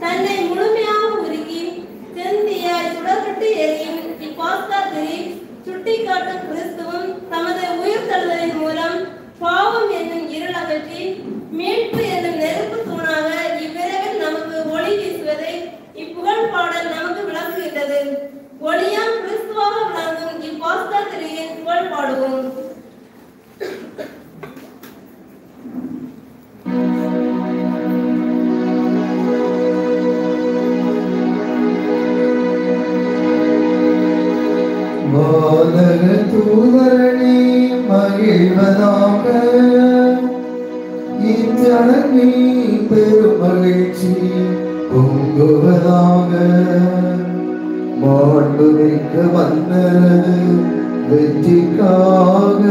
தன்னை முழுமையாக உருக்கி செந்தியாய் சுடர்விட்டு எரியும் இப்பாஸ்கா திரி சுட்டிக்காட்டும் கிறிஸ்துவும் தமது உயிர்த்தெழுதலின் மூலம் பாவம் என்னும் இருள் அகற்றி மீட்பு என்னும் நெருப்பு தூணாக இவ்விரவில் நமக்கு ஒளி வீசுவதை இப்புகழ் பாடல் நமக்கு விளக்குகின்றது ஒளியாம் கிறிஸ்துவாக விளங்கும் இப்பாஸ்கா திரியின் புகழ் பாடுவோம் வானக தூதரணி மகிழ்வதாக இச்சடங்கில் பெருமகிழ்ச்சி பொங்குவதாக மாண்புமிக்க மன்னரது வெற்றிக்காக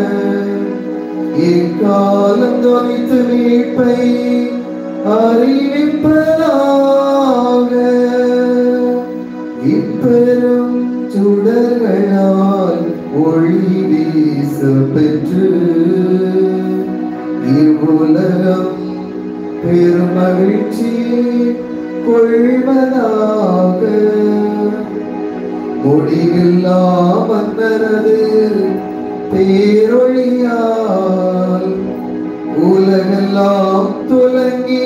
இக்காலம் தொலைத்து மீட்பை அறிவிப்பதாக இப்பெரும் சுடர்களால் ஒளி வீச பெற்று இவ்வுலகம் பெருமகிழ்ச்சி கொள்வதாக முடிவில்லா மன்னரது பேரொழியால் உலகெல்லாம் துலங்கி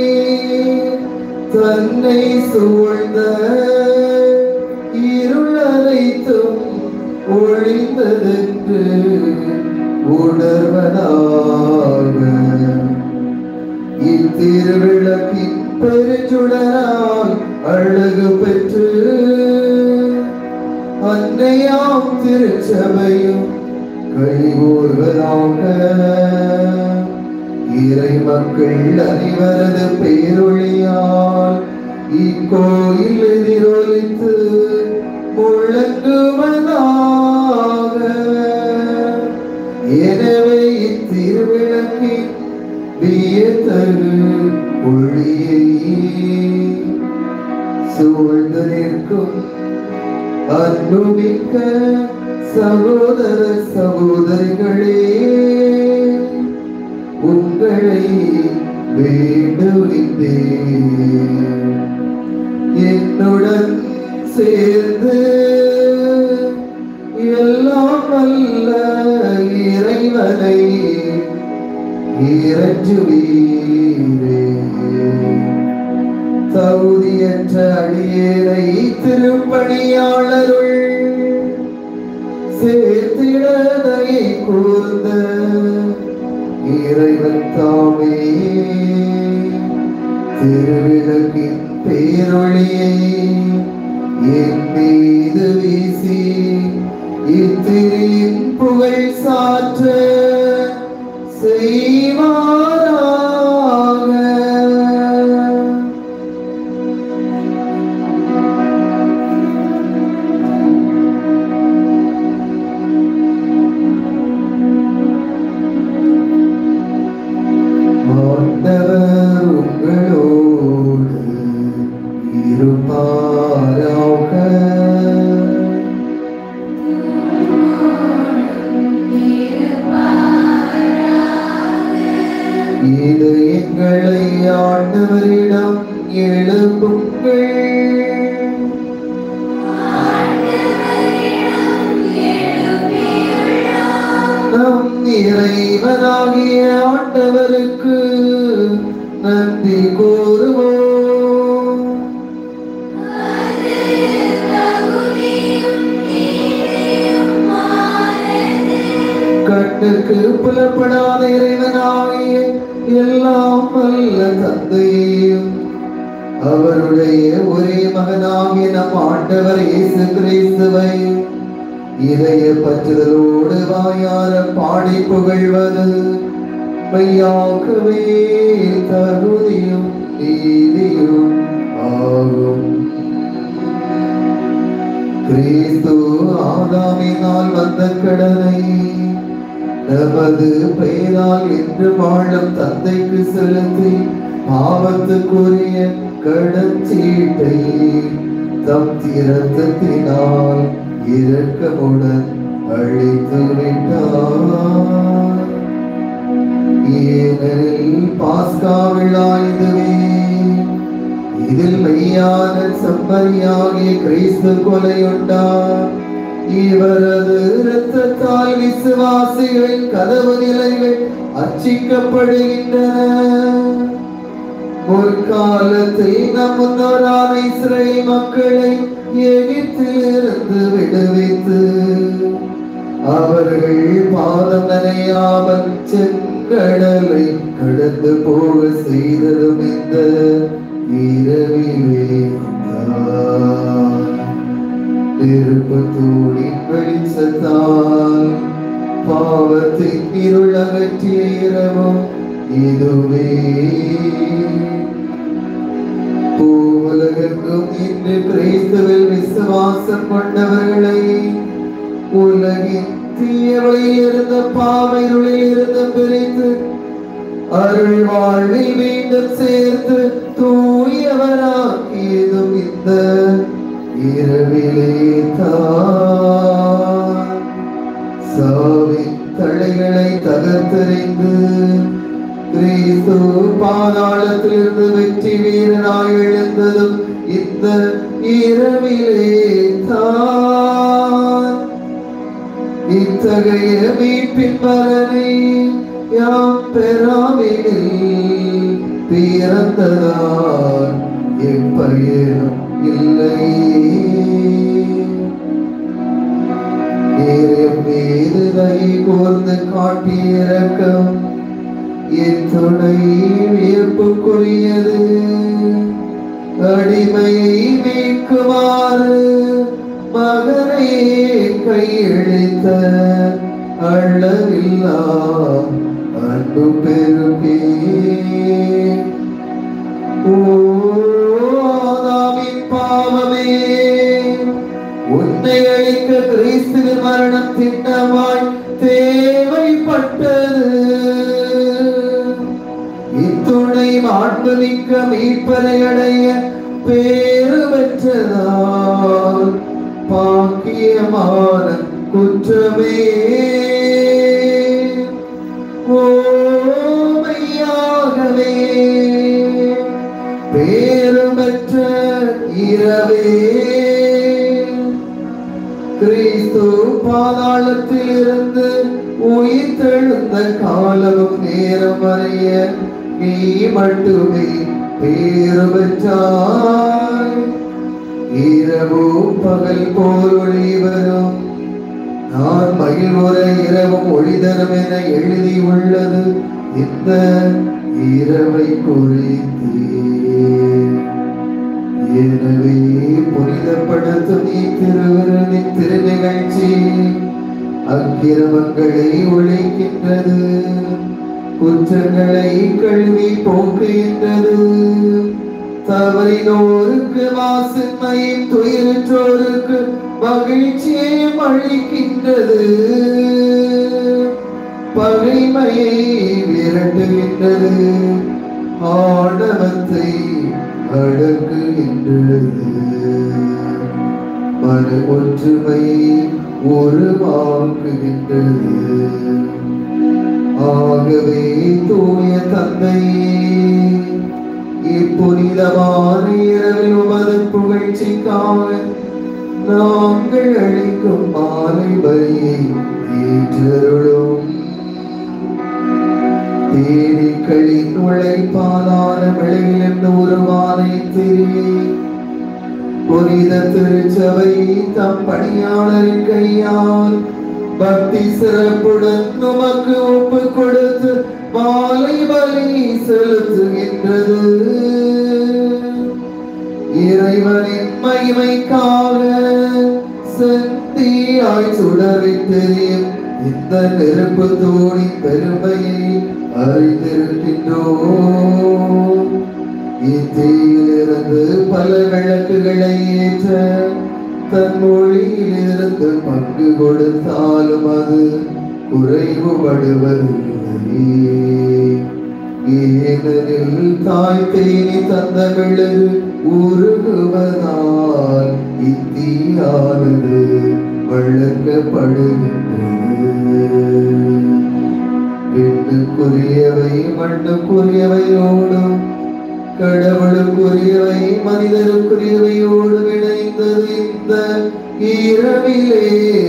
தன்னை சூழ்ந்த இருள் அனைத்தும் ஒழிந்ததென்று உணர்வதாக இத்திருவிளக்கின் பெருச்சுடரால் அழகு பெற்று அன்னையாம் திருச்சபையும் கைகூறுவதாக இறை மக்கள் அனைவரது பேரொழியால் இக்கோயில் எதிரொலித்து முழங்குவதாக எனவே இத்திருவிளக்கின் வியத்தகு ஒளியை சூழ்ந்து நிற்கும் அன்புமிக்க சகோதர சகோதரிகளே உங்களை வேண்டுகின்றேன் என்னுடன் சேர்ந்து எல்லாம் வல்ல இறைவனை இறஞ்சுவீரே தகுதியற்ற அடியேனை திருப்பணியாளருள் சேர்த்திடதையை கூர்ந்த இறைவன் தாமே திருவிளக்கின் பேரொழியை என் மீது வீசி இத்திரியின் புகழ் சாற்ற செய்வாராக ஆண்டவர் உங்களோடு இருப்பாராக இது எங்களை ஆண்டவரிடம் எழுப்புங்கள் நம் இறைவனாகிய ஆண்டவருக்கு நன்றி கூறுவோம் கண்ணுக்கு புலப்படாத இறைவனாகிய எல்லாம் வல்ல தந்தையும் அவருடைய ஒரே மகனாகிய நம் ஆண்டவர் இயேசு கிறிஸ்துவை இதய பற்றுதலோடு வாயார பாடி புகழ்வது மெய்யாகவே தகுதியும் நீதியும் ஆகும் கிறிஸ்து ஆதாமினால் வந்த கடனை நமது பெயரால் என்று வாழும் தந்தைக்கு செலுத்தி பாவத்துக்குரிய கடன் சீட்டை தம் திறத்தினால் இரக்கமுடன் அழித்து விட்டார் ஏனெனில் பாஸ்கா விழா இதுவே இதில் மெய்யான செம்மறியாகிய கிறிஸ்து கொலையுண்டார் இவரது இரத்தத்தால் விசுவாசிகளின் கதவு நிலைகள் அர்ச்சிக்கப்படுகின்றன முற்காலத்தில் நம் முன்னோரான இஸ்ரேல் மக்களை எகிப்திலிருந்து விடுவித்து அவர்கள் பாதம் நனையாமல் செங்கடலை கடந்து போக செய்ததும் இந்த இரவிலே தான். நெருப்பு தூணின் வெளிச்சத்தால் பாவத்தின் இருள் அகற்றிய இரவும் இதுவே பூவுலகெங்கும் இன்று கிறிஸ்துவில் விசுவாசம் கொண்டவர்களை உலகின் தீயவழியில் இருந்த பாவைருளில் இருந்து பிரித்து அருள் வாழ்வில் மீண்டும் சேர்த்து தூயவராக்கியதும் இந்த இரவிலே தான் சாவின் தலைகளை தகர்த்தறிந்து கிறிஸ்து பாதாளத்திலிருந்து வெற்றி வீரனாய் எழுந்ததும் இந்த இரவிலே தான் இத்தகைய மீட்பின் பலனை யாம் பெறாவிடில் பிறந்ததால் எப்பயனும் இல்லை நேரம் மீது கை கோர்ந்து காட்டியிருக்கும் என் துணை வியப்புக்குரியது அடிமையை மீட்குமாறு மகனை கையெழுத்த அள்ளவில்லா அன்பு பெருகே ஓதாமின் பாவமே உன்னை அழிக்க கிறிஸ்துவின் மரணம் திட்டமாய் தேவைப்பட்டது இத்துணை மாண்புமிக்க மீட்பரை அடைய பேரு பெற்றதால் பாக்கியமான குற்றமே ஓமையாகவே பேரு பெற்ற இரவே கிறிஸ்து பாதாளத்தில் இருந்து உயிர் தெழுந்த காலமும் நேரம் அறிய நீ மட்டுமே பேரு பெற்றாய் இரவும் பகல் போல் ஒளி வரும் நான் மகிழ்வுற இரவும் ஒளிதரும் என எழுதி உள்ளது இந்த இரவை குறித்தே எனவே புனிதப்படுத்தும் நீ திருவிரலின் திருநிகழ்ச்சி அக்கிரமங்களை ஒழிக்கின்றது குற்றங்களை கழுவி போக்குகின்றது தவறினோருக்கு மாசின்மையும் துயிரற்றோருக்கு மகிழ்ச்சியையும் அளிக்கின்றது பகைமையை விரட்டுகின்றது ஆணவத்தை அடக்குகின்றது மன ஒற்றுமை உருவாக்குகின்றது ஆகவே தூய தந்தையே இப்புனிதமான இரவில் உமது புகழ்ச்சிக்காக நாங்கள் அளிக்கும் மாலை பலியை ஏற்றருளும் தேனீக்களின் உழைப்பாலான விளையிலிருந்து உருவான திரியை புனித திருச்சபை தம் பணியாளரின் கையால் பக்தி சிறப்புடன் உமக்கு ஒப்பு கொடுத்து மாலை பலி செலுத்துகின்றது இறைவனின் மகிமைக்காக சக்தியாய் சுடரித் தெரியும் இந்த நெருப்பு தோணி பெருமையை அறிந்திருக்கின்றோம் இத்தீயிலிருந்து பல விளக்குகளை ஏற்ற தன் மொழியிலிருந்து பங்கு கொடுத்தாலும் அது குறைவுபடுவதில்லை ஏனெனில் தாய் தேனி தந்த மெழுகு உருகுவதால் இத்தீயானது வளர்க்கப்படுகின்றது விண்ணுக்குரியவை மண்ணுக்குரியவையோடும் கடவுளுக்குரியவை மனிதருக்குரியவையோடு இணைந்தது இந்த இரவிலே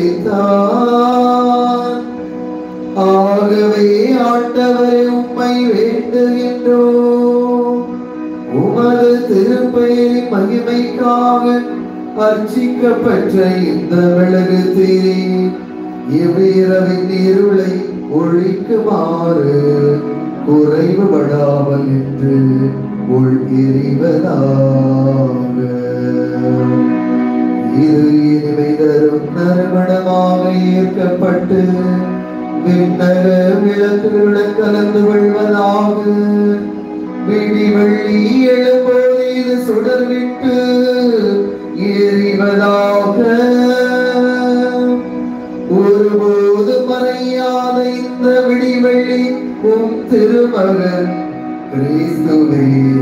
தான் ஆகவே ஆண்டவரை உம்மை வேண்டுகின்றோம் உமது திருப்பெயரின் மகிமைக்காக அர்ச்சிக்கப்பட்ட இந்த விலகு தீரி இவ்விரவின் இருளை ஒழிக்குமாறு குறைவுபடாமல் என்று உள் எறிவதாக இது இனிமை தரும் நறுமணமாக ஏற்கப்பட்டு விண்ணக விளக்குகளுடன் கலந்து கொள்வதாக விடி வெள்ளி எழும்போது இது சுடர்விட்டு எறிவதாக ஒருபோது மறையாத இந்த விடிவெள்ளி உம் திருமகன் கிறிஸ்துவே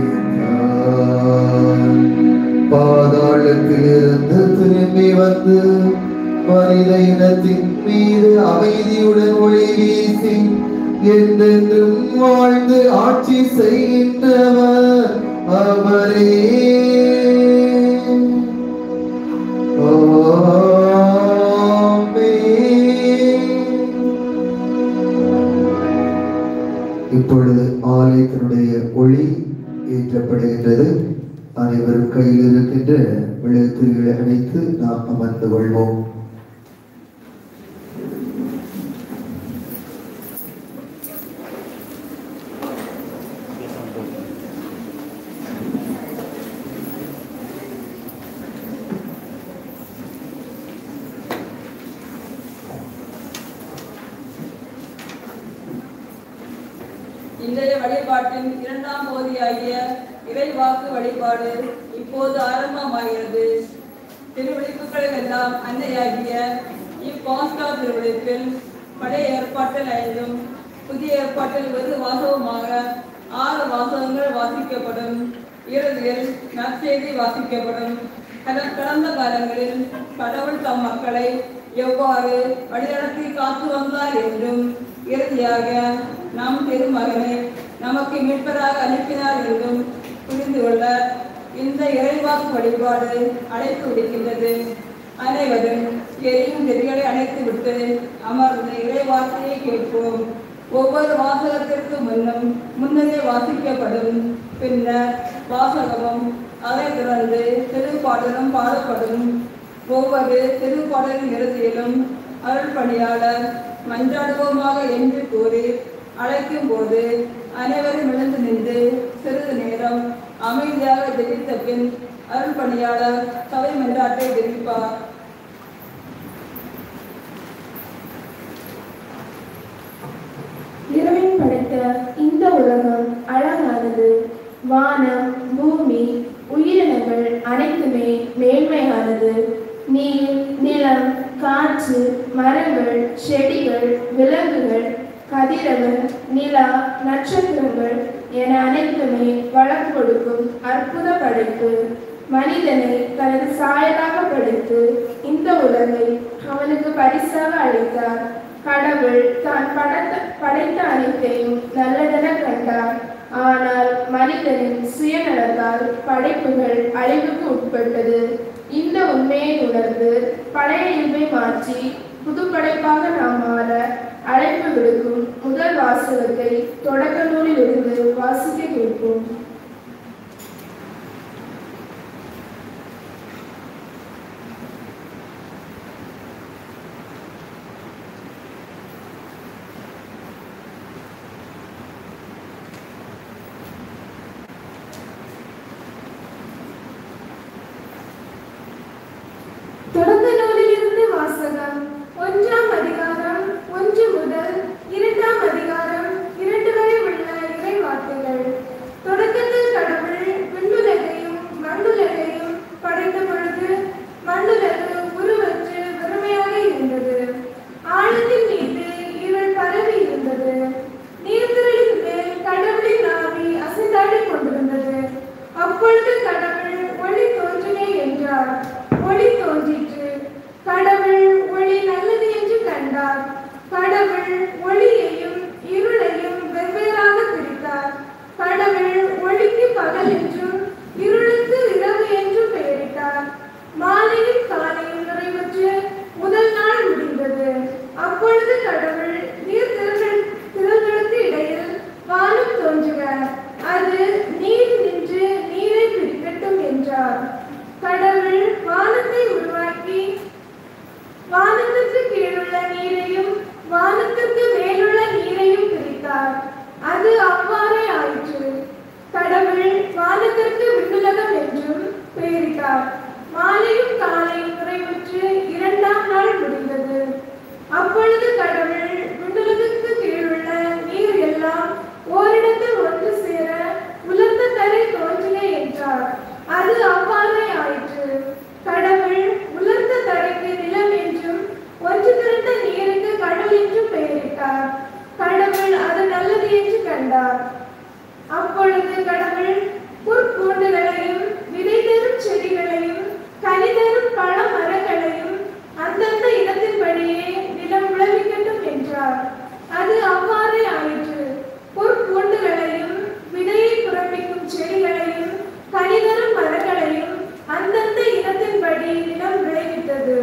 தான். பாதாளத்திலிருந்து திரும்பி வந்து மனித இனத்தின் மீது அமைதியுடன் ஒளி வீசி என்றென்றும் வாழ்ந்து ஆட்சி செய்கின்றவர் அவரே ஆமென். இப்பொழுது ஆலயத்தினுடைய ஒளி ஏற்றப்படுகின்றது அனைவரும் கையில் இருக்கின்ற விளக்குகளை அணைத்து நாம் அமர்ந்து கொள்வோம் இன்றைய வழிபாட்டின் இரண்டாம் போதியாகிய இறைவாக்கு வழிபாடு இப்போது ஆரம்பமாகிறது திருவிழிப்புகளில் எல்லாம் அன்னையாகிய இப்பாஸ்கா திருவிழிப்பில் பழைய ஏற்பாட்டில் ஐந்தும் புதிய ஏற்பாட்டில் ஒரு வாசகமாக ஆறு வாசகங்கள் வாசிக்கப்படும் இறுதியில் நற்செய்தி வாசிக்கப்படும் கட- கடந்த காலங்களில் கடவுள் தம் மக்களை எவ்வாறு வழிநடத்தி காத்து வந்தார் என்றும் இறுதியாக நம் திருமகனை நமக்கு மீட்பராக அனுப்பினார் என்றும் புரிந்து கொள்ள இந்த இறைவாக்கு வழிபாடு அழைப்பு விடுக்கின்றது அனைவரும் எரியும் நெறிகளை அணைத்து விட்டு அமர்ந்த இறைவார்த்தையை கேட்போம் ஒவ்வொரு வாசகத்திற்கு முன்னும் முன்னரே வாசிக்கப்படும் பின்னர் வாசகமும் அதை தொடர்ந்து திருப்பாடலும் பாடப்படும் ஒவ்வொரு திருப்பாடலின் இறுதியிலும் அருள் பணியாளர் மன்றாடுவோமாக என்று கூறி அழைக்கும் போது அனைவரும் எழுந்து நின்று சிறிது நேரம் அமைதியாக ஜெபித்த பின் அருள் பணியாளர் சபை மன்றாட்டை தெரிவிப்பார் இறைவன் படைத்த இந்த உலகம் அழகானது வானம் பூமி உயிரினங்கள் அனைத்துமே மேன்மையானது நீர் நிலம் காற்று மரங்கள் செடிகள் விலங்குகள் கதிரவன் நிலா நட்சத்திரங்கள் என அனைத்துமே வளம் கொடுக்கும் அற்புத படைப்பு மனிதனை தனது சாயலாக படைத்து இந்த உலகை அவனுக்கு பரிசாக அளித்தார் கடவுள் தான் படைத்த படைத்த அனைத்தையும் நல்லதென கண்டார் ஆனால் மனிதனின் சுயநலத்தால் படைப்புகள் அழிவுக்கு உட்பட்டது இந்த உண்மையை உணர்ந்து பழைய இயல்பை மாற்றி புது படைப்பாக நாம் மாற அழைப்பு விடுக்கும் முதல் வாசகத்தை தொடக்க நூலில் இருந்து வாசிக்க கேட்போம் தொடக்க நூலிலிருந்து வாசகம் ஒன்றாம் அதிகாரம் ஒன்று முதல் இரண்டாம் அதிகாரம் இரண்டு வரை உள்ள இறை வார்த்தைகள் தொடக்க கண்டார் அப்பொழுது கடவுள் புற்பூண்டுகளையும் விதை தரும் செடிகளையும் கனி தரும் பழ மரங்களையும் அந்தந்த இடத்தின்படியே நிலம் விளைவிக்கட்டும் என்றார் அது அவ்வாறே ஆயிற்று புற்பூண்டுகளையும் விதையை பிறப்பிக்கும் செடிகளையும் கனி தரும் மரங்களையும் அந்தந்த இடத்தின்படி நிலம் விளைவித்தது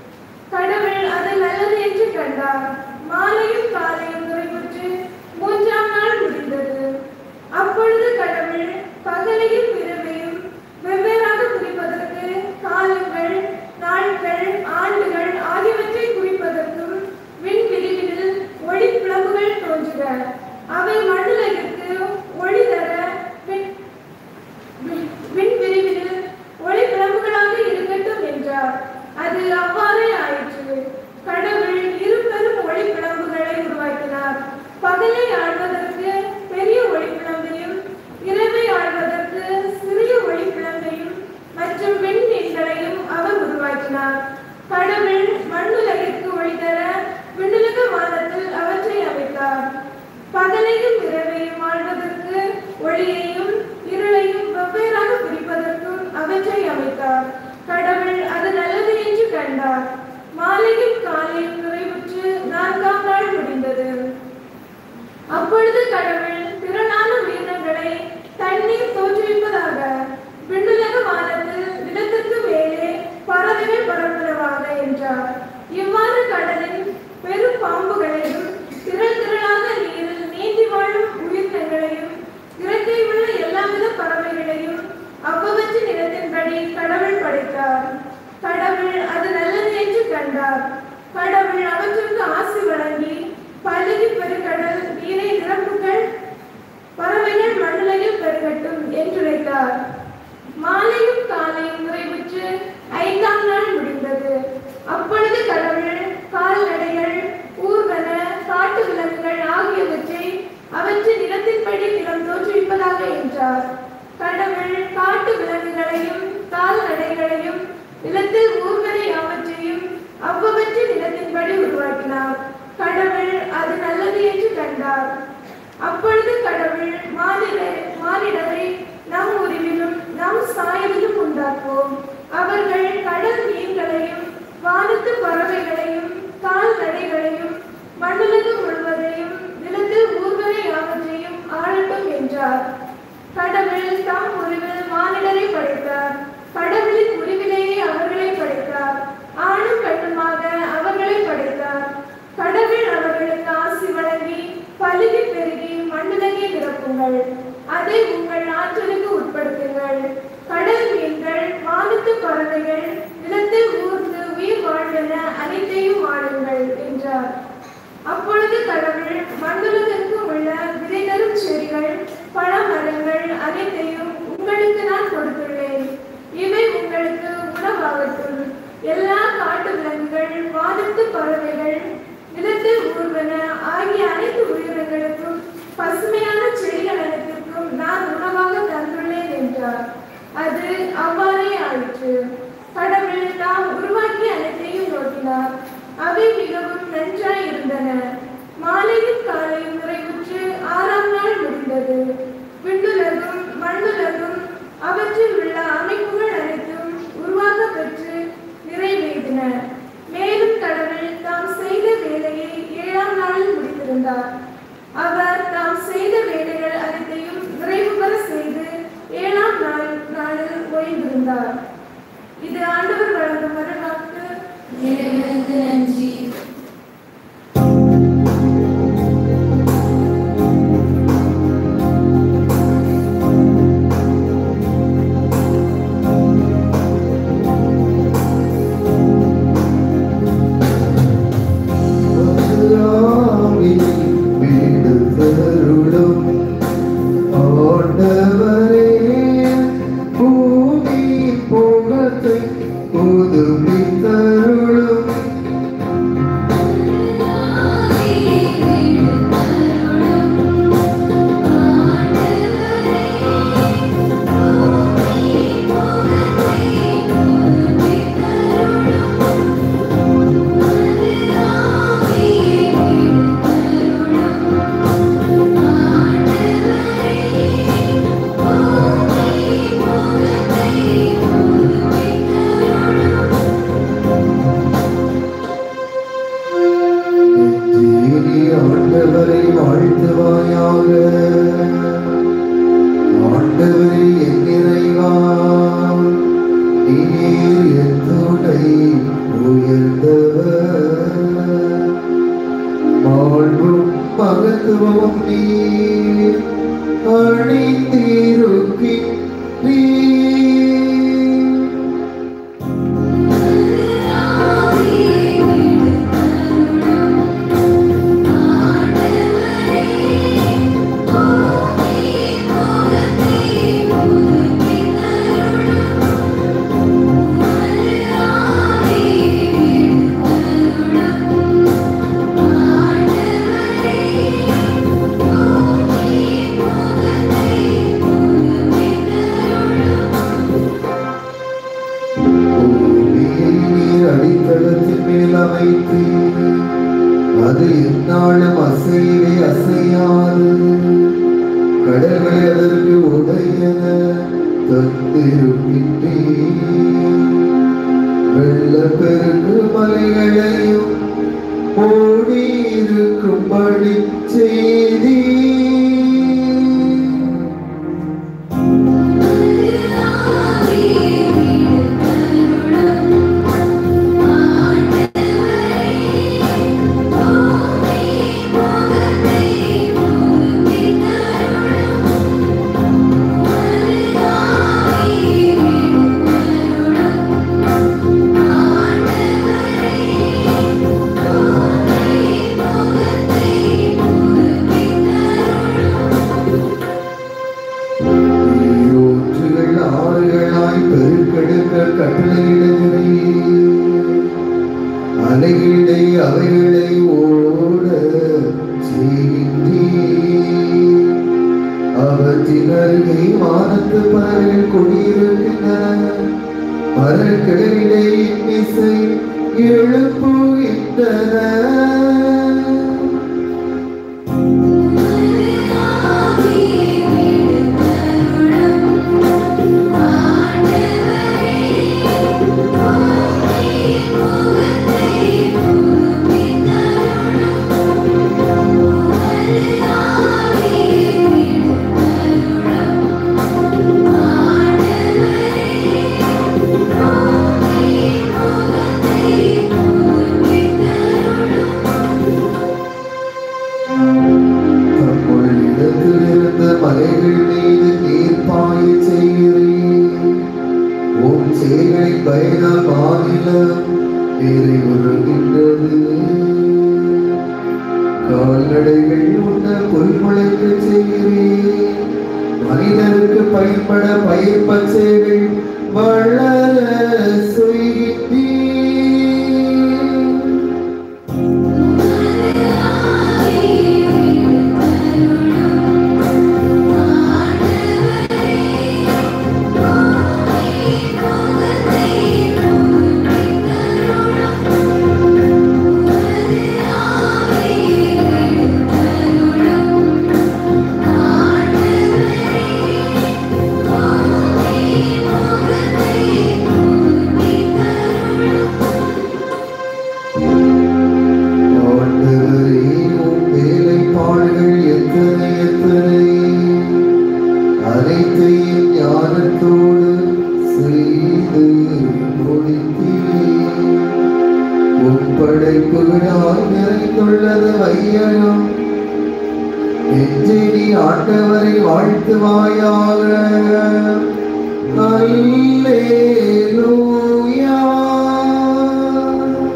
கடவுள் அது நல்லது என்று கண்டார் மாலையும் காலையும் நிறைவுற்று மூன்றாம் நாள் முடிந்தது அப்பொழுது கடவுள் பகலையும் இரவையும் வெவ்வேறாக குறிப்பதற்கு காலங்கள் நாட்கள் ஆண்டுகள் ஆகியவற்றை குறிப்பதற்கும் விண்வெளியில் ஒளி பிளவுகள் தோன்றுக அவை மண்ணுலகிற்கு ஒளி தர விண் விண்- விண்வெளியில் ஒளி பிளம்புகளாக இருக்கட்டும் என்றார் அது அவ்வாறே ஆயிற்று கடவுள் இரு பெரும் ஒளி பிளம்புகளை உருவாக்கினார் பகலை ஆழ்வதற்கு பெரிய ஒளி பிளம்பையும் இரவை ஆழ்வதற்கு சிறிய ஒளி பிளம்பையும் மற்றும் விண்மீன்களையும் அவர் உருவாக்கினார் கடவுள் மண்ணுலகிற்கு ஒளி தர விண்ணுலக வானத்தில் அவற்றை அமைத்தார் பகலையும் இரவையும் ஆழ்வதற்கு ஒளியையும் இருளையும் வெவ்வேறாக பிரிப்பதற்கும் அவற்றை அமைத்தார் கடவுள் அது நல்லது என்று கண்டார் மாலையும் காலையும் நிறைவுற்று நான்காம் நாள் முடிந்தது அப்பொழுது கடவுள் திரளான உயிரினங்களை தண்ணீர் தோற்றுவிப்பதாக விண்ணுலக வானத்தில் நிலத்திற்கு மேலே பறவைகள் பரப்பளவாக என்றார் இவ்வாறு கடலின் பெரும் பாம்புகளையும் திரள் திரளாக நீரில் நீந்தி வாழும் உயிரினங்களையும் இறக்கை உள்ள எல்லாவித பறவைகளையும் அவ்வவற்றின் இடத்தின்படி கடவுள் படைத்தார் கடவுள் அது நல்லது என்று கண்டார் கடவுள் அவற்றுக்கு ஆசி வழங்கி பழுகி பெருங்கடல் நீரை நிரப்புகள் பறவைகள் மண்ணுலகில் பெருகட்டும் என்றுரைத்தார் மாலையும் காலையும் நிறைவுற்று ஐந்தாம் நாள் முடிந்தது அப்பொழுது கடவுள் கால்நடைகள் ஊர்வன காட்டு விலங்குகள் ஆகியவற்றை அவற்றின் நிலத்தின்படி நிலம் தோற்றுவிப்பதாக என்றார் கடவுள் காட்டு விலங்குகளையும் கால்நடைகளையும் நிலத்தில் ஊர்வன யாவற்றையும் அவ்வவற்றின் நிலத்தின்படி உருவாக்கினார் கடவுள் அது நல்லது என்று கண்டார் அப்பொழுது கடவுள் மானிட மானிடரை நம் உருவிலும் நம் சாயலிலும் உண்டாக்குவோம் அவர்கள் கடல் மீன்களையும் வானத்து பறவைகளையும் கால்நடைகளையும் மண்ணுலகம் முழுவதையும் நிலத்தில் ஊர்வனை யாவற்றையும் ஆளட்டும் என்றார் கடவுள் தம் உருவில் மானிடரை படைத்தார் கடவுளின் உருவிலேயே அவர்களை படைத்தார் ஆணும் பெண்ணுமாக அவர்களை படைத்தார் கடவுள் அவர்களுக்கு ஆசி வழங்கி பலுகி பெருகி மண்ணுலகை நிரப்புங்கள் அதை உங்கள் ஆற்றலுக்கு உட்படுத்துங்கள் கடல் மீன்கள் வானத்து பறவைகள் நிலத்தில் ஊர்ந்து உயிர் வாழ்வன அனைத்தையும் ஆளுங்கள் என்றார் அப்பொழுது கடவுள் மண்ணுலகிற்கு உள்ள விதை தரும் செடிகள் பழ மரங்கள் அனைத்தையும் உங்களுக்கு நான் கொடுத்துள்ளேன் இவை உங்களுக்கு உணவாகட்டும் எல்லா காட்டு விலங்குகள் வானத்து பறவைகள் நிலத்தில் ஊர்வன ஆகிய அனைத்து உயிரினங்களுக்கும் பசுமையான செடிகள் அனைத்திற்கும் நான் உணவாக தந்துள்ளேன் என்றார் அது அவ்வாறே ஆயிற்று கடவுள் தாம் உருவாக்கிய அனைத்தையும் நோக்கினார் அவை மிகவும் நன்றாய் இருந்தன மாலையும் காலையும் நிறைவுற்று ஆறாம் நாள் முடிந்தது விண்ணுலகும் மண்ணுலகும் அவற்றில் உள்ள அமைப்புகள் அனைத்தும் உருவாக பெற்று நிறைவேறின மேலும் கடவுள் தாம் செய்த வேலையை ஏழாம் நாளில் முடித்திருந்தார் அவர் தாம் செய்த வேலைகள் அனைத்தையும் நிறைவு பெற செய்து ஏழாம் நாள் நாளில் ஓய்ந்திருந்தார் இது ஆண்டவர் வழங்கும் வரலாற்று இறைவனுக்கு நன்றி அல்லாவின் வீடு தருளும் ஆண்டவரே பூமி போகத்தை புதுப்பித்தருளும் மகத்துவமும் நீர் அணிந்திருக்கின்றீர் பூமியை நீர் அடித்தளத்தின் மேல் அமைத்து அது எந்நாளும் அசைவே அசையாது கடல்களை அதற்கு உடையன தந்திருக்கின்றேன் வெள்ளப்பெருக்கு மலைகளையும் ஓடி இருக்கும்படி செய்தி நீரூற்றுகள் ஆறுகளாய் பெருக்கெடுக்க கட்டளையிடுகிறேன் அலைகளை அவைகளை ஓட செய்கின்றேன் அவற்றின் அருகே வானத்து பறவைகள் குடியிருக்கின்றன மரக்கிளையிலே இசை எழுப்புகின்றன தம்முள் இடத்திலிருந்த மலைகள் மீது நீர் பாய செய்கிறேன் உன் செயலை பயண மாநிலம் நிறைவுறுகின்றது கால்நடைகள் உண்ண புல் முளைக்க செய்கிறேன் மனிதருக்கு பயன்பட பயிர் பச்சைகள் வளர செய்கின்றேன் ஆண்டவரே, உம் வேலைப்பாடுகள் எத்தனை எத்தனை அனைத்தையும் ஞானத்தோடு செய்து முடித்தீர். உம் படைப்புகளால் நிறைந்துள்ளது வையகம் நெஞ்சை நீ ஆண்டவரை வாழ்த்துவாயாக அல்லேலூயா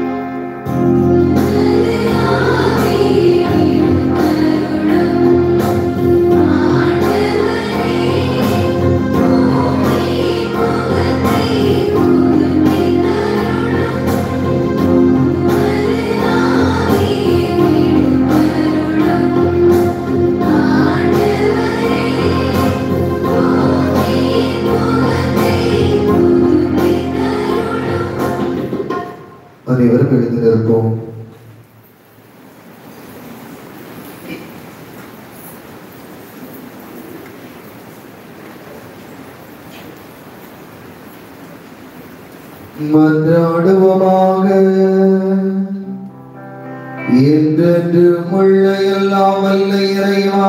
அனைவரும் எழுந்து நிற்போம் மன்றாடுவோமாக என்றென்று முள்ள எல்லாம் வல்ல இறைவா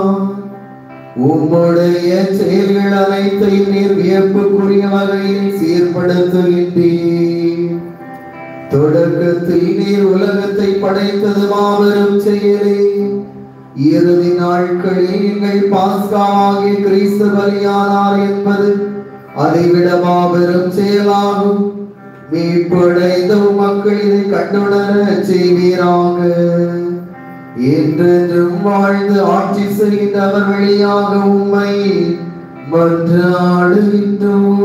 உம்முடைய செயல்கள் அனைத்தையும் நீர் வியப்புக்குரிய வகையில் சீர்படுத்துகின்றீர் தொடக்கத்தில் நீர் உலகத்தை படைத்தது மாபெரும் செயலே இறுதி நாட்களில் எங்கள் பாஸ்காவாகிய கிறிஸ்து பலியானார் என்பது அதைவிட மாபெரும் செயலாகும் மீட்படைந்த மக்கள் இதை கண்டுணர செய்வீராக என்றென்றும் வாழ்ந்து ஆட்சி செய்கின்றவர் வழியாக உம்மை மன்றாடுகின்றோம்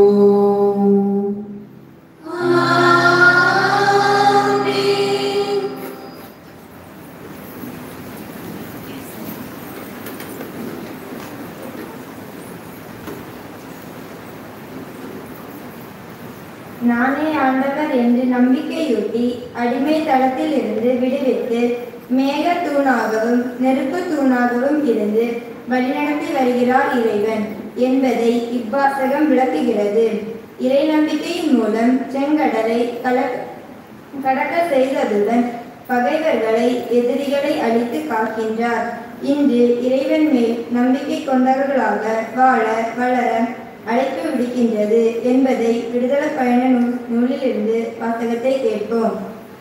நானே ஆண்டவர் என்று நம்பிக்கையூட்டி அடிமை தளத்தில் இருந்து விடுவித்து மேக தூணாகவும் நெருப்பு தூணாகவும் இருந்து வழிநடத்தி வருகிறார் இறைவன் என்பதை இவ்வாசகம் விளக்குகிறது இறை நம்பிக்கையின் மூலம் செங்கடலை கலக்க கடக்க செய்ததுடன் பகைவர்களை எதிரிகளை அழித்து காக்கின்றார் இன்று இறைவன் மேல் நம்பிக்கை கொண்டவர்களாக வாழ வளர அழைப்பு விடுக்கின்றது என்பதை விடுதலை பயண நூ- நூலிலிருந்து வாசகத்தை கேட்போம்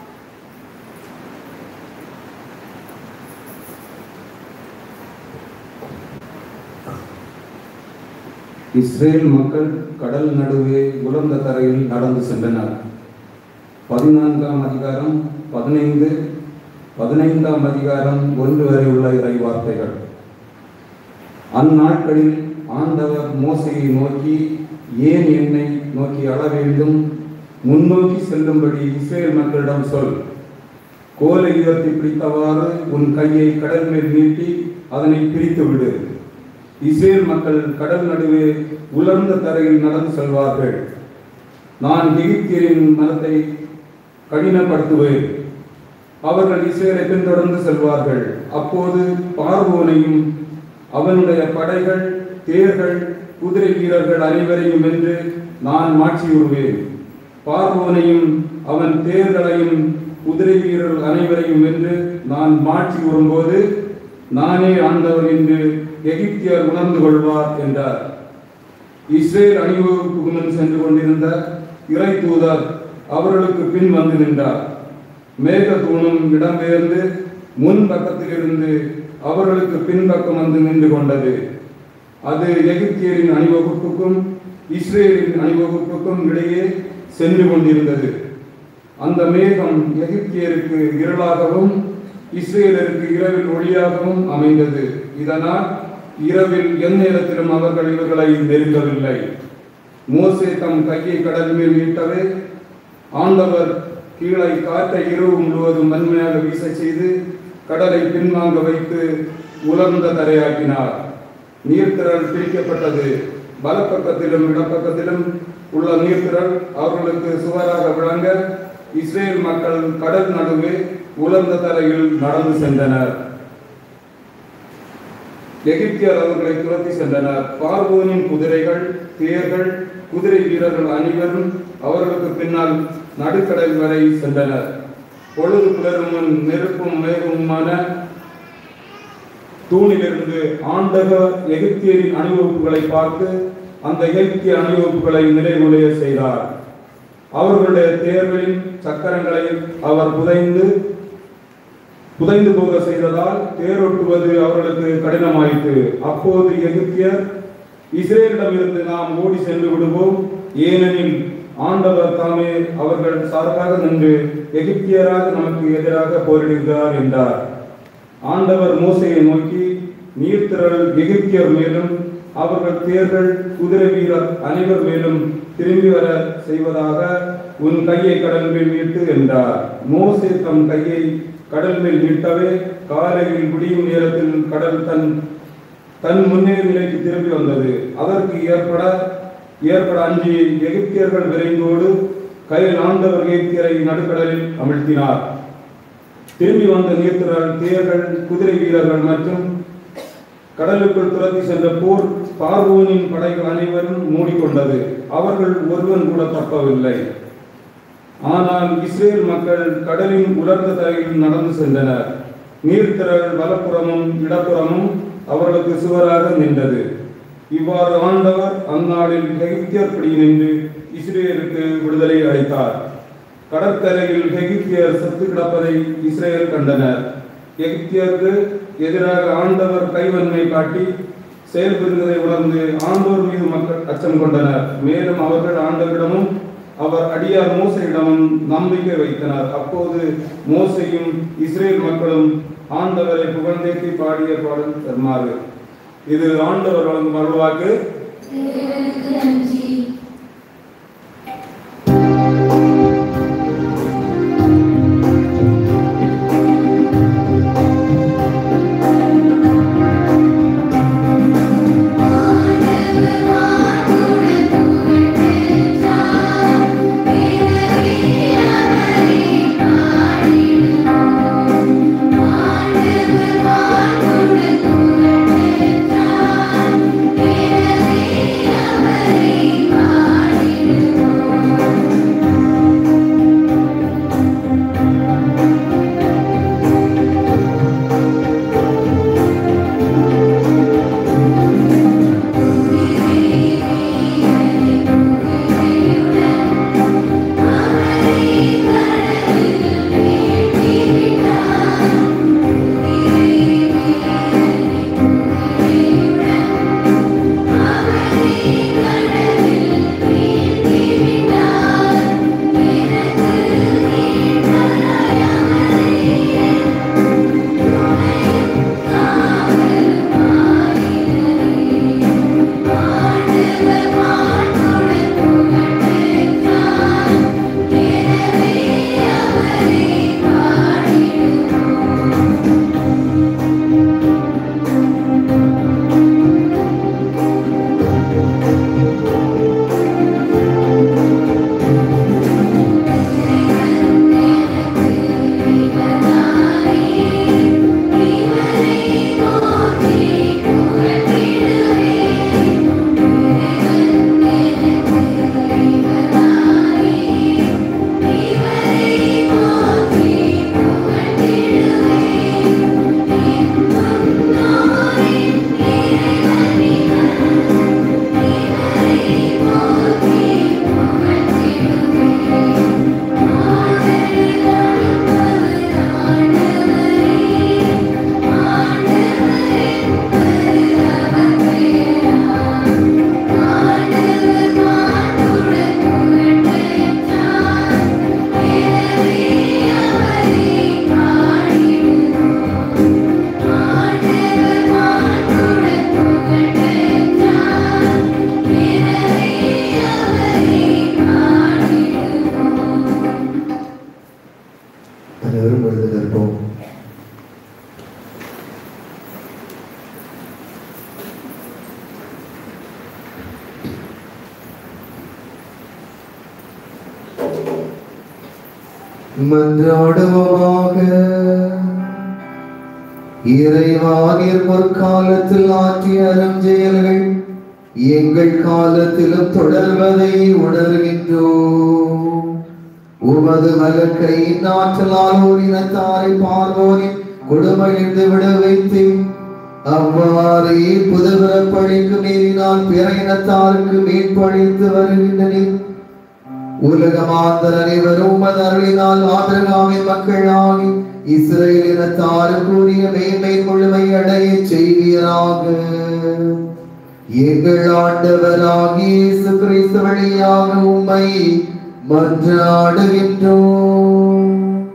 இஸ்ரேல் மக்கள் கடல் நடுவே உலர்ந்த தரையில் நடந்து சென்றனர் பதினான்காம் அதிகாரம் பதினைந்து பதினைந்தாம் அதிகாரம் ஒன்று வரை உள்ள இறை வார்த்தைகள் அந்நாட்களில் ஆண்டவர் மோசையை நோக்கி ஏன் என்னை நோக்கி அழ வேண்டும் முன்னோக்கி செல்லும்படி இஸ்ரேல் மக்களிடம் சொல் கோலை உயர்த்தி பிடித்தவாறு உன் கையை கடல் மேல் நீட்டி அதனை பிரித்து விடு இஸ்ரேல் மக்கள் கடல் நடுவே உலர்ந்த தரையில் நடந்து செல்வார்கள் நான் எகிப்தியரின் மனத்தை கடினப்படுத்துவேன் அவர்கள் இஸ்ரேலை பின்தொடர்ந்து செல்வார்கள் அப்போது பார்வோனையும் அவனுடைய படைகள் தேர்கள் குதிரை வீரர்கள் அனைவரையும் வென்று நான் மாற்றியுறுவேன் பார்வோனையும் அவன் தேர்களையும் குதிரை வீரர்கள் அனைவரையும் வென்று நான் மாற்றி வரும்போது நானே ஆண்டவர் என்று எகிப்தியர் உணர்ந்து கொள்வார் என்றார் இஸ்ரேல் அணிவகுப்புக்கு முன் சென்று கொண்டிருந்த இறை தூதர் அவர்களுக்கு பின் வந்து நின்றார் மேக தூணும் இடம்பெயர்ந்து முன் பக்கத்திலிருந்து அவர்களுக்கு பின்பக்கம் வந்து நின்று கொண்டது அது எகிப்தியரின் அணிவகுப்புக்கும் இஸ்ரேலின் அணிவகுப்புக்கும் இடையே சென்று கொண்டிருந்தது அந்த மேகம் எகிப்தியருக்கு இருளாகவும் இஸ்ரேலருக்கு இரவில் ஒளியாகவும் அமைந்தது இதனால் இரவில் எந்நேரத்திலும் அவர்கள் இவர்களை நெருங்கவில்லை மோசே தம் கையை கடல் மேல் நீட்டவே ஆண்டவர் கீழே காற்றை இரவு முழுவதும் வன்மையாக வீசச் செய்து கடலை பின்வாங்க வைத்து உலர்ந்த தரையாக்கினார் நீர்த்திரள் பிரிக்கப்பட்டது வலப்பக்கத்திலும் இடப்பக்கத்திலும் உள்ள நீர்த்திரள் அவர்களுக்கு சுவராக விளங்க இஸ்ரேல் மக்கள் கடல் நடுவே உலர்ந்த தரையில் நடந்து சென்றனர் எகிப்தியர் அவர்களை துரத்தி சென்றனர் பார்வோனின் குதிரைகள் தேர்கள் குதிரை வீரர்கள் அனைவரும் அவர்களுக்கு பின்னால் நடுக்கடல் வரை சென்றனர் பொழுது புலரும் முன் நெருப்பும் மேகமுமான தூணிலிருந்து ஆண்டவர் எகிப்தியரின் அணிவகுப்புகளை பார்த்து அந்த எகிப்திய அணிவகுப்புகளை நிறைவுடைய செய்தார் அவர்களுடைய தேர்களின் சக்கரங்களை அவர் புதைந்து புதைந்து போக செய்ததால் தேரொட்டுவது அவர்களுக்கு கடினமாயிற்று அப்போது எகிப்தியர் இஸ்ரேலிடமிருந்து நாம் ஓடி சென்று விடுவோம் ஏனெனில் ஆண்டவர் தாமே அவர்கள் சார்பாக நின்று எகிப்தியராக நமக்கு எதிராக போரிடுகிறார் என்றார் ஆண்டவர் மோசையை நோக்கி நீர்த்திரள் எகிப்தியர் மேலும் அவர்கள் தேர்கள் குதிரை வீரர் அனைவர் மேலும் திரும்பி வர செய்வதாக உன் கையை கடல் மேல் நீட்டு என்றார் மோசே தம் கையை கடல் மேல் நீட்டவே காலையில் விடியும் நேரத்தில் கடல் தன் தன் முன்னே நிலைக்கு திரும்பி வந்தது அதற்கு ஏற்பட ஏற்பட அஞ்சி எகிப்தியர்கள் விரைந்தோடு கையில் ஆண்டவர் எகிப்தியரை நடுக்கடலில் அமிழ்த்தினார் திரும்பி வந்த நீர்த்திரள் தேர்கள் குதிரை வீரர்கள் மற்றும் கடலுக்குள் துரத்தி சென்ற போர் பார்வோனின் படைகள் அனைவரும் மூடிக்கொண்டது அவர்கள் ஒருவன் கூட தப்பவில்லை ஆனால் இஸ்ரேல் மக்கள் கடலின் உலர்ந்த தரையில் நடந்து சென்றனர் நீர்த்திரள் வலப்புறமும் இடப்புறமும் அவர்களுக்கு சுவராக நின்றது இவ்வாறு ஆண்டவர் அந்நாளில் எகிப்தியர் பிடி நின்று இஸ்ரேலுக்கு விடுதலை அளித்தார் கடற்கரையில் எகிப்தியர் செத்து கிடப்பதை இஸ்ரேல் கண்டனர் எகிப்தியருக்கு எதிராக ஆண்டவர் கைவன்மை காட்டி செயல்புரிந்ததை உணர்ந்து ஆண்டோர் மீது மக்கள் அச்சம் கொண்டனர் மேலும் அவர்கள் ஆண்டவரிடமும் அவர் அடியார் மோசையிடமும் நம்பிக்கை வைத்தனர் அப்போது மோசையும் இஸ்ரேல் மக்களும் ஆண்டவரை புகழ்ந்தேத்தி பாடிய பாடல் தருமாறு இது ஆண்டவர் வழங்கும் அருள்வாக்கு அனைவரும் எழுந்து நிற்போம் மன்றாடுவோமாக இறைவானியர் முற்காலத்தில் ஆற்றிய அருஞ்செயல்கள் எங்கள் காலத்திலும் தொடர்வதை உணர்கின்றோம் உமது வலக்கையின் ஆற்றலால் ஒரு இனத்தாரை பார்வோரின் கொடுமையிலிருந்து விட வைத்து அவ்வாறே புதுபிறப்பழிக்கு மீறினால் பிற இனத்தாருக்கு மீட்பழித்து வருகின்றனர் உலக மாந்தர் அனைவரும் உமது அருளினால் ஆபிரகாமின் மக்களாகி இஸ்ரேல் இனத்தாருக்கு உரிய மேன்மை முழுமை அடைய செய்வீராக எங்கள் ஆண்டவராகிய இயேசு கிறிஸ்து வழியாக உம்மை மன்றாடுகின்றோம்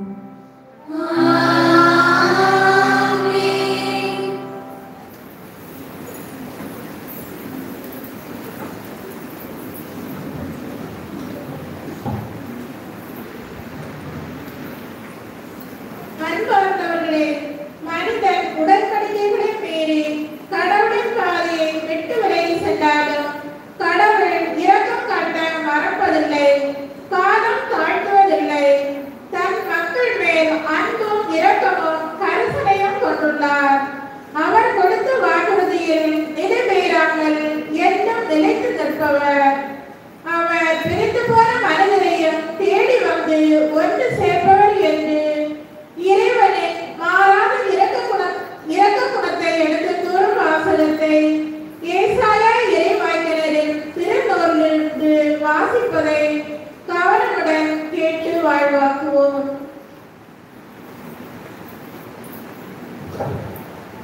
அன்பார்ந்தவர்களே மனிதன் உடன்படிக்கைகளின் பேரில் கடவுளின் பாதையை விட்டு விலகி சென்றாலும் கடவுள் இரக்கம் காட்ட மறப்பதில்லை காலம் தாழ்த்துவதில்லை தன் மக்கள் மேல் அன்பும் இரக்கமும் கரிசனையும் கொண்டுள்ளார் அவர் கொடுத்த வாக்குறுதியில் நிறைவேறாமல் என்றும் நிலைத்து நிற்பவர் அவர் பிரிந்து போன மனிதரையும் தேடி வந்து ஒன்று சேர்ப்பவர் என்று இறைவனின் மாறாத இரக்க குணம் இரக்க குணத்தை எடுத்து கூறும் வாசகத்தை ஏசாயா இறைவாய்களரின் திருநூலிலிருந்து வாசிப்பதை கவனமுடன் கேட்டு வாழ்வாக்குவோம்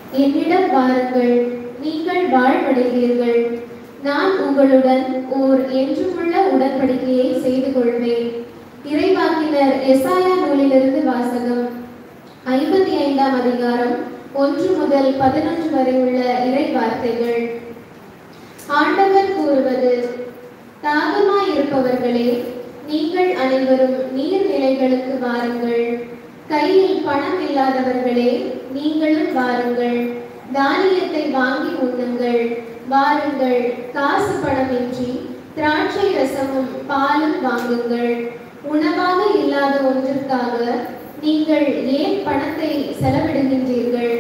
என்னிடம் வாருங்கள் நீங்கள் வாழ்வடைவீர்கள் நான் உங்களுடன் ஓர் என்றுமுள்ள உடன்படிக்கையை செய்து கொள்வேன் இறைவாக்கினர் எசாயா நூலிலிருந்து வாசகம் ஐம்பத்தி ஐந்தாம் அதிகாரம் ஒன்று முதல் பதினொன்று வரை உள்ள இறை வார்த்தைகள் ஆண்டவர் கூறுவது தாகமாயிருப்பவர்களே நீங்கள் அனைவரும் நீர்நிலைகளுக்கு வாருங்கள் கையில் பணம் இல்லாதவர்களே நீங்களும் வாருங்கள் தானியத்தை வாங்கி உண்ணுங்கள் வாருங்கள் காசு பணமின்றி திராட்சை ரசமும் பாலும் வாங்குங்கள் உணவாக இல்லாத ஒன்றிற்காக நீங்கள் ஏன் பணத்தை செலவிடுகின்றீர்கள்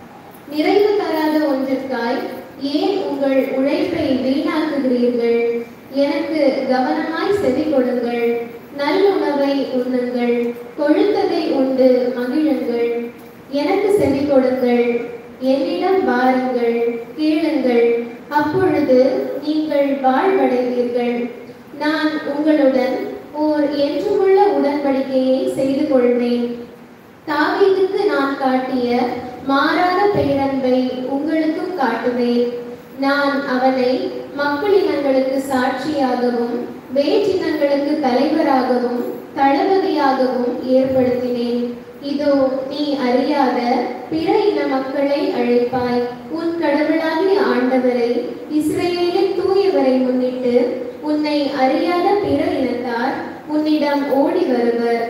நிறைவு தராத ஒன்றிற்காய் ஏன் உங்கள் உழைப்பை வீணாக்குகிறீர்கள் எனக்கு கவனமாய் செவி கொடுங்கள் நல்லுணவை உண்ணுங்கள் கொழுத்ததை உண்டு மகிழுங்கள் எனக்கு செவி கொடுங்கள் என்னிடம் வாருங்கள் கேளுங்கள் அப்பொழுது நீங்கள் வாழ்வடைவீர்கள் நான் உங்களுடன் ஓர் என்றுமுள்ள உடன்படிக்கையை செய்து கொள்வேன் தாவீதுக்கு நான் காட்டிய மாறாத பேரன்பை உங்களுக்கும் காட்டுவேன் நான் அவனை மக்களினங்களுக்கு சாட்சியாகவும் வேற்றினங்களுக்கு தலைவராகவும் தளபதியாகவும் ஏற்படுத்தினேன் இதோ நீ அறியாத பிற இன மக்களை அழைப்பாய் உன் கடவுளாகிய ஆண்டவரை இஸ்ரவேலின் தூயவரை முன்னிட்டு உன்னை அறியாத பிற இனத்தார் உன்னிடம் ஓடி வருவர்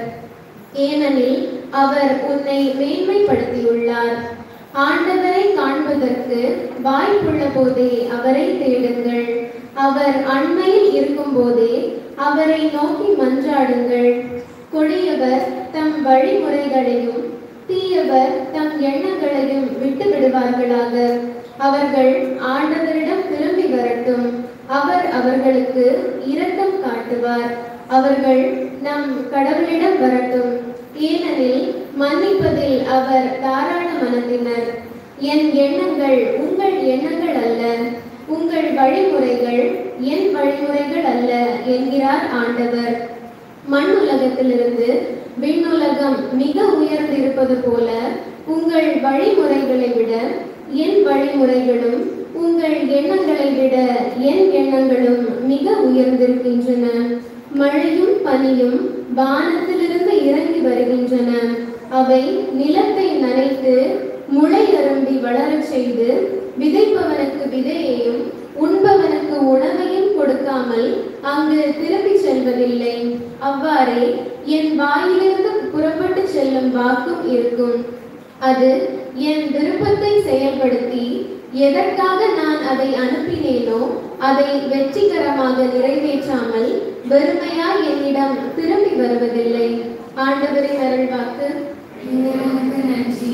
ஏனெனில் அவர் உன்னை மேன்மைப்படுத்தியுள்ளார் ஆண்டவரை காண்பதற்கு வாய்ப்புள்ள போதே அவரை தேடுங்கள் அவர் அண்மையில் இருக்கும்போதே அவரை நோக்கி மன்றாடுங்கள் கொடியவர் தம் வழிமுறைகளையும் தீயவர் தம் எண்ணங்களையும் விட்டு விடுவார்களாக அவர்கள் ஆண்டவரிடம் திரும்பி வரட்டும் அவர் அவர்களுக்கு இரக்கம் காட்டுவார் அவர்கள் நம் கடவுளிடம் வரட்டும் ஏனெனில் மன்னிப்பதில் அவர் தாராள மனதினர் என் எண்ணங்கள் உங்கள் எண்ணங்கள் அல்ல உங்கள் வழிமுறைகள் என் வழிமுறைகள் அல்ல என்கிறார் ஆண்டவர் மண் உலகத்திலிருந்து விண்ணுலகம் மிக உயர்ந்திருப்பது போல உங்கள் வழிமுறைகளை விட என் வழிமுறைகளும் உங்கள் எண்ணங்களை விட என் எண்ணங்களும் மிக உயர்ந்திருக்கின்றன மழையும் பனியும் வானத்திலிருந்து இறங்கி வருகின்றன அவை நிலத்தை நனைத்து முளை அரும்பி வளரச் செய்து விதைப்பவனுக்கு விதையையும் உண்பவனுக்கு உணவையும் கொடுக்காமல் அங்கு திரும்பி செல்வதில்லை அவ்வாறே என் வாயிலிருந்து புறப்பட்டு செல்லும் வாக்கும் இருக்கும் அது என் விருப்பத்தை செயல்படுத்தி எதற்காக நான் அதை அனுப்பினேனோ அதை வெற்றிகரமாக நிறைவேற்றாமல் வெறுமையாய் என்னிடம் திரும்பி வருவதில்லை ஆண்டவரின் அருள்வாக்கு இறைவனுக்கு நன்றி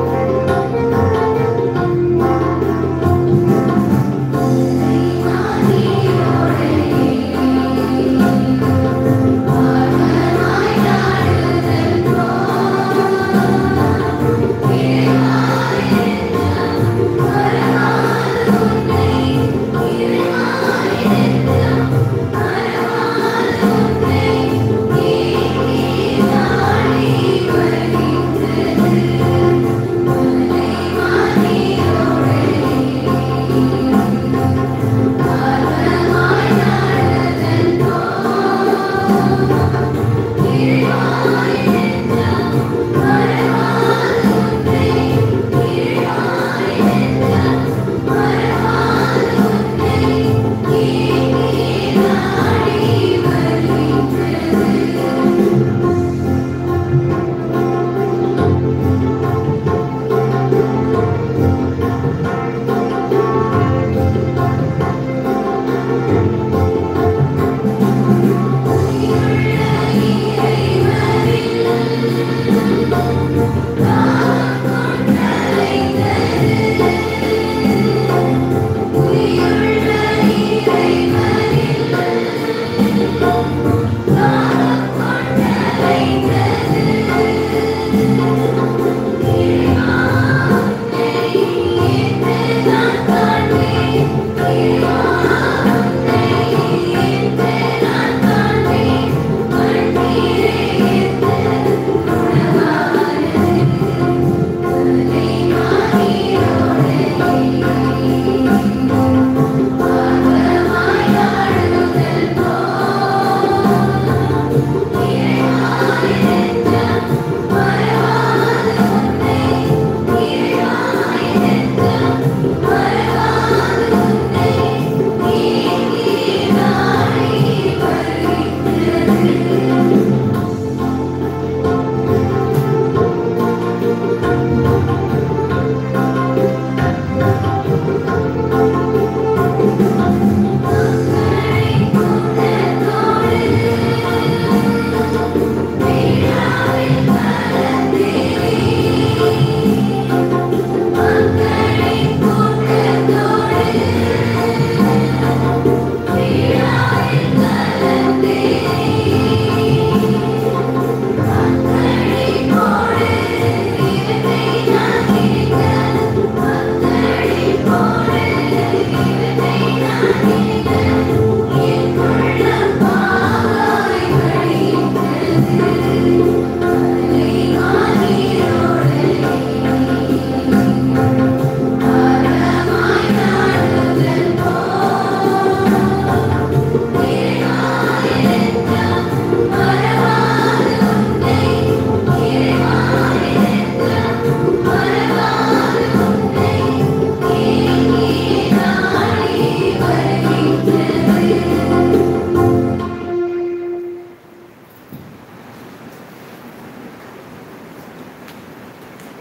Thank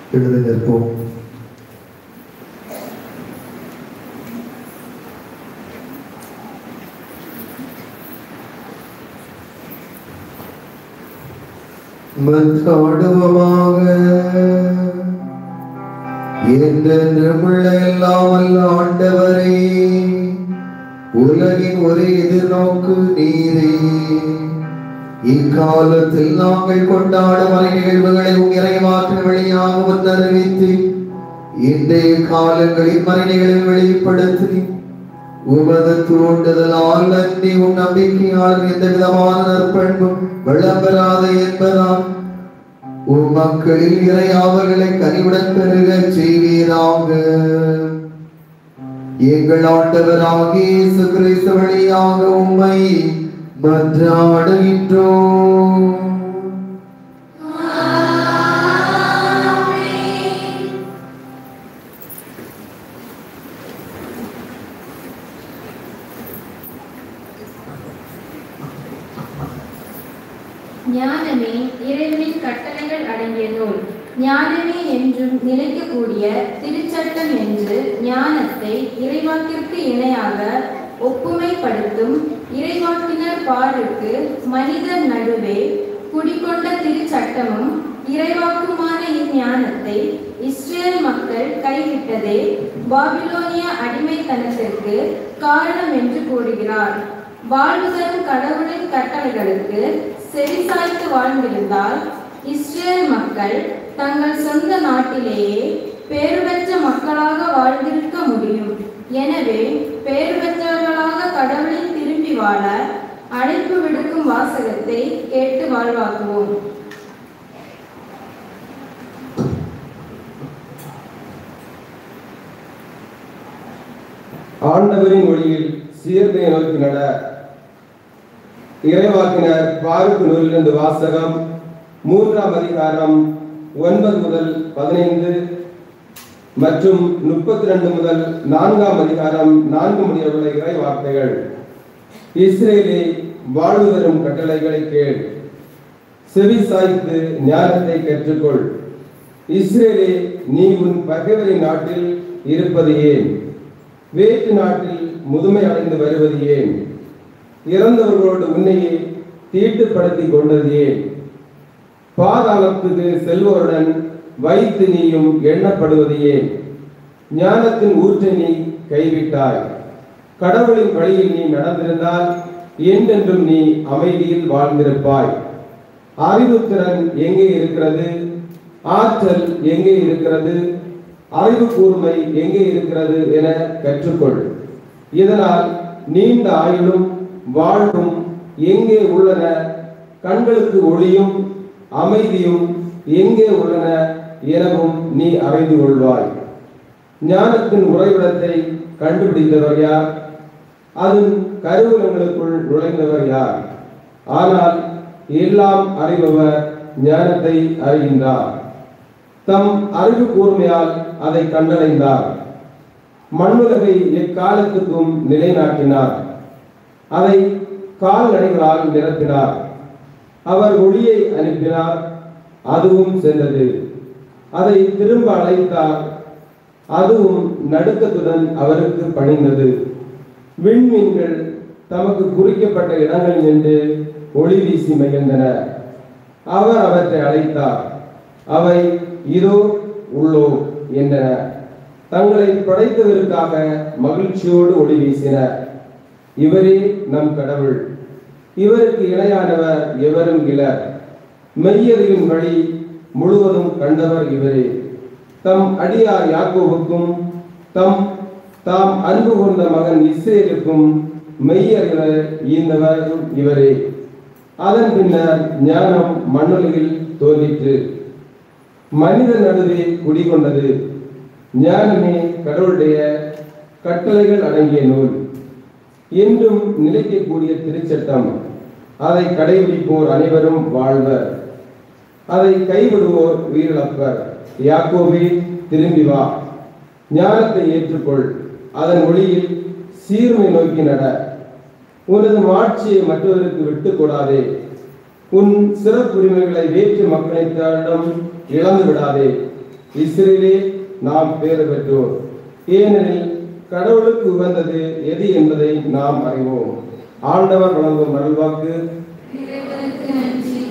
எழுதி நிற்போம் மன்றாடுவோமாக என்றென்றுமுள்ள எல்லாம் வல்ல ஆண்டவரே உலகின் ஒரே எதிர்நோக்கு நீரே இக்காலத்தில் நாங்கள் கொண்டாடும் மறை நிகழ்வுகளை உம் இறைமாற்று வழியாக முன்னறிவித்து இன்றைய காலங்களில் மறை நிகழ்வு வெளிப்படுத்தி உமது தூண்டுதலால் நன்றி உன் நம்பிக்கையாளர் எந்த விதமான நற்பண்பும் விளம்பெறாத என்பதால் உம் மக்களில் இறை அவர்களை கனிவுடன் பெருக செய்வீராக எங்கள் ஆண்டவராகிய இயேசு கிறிஸ்து வழியாக உம்மை மன்றாடுகின்றோம் ஞானமே இறைவனின் கட்டளைகள் அடங்கிய நூல் ஞானமே என்றும் நிலைக்கக்கூடிய திருச்சட்டம் என்று ஞானத்தை இறைவாக்கிற்கு இணையாக ஒப்புமைப்படுத்தும் இறைவாக்கினர் பாருக்கு மனிதர் நடுவே குடிகொண்ட திருச்சட்டமும் இறைவாக்குமான இஞ்ஞானத்தை இஸ்ரேல் மக்கள் கைவிட்டதே பாபிலோனிய அடிமைத்தனத்திற்கு காரணம் என்று கூறுகிறார் வாழ்வு தரும் கடவுளின் கட்டளைகளுக்கு செவிசாய்த்து வாழ்ந்திருந்தால் இஸ்ரேல் மக்கள் தங்கள் சொந்த நாட்டிலேயே பேறு பெற்ற மக்களாக வாழ்ந்திருக்க முடியும் எனவே பேறு பெற்றவர்களாக கடவுளின் திரும்பி வாழ அழைப்பு விடுக்கும் வாசகத்தை கேட்டு வாழ்வாக்குவோம் ஆண்டவரின் ஒளியில் சீர்மை நோக்கி நட இறைவாக்கினர் பாருக்கு நூலிலிருந்து வாசகம் மூன்றாம் அதிகாரம் ஒன்பது முதல் பதினைந்து மற்றும் முப்பத்தி ரெண்டு முதல் நான்காம் அதிகாரம் நான்கு முடிவுள்ள இறை வார்த்தைகள் இஸ்ரேலே வாழ்வு தரும் கட்டளைகளை கேள் செவி சாய்த்து ஞானத்தை கற்றுக்கொள் இஸ்ரேலே நீ உன் பகைவரின் நாட்டில் இருப்பது ஏன் வேற்று நாட்டில் முதுமை அடைந்து வருவது ஏன் இறந்தவர்களோடு உன்னையே தீட்டுப்படுத்தி கொண்டது ஏன் பாதாளத்துக்கு செல்வோருடன் வைத்து நீயும் எண்ணப்படுவது ஏன் ஞானத்தின் ஊற்றை நீ கைவிட்டாய் கடவுளின் வழியில் நீ நடந்திருந்தால் என்றென்றும் நீ அமைதியில் வாழ்ந்திருப்பாய் அறிவுத்திறன் எங்கே இருக்கிறது ஆற்றல் எங்கே இருக்கிறது அறிவு கூர்மை எங்கே இருக்கிறது என கற்றுக்கொள் இதனால் நீண்ட ஆயுளும் வாழ்வும் எங்கே உள்ளன கண்களுக்கு ஒளியும் அமைதியும் எங்கே உள்ளன எனவும் நீ அறிந்து கொள்வாய் ஞானத்தின் உறைவிடத்தை கண்டுபிடித்தவர் யார் அதன் கருவூலங்களுக்குள் நுழைந்தவர் யார் ஆனால் எல்லாம் அறிபவர் ஞானத்தை அறிகின்றார் தம் அறிவு கூர்மையால் அதை கண்டடைந்தார் மண்ணுலகை எக்காலத்துக்கும் நிலைநாட்டினார் அதை கால்நடைகளால் நிரப்பினார் அவர் ஒளியை அனுப்பினார் அதுவும் சென்றது அதை திரும்ப அழைத்தார் அதுவும் நடுக்கத்துடன் அவருக்கு பணிந்தது விண்மீன்கள் தமக்கு குறிக்கப்பட்ட இடங்களில் நின்று ஒளி வீசி மகிழ்ந்தன அவர் அவற்றை அழைத்தார் அவை இதோ உள்ளோ என்றன தங்களை படைத்தவருக்காக மகிழ்ச்சியோடு ஒளி வீசின இவரே நம் கடவுள் இவருக்கு இணையானவர் எவரும் இலர் மெய்யறிவின் வழி முழுவதும் கண்டவர் இவரே தம் அடியார் யாக்கோவுக்கும் தம் தாம் அன்பு கொண்ட மகன் இஸ்ரேலுக்கும் மெய்யறிவை ஈந்தவர் இவரே அதன் பின்னர் ஞானம் மண்ணுலகில் தோன்றிற்று மனித நடுவே குடிகொண்டது ஞானமே கடவுளுடைய கட்டளைகள் அடங்கிய நூல் என்றும் நிலைக்கக்கூடிய திருச்சட்டம் அதை கடைபிடிப்போர் அனைவரும் வாழ்வர் அதை கைவிடுவோர் உயிரிழப்பர் யாக்கோபே திரும்பி வா ஞானத்தை ஏற்றுக்கொள் அதன் ஒளியில் சீர்மை நோக்கி நட உனது ஆட்சியை மற்றவருக்கு விட்டு கொடாதே உன் சிறப்புரிமைகளை வேற்று மக்களிடம் இழந்து விடாதே இஸ்ரேலே நாம் பேறு பெற்றோர் ஏனெனில் கடவுளுக்கு உகந்தது எது என்பதை நாம் அறிவோம் ஆண்டவர் வழங்கும் அருள்வாக்கு இறைவனுக்கு நன்றி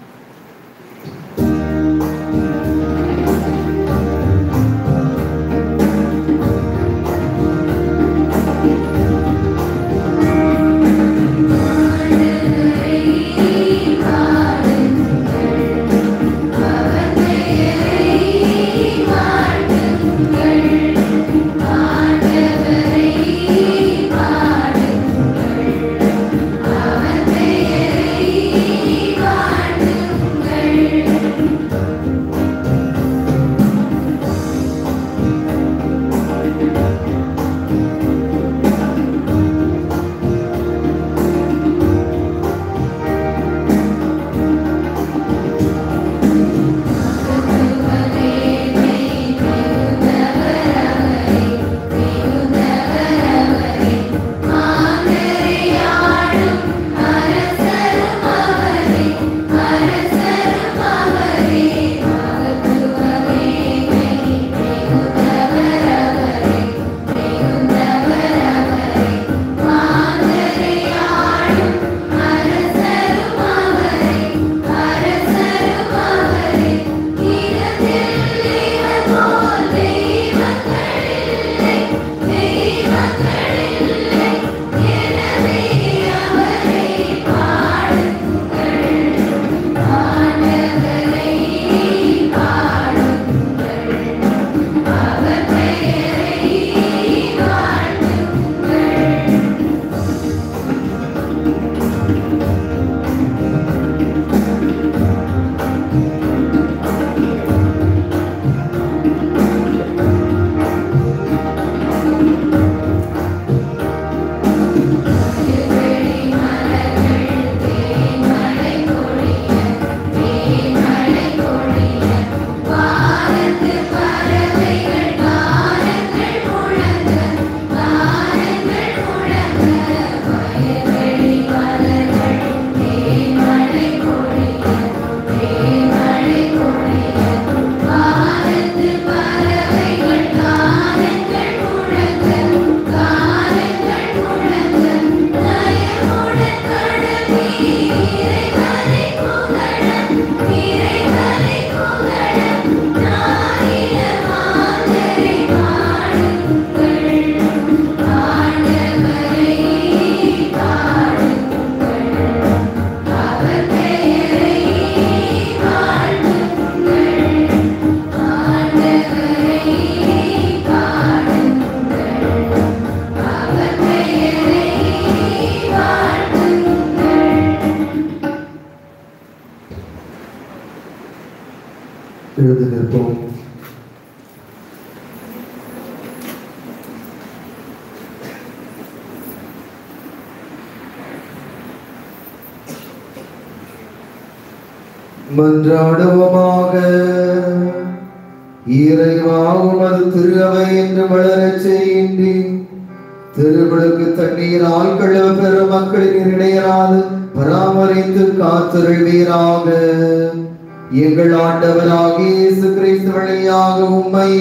எழுந்து நிற்போம் மன்றாடுவோமாக இறைவாகும் அது திரு அவை என்று வளரச் செய்கின்றேன் திருவிழுக்கு தண்ணீரால் கழுவ பெறும் மக்களின் இடையராது பராமரித்து காத்திருவீராக எங்கள் ஆண்டவராகிய இயேசு கிறிஸ்து வழியாக உம்மை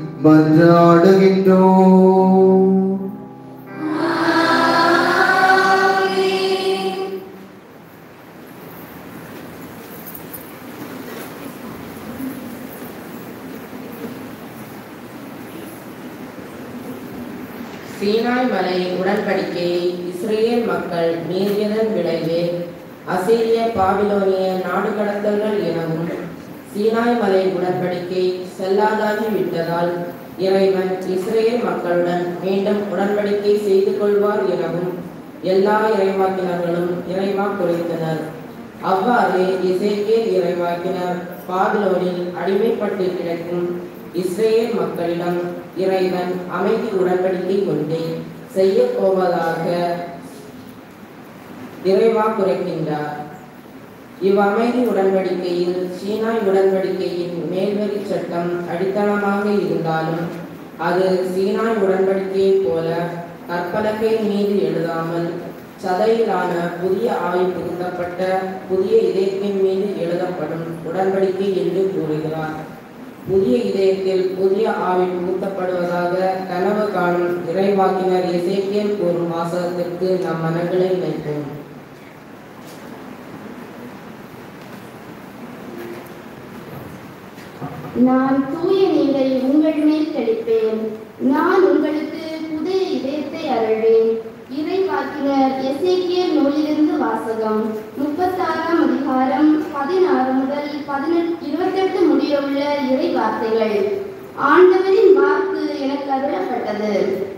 மன்றாடுகின்றோம் சீனாய் மலை உடன்படிக்கையை இஸ்ரேல் மக்கள் மீறியதன் விளைவே அசீரிய பாபிலோனிய நாடு கடத்தல்கள் எனவும் சீனாய் மலை உடன்படிக்கை செல்லாதாகி விட்டதால் இறைவன் இஸ்ரேல் மக்களுடன் மீண்டும் உடன்படிக்கை செய்து கொள்வார் எனவும் எல்லா இறைவாக்கினர்களும் இறைவா குறைத்தனர் அவ்வாறு இசைக்கேல் இறைவாக்கினர் பாபிலோனில் அடிமைப்பட்டு கிடக்கும் இஸ்ரேல் மக்களிடம் இறைவன் அமைதி உடன்படிக்கை கொண்டு செய்ய போவதாக இறைவா குறைக்கின்றார் இவ்வமைதி உடன்படிக்கையில் சீனாய் உடன்படிக்கையின் மேல்வரி சட்டம் அடித்தளமாக இருந்தாலும் அது சீனாய் உடன்படிக்கையைப் போல கற்பலகை மீது எழுதாமல் சதையிலான புதிய ஆய் புகுத்தப்பட்ட புதிய இதயத்தின் மீது எழுதப்படும் உடன்படிக்கை என்று கூறுகிறார் புதிய இதயத்தில் புதிய ஆவி புகுத்தப்படுவதாக கனவு காணும் இறைவாக்கினர் இசைக்கியல் கூறும் வாசகத்திற்கு நம் மனங்களை வைப்போம் நான் தூய நீரை உங்கள் மேல் தெளிப்பேன் நான் உங்களுக்கு புதிய இதயத்தை அருள்வேன் இறைவாக்கினர் எசேக்கியல் நூலிலிருந்து வாசகம் முப்பத்தாறாம் அதிகாரம் பதினாறு முதல் பதினெட்டு இருபத்தெட்டு முடியவுள்ள இறை வார்த்தைகள் ஆண்டவரின் வாக்கு எனக்கு அருளப்பட்டது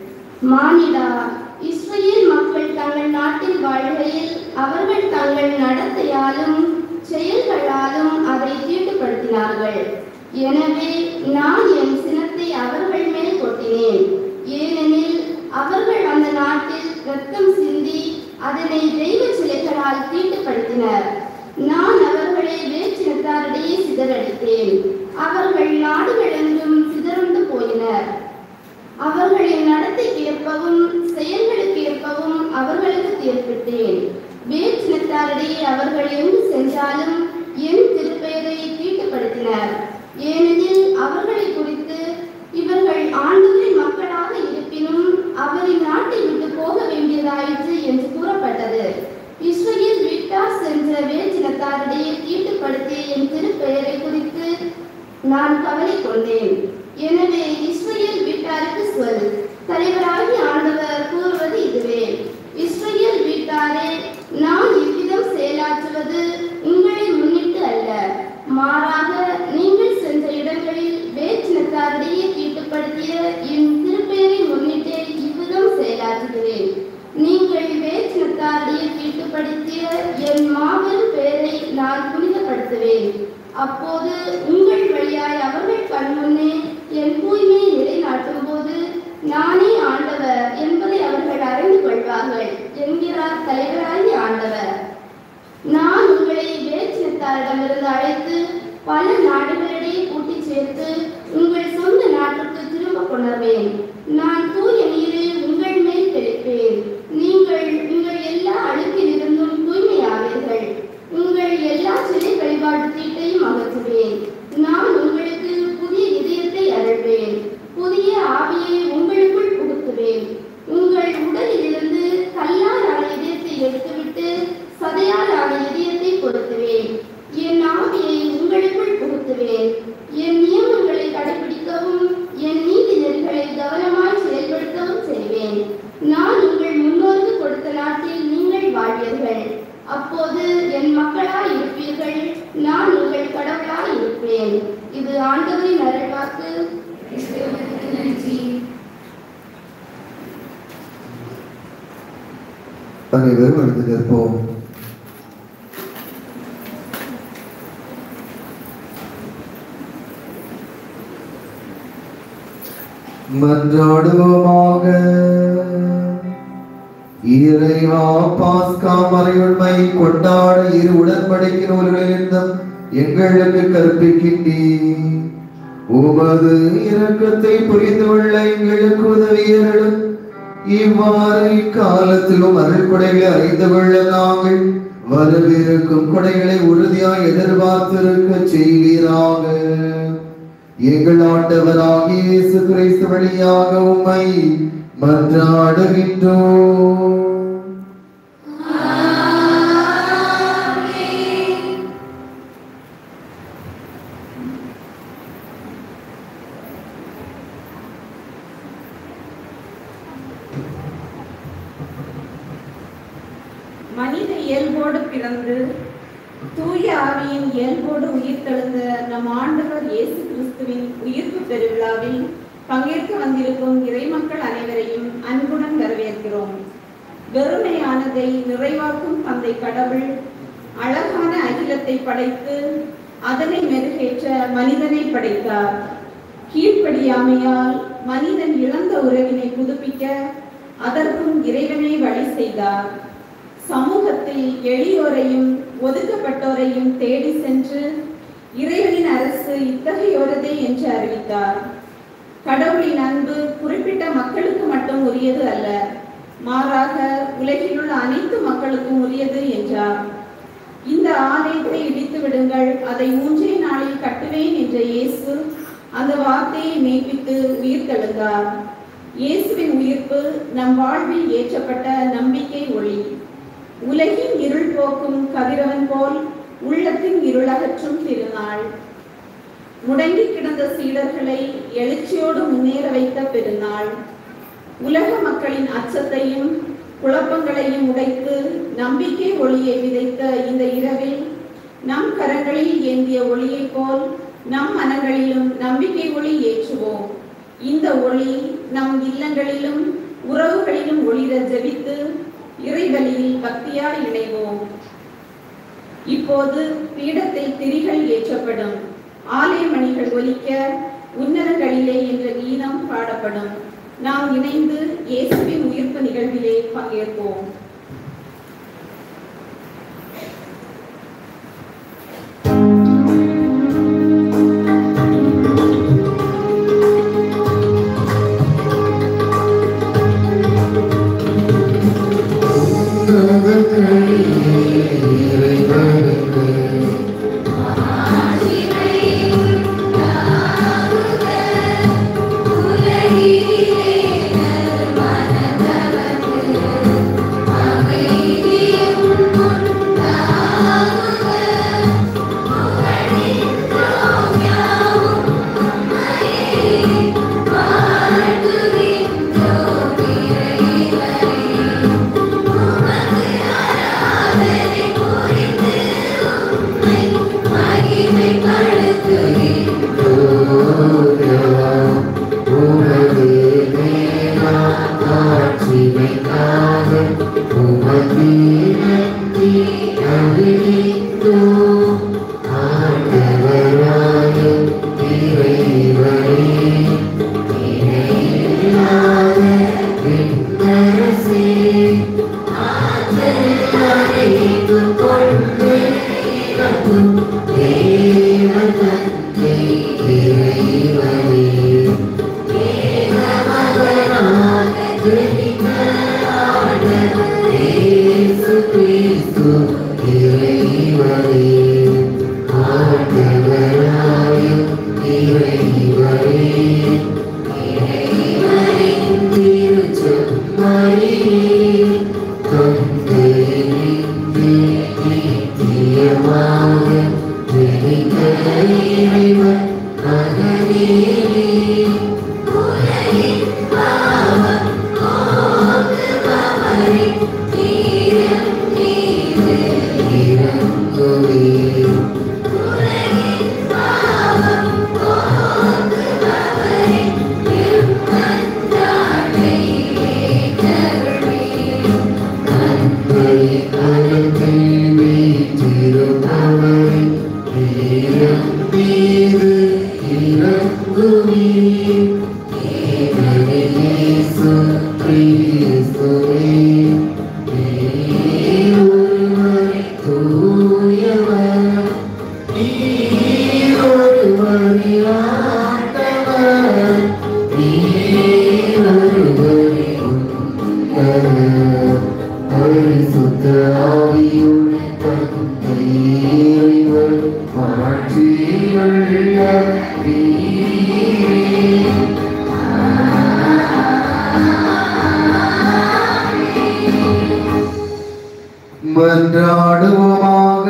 மானிடா இஸ்ரேல் மக்கள் தங்கள் நாட்டில் வாழ்கையில் அவர்கள் தங்கள் நடத்தையாலும் செயல்களாலும் அதை தீட்டுப்படுத்தினார்கள் எனவே நான் என் சினத்தை அவர்கள் மேல் கொட்டினேன் ஏனெனில் அவர்கள் அந்த நாட்டில் ரத்தம் சிந்தி அதனை தெய்வ சிலைகளால் தீட்டுப்படுத்தினர் நான் அவர்களை வேற்றினத்தாரிடையே சிதறடித்தேன் அவர்கள் நாடுகளெங்கும் சிதறந்து போயினர் அவர்களின் நடத்தைக்கு ஏற்பவும் செயல்களுக்கு ஏற்பவும் அவர்களுக்கு தீர்ப்பிட்டேன் வேற்றினத்தாரிடையே அவர்கள் எங்கு சென்றாலும் என் திருப்பெயரை தீட்டுப்படுத்தினர் ஏனெனில் அவர்களை குறித்து இவர்கள் ஆண்டவரின் மக்களாக இருப்பினும் அவரின் நாட்டை விட்டு போக வேண்டியதாயிற்று என்று கூறப்பட்டது இஸ்ரேல் வீட்டார் சென்ற வேற்றினத்தாரிடையே தீட்டுப்படுத்திய என் திருப்பெயரை குறித்து நான் கவலை கொண்டேன் எனவே இஸ்ரேல் வீட்டாருக்கு சொல் தலைவராகி ஆண்டவர் கூறுவது இதுவே இஸ்ரேல் வீட்டாரே நான் இவ்விதம் செயலாற்றுவது உங்களை முன்னிட்டு அல்ல மாறாக நீங்கள் சென்ற இடங்களில் வேற்றினத்தாரிடையே தீட்டுப்படுத்திய என் திருப்பெயரை முன்னிட்டு இவ்விதம் செயலாற்றுகிறேன் நீங்கள் வேற்றினத்தாரிடையே தீட்டுப்படுத்திய என் மாபெரும் பெயரை நான் புனிதப்படுத்துவேன் அப்போது உங்கள் வழியாய் அவர்கள் கண்முன்னே என் தூய்மையை நிலைநாட்டும் போது நானே ஆண்டவர் என்பதை அவர்கள் அறிந்து கொள்வார்கள் என்கிறார் தலைவராகி ஆண்டவர் நான் உங்களை வேற்றினத்தாரிடமிருந்து அழைத்து பல நாடுகளிடையே கூட்டிச் சேர்த்து உங்கள் சொந்த நாட்டுக்கு திரும்ப கொணர்வேன் நான் தூய நீரை உங்கள் மேல் தெளிப்பேன் நீங்கள் உங்கள் எல்லா அழுக்கிலிருந்தும் தூய்மையாவீர்கள் உங்கள் எல்லா சிலை வழிபாட்டு தீட்டையும் அகற்றுவேன் நான் உங்களுக்கு புதிய இதயத்தை அருள்வேன் புதிய ஆவியை உங்களுக்குள் புகுத்துவேன் உங்கள் உடலிலிருந்து கல்லாலான இதயத்தை எடுத்துவிட்டு சதையாலான இதயத்தை பொருத்துவேன் என் ஆவியை உங்களுக்குள் புகுத்துவேன் என் நியமங்களை கடைபிடிக்கவும் என் நீதி நெறிகளை கவனமாய் செயல்படுத்தவும் செய்வேன் நான் உங்கள் முன்னோருக்கு கொடுத்த நாட்டில் நீங்கள் வாழ்வீர்கள் அப்போது என் மக்களாய் இருப்பீர்கள் நான் உங்கள் கடவுளாய் இருப்பேன் இது ஆண்டவரின் அருள்வாக்கு நன்றி அனைவரும் எழுந்து நிற்போம் மன்றாடுவோமாக இறைவா பாஸ்கா மறையுண்மை கொண்டாட இரு உடன்படிக்கை நூல்களிலிருந்தும் எங்களுக்கு கற்பிக்கின்றீர் உமது இரக்கத்தை புரிந்து கொள்ள எங்களுக்கு உதவியர்களும் இவ்வாறு இக்காலத்திலும் அருள்கொடைகளை அறிந்து கொள்ள நாங்கள் வரவிருக்கும் கொடைகளை உறுதியாய் எதிர்பார்த்திருக்க செய்வீராக எங்கள் ஆண்டவராகிய இயேசு கிறிஸ்து வழியாக உம்மை மன்றாடுகின்றோம் மனித இயல்போடு பிறந்து தூய ஆவியின் இயல்போடு உயிர்த்தெழுந்த நம் ஆண்டவர் இயேசு கிறிஸ்துவின் உயிர்ப்பு பெருவிழாவில் பங்கேற்க வந்திருக்கும் இறைமக்கள் அனைவரையும் அன்புடன் வரவேற்கிறோம் வெறுமையானதை நிறைவாக்கும் தந்தை கடவுள் அழகான அகிலத்தை படைத்து அதனை மெருகேற்ற மனிதனை படைத்தார் கீழ்ப்படியாமையால் மனிதன் இழந்த உறவினை புதுப்பிக்க அதற்கும் இறைவனை வழி செய்தார் சமூகத்தில் எளியோரையும் ஒதுக்கப்பட்டோரையும் தேடி சென்று இறைவனின் அரசு இத்தகையோரதே என்று அறிவித்தார் கடவுளின் அன்பு குறிப்பிட்ட மக்களுக்கு மட்டும் உரியது அல்ல மாறாக உலகில் உள்ள அனைத்து மக்களுக்கும் உரியது என்றார் இந்த ஆலயத்தை இடித்து விடுங்கள் அதை மூன்றே நாளில் கட்டுவேன் என்ற இயேசு அந்த வார்த்தையை மெய்ப்பித்து உயிர்த்தெழுந்தார் இயேசுவின் உயிர்ப்பு நம் வாழ்வில் ஏற்றப்பட்ட நம்பிக்கை ஒளி உலகின் இருள் போக்கும் கதிரவன் போல் உள்ளத்தின் இருளகற்றும் திருநாள் முடங்கி கிடந்த சீடர்களை எழுச்சியோடு முன்னேற வைத்த பெருநாள் உலக மக்களின் அச்சத்தையும் குழப்பங்களையும் உடைத்து நம்பிக்கை ஒளியை விதைத்த இந்த இரவில் நம் கரங்களில் ஏந்திய ஒளியைப் போல் நம் மனங்களிலும் நம்பிக்கை ஒளி ஏற்றுவோம் இந்த ஒளி நம் இல்லங்களிலும் உறவுகளிலும் ஒளிர ஜெபித்து இறைவழியில் பக்தியாய் இணைவோம் இப்போது பீடத்தில் திரிகள் ஏற்றப்படும் ஆலய மணிகள் ஒலிக்க உன்னதங்களிலே என்ற கீதம் பாடப்படும் நாம் இணைந்து இயேசுவின் உயிர்ப்பு நிகழ்விலே பங்கேற்போம் மன்றாடுவோமாக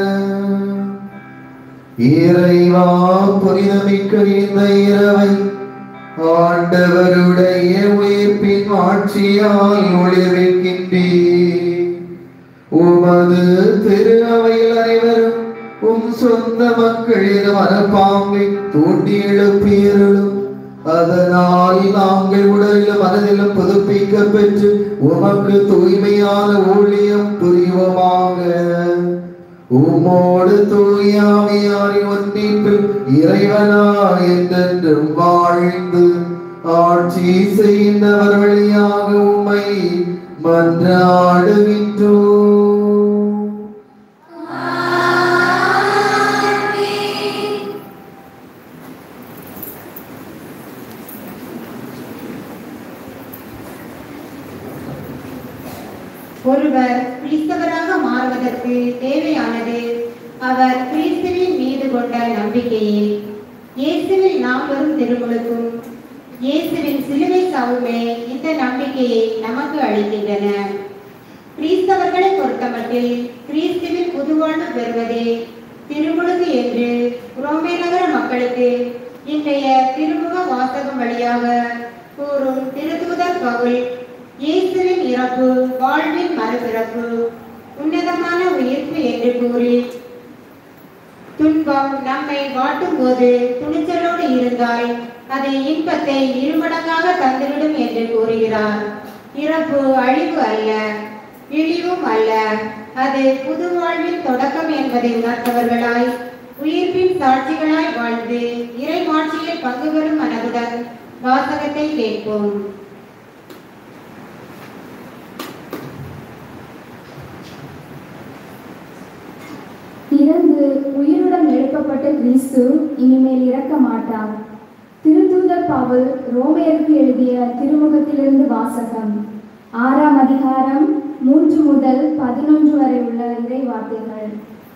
இறைவா புனிதமிக்க இந்த இரவை ஆண்டவருடைய உயிர்ப்பின் ஆட்சியால் ஒளிர்விக்கின்றீர் உமது திரு அவையில் அனைவரும் உம் சொந்த மக்களின் மனப்பாங்கை தூண்டி எழுப்பியருளும் அதனால் நாங்கள் உடலிலும் மனதிலும் புதுப்பிக்க பெற்று உமக்கு தூய்மையான ஊழியம் புரிவோமாக உமோடு தூயாவியாரின் ஒன்றிப்பில் இறைவனார் என்றென்றும் வாழ்ந்து ஆட்சி செய்கின்றவர் வழியாக உம்மை மன்றாடுகின்றோம் ஒருவர் கிறிஸ்தவராக மாறுவதற்கு தேவையானது அவர் கிறிஸ்துவின் மீது கொண்ட நம்பிக்கையே இயேசுவில் நாம் வரும் திருமுழுக்கும் இயேசுவின் சிலுவை சாவுமே இந்த நம்பிக்கையை நமக்கு அளிக்கின்றன கிறிஸ்தவர்களை பொறுத்தமட்டில் கிறிஸ்துவின் புதுவாழ்வு பெறுவதே திருமுழுக்கு என்று ரோமே நகர மக்களுக்கு இன்றைய திருமுக வாசகம் வழியாக கூறும் திருத்தூதர் பவுல் இயேசுவின் இறப்பு வாழ்வின் மறுபிறப்பு உன்னதமான உயிர்ப்பு என்று கூறி துன்பம் நம்மை வாட்டும் போது துணிச்சலோடு இருந்தால் அது இன்பத்தை இருமடங்காக தந்துவிடும் என்று கூறுகிறார் இறப்பு அழிவு அல்ல இழிவும் அல்ல அது புது வாழ்வின் தொடக்கம் என்பதை உணர்ந்தவர்களாய் உயிர்ப்பின் சாட்சிகளாய் வாழ்ந்து இறை மாட்சியில் பங்கு பெறும் மனதுடன் வாசகத்தை கேட்போம் இறந்து உயிருடன் எழுப்பப்பட்ட கிறிஸ்து இனிமேல் இறக்க மாட்டார் திருத்தூதர் பவுல் ரோமையருக்கு எழுதிய திருமுகத்திலிருந்து வாசகம் ஆறாம் அதிகாரம் மூன்று முதல் பதினொன்று வரை உள்ள இறை வார்த்தைகள்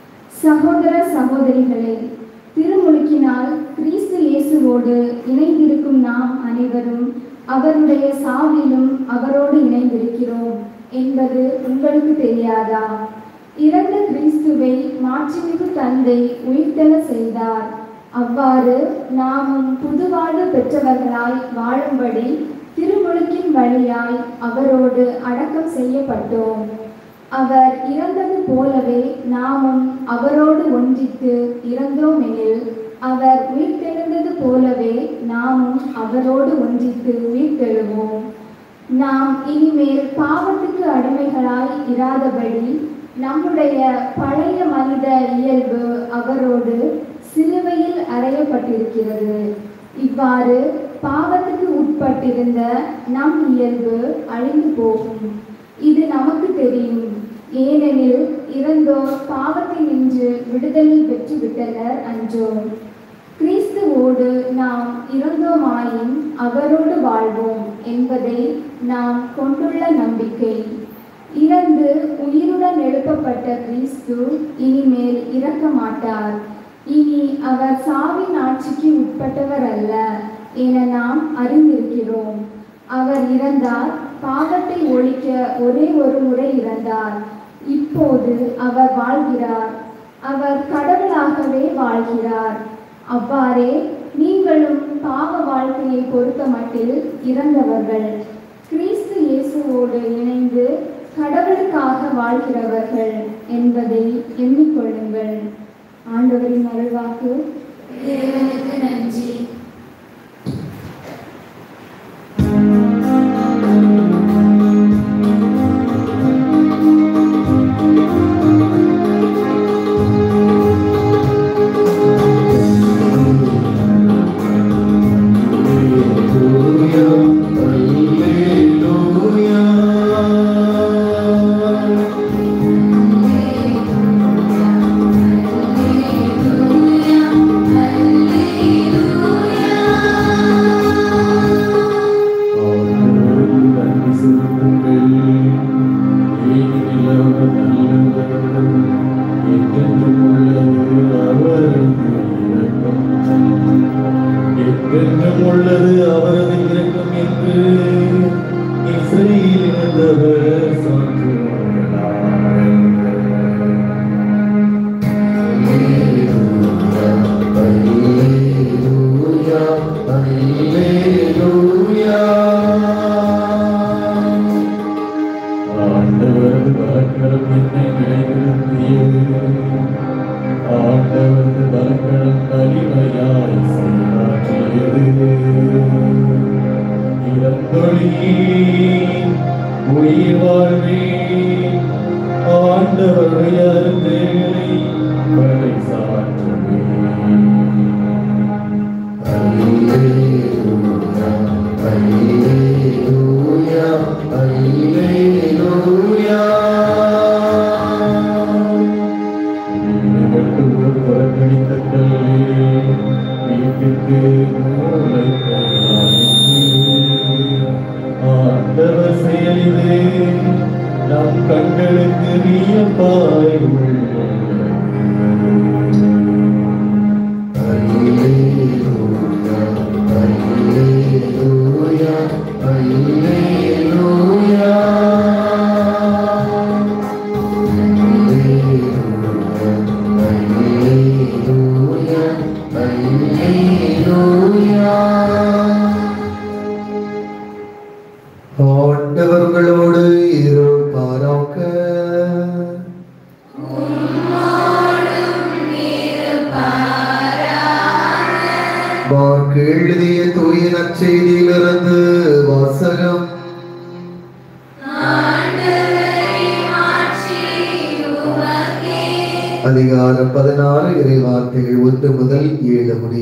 சகோதர சகோதரிகளே திருமுழுக்கினால் கிறிஸ்து இயேசுவோடு இணைந்திருக்கும் நாம் அனைவரும் அவருடைய சாவிலும் அவரோடு இணைந்திருக்கிறோம் என்பது உங்களுக்கு தெரியாதா இறந்த கிறிஸ்துவை மாட்சிமிகு தந்தை உயிர்த்தெழ செய்தார் அவ்வாறு நாமும் புதுவாழ்வு பெற்றவர்களாய் வாழும்படி திருமுழுக்கின் வழியாய் அவரோடு அடக்கம் செய்யப்பட்டோம் அவர் இறந்தது போலவே நாமும் அவரோடு ஒன்றித்து இறந்தோம் எனில் அவர் உயிர்த்தெழுந்தது போலவே நாமும் அவரோடு ஒன்றித்து உயிர்த்தெழுவோம் நாம் இனிமேல் பாவத்துக்கு அடிமைகளாய் இராதபடி நம்முடைய பழைய மனித இயல்பு அவரோடு சிலுவையில் அறையப்பட்டிருக்கிறது இவ்வாறு பாவத்துக்கு உட்பட்டிருந்த நம் இயல்பு அழிந்து போகும் இது நமக்கு தெரியும் ஏனெனில் இறந்தோர் பாவத்தினின்று விடுதலை பெற்று விட்டனர் அன்றோ கிறிஸ்துவோடு நாம் இறந்தோமாயின் அவரோடு வாழ்வோம் என்பதை நாம் கொண்டுள்ள நம்பிக்கை இறந்து உயிருடன் எழுப்பப்பட்ட கிறிஸ்து இனிமேல் இறக்க மாட்டார் இனி அவர் சாவின் ஆட்சிக்கு உட்பட்டவர் அல்ல என நாம் அறிந்திருக்கிறோம் அவர் இறந்தார் பாவத்தை ஒழிக்க ஒரே ஒரு முறை இறந்தார் இப்போது அவர் வாழ்கிறார் அவர் கடவுளாகவே வாழ்கிறார் அவ்வாறே நீங்களும் பாவ வாழ்க்கையை பொறுத்த மட்டில் இறந்தவர்கள் கிறிஸ்து இயேசுவோடு இணைந்து கடவுளுக்காக வாழ்கிறவர்கள் என்பதை எண்ணிக்கொள்ளுங்கள் ஆண்டவரின் அருள்வாக்கு இறைவனுக்கு நன்றி என்றும் உள்ளது அவரது இரக்கம் என்று இசையில் இருந்தவர் ஆண்டவரது பலக்கரம் என்னை நிலைநிறுத்தியது ஆண்டவரது பலக்கரம் வலிமையாய் செயலாற்றியது இறந்தொழி உயிர் வாழ்வே ஆண்டவருடைய அருந்தேகளை பறை சாற்றுவே கட்டுவோர் புறக்கணித்த கல்லே வீட்டுக்கு மூளை ஆண்டவர் செயலிது நம் கண்களுக்கு வியப்பாய் உள்ளது மார்க்கு எழுதிய தூய நற்செய்தியிலிருந்து வாசகம் அதிகாரம் பதினாறு இறை வார்த்தைகள் ஒன்று முதல் ஏழு முடிய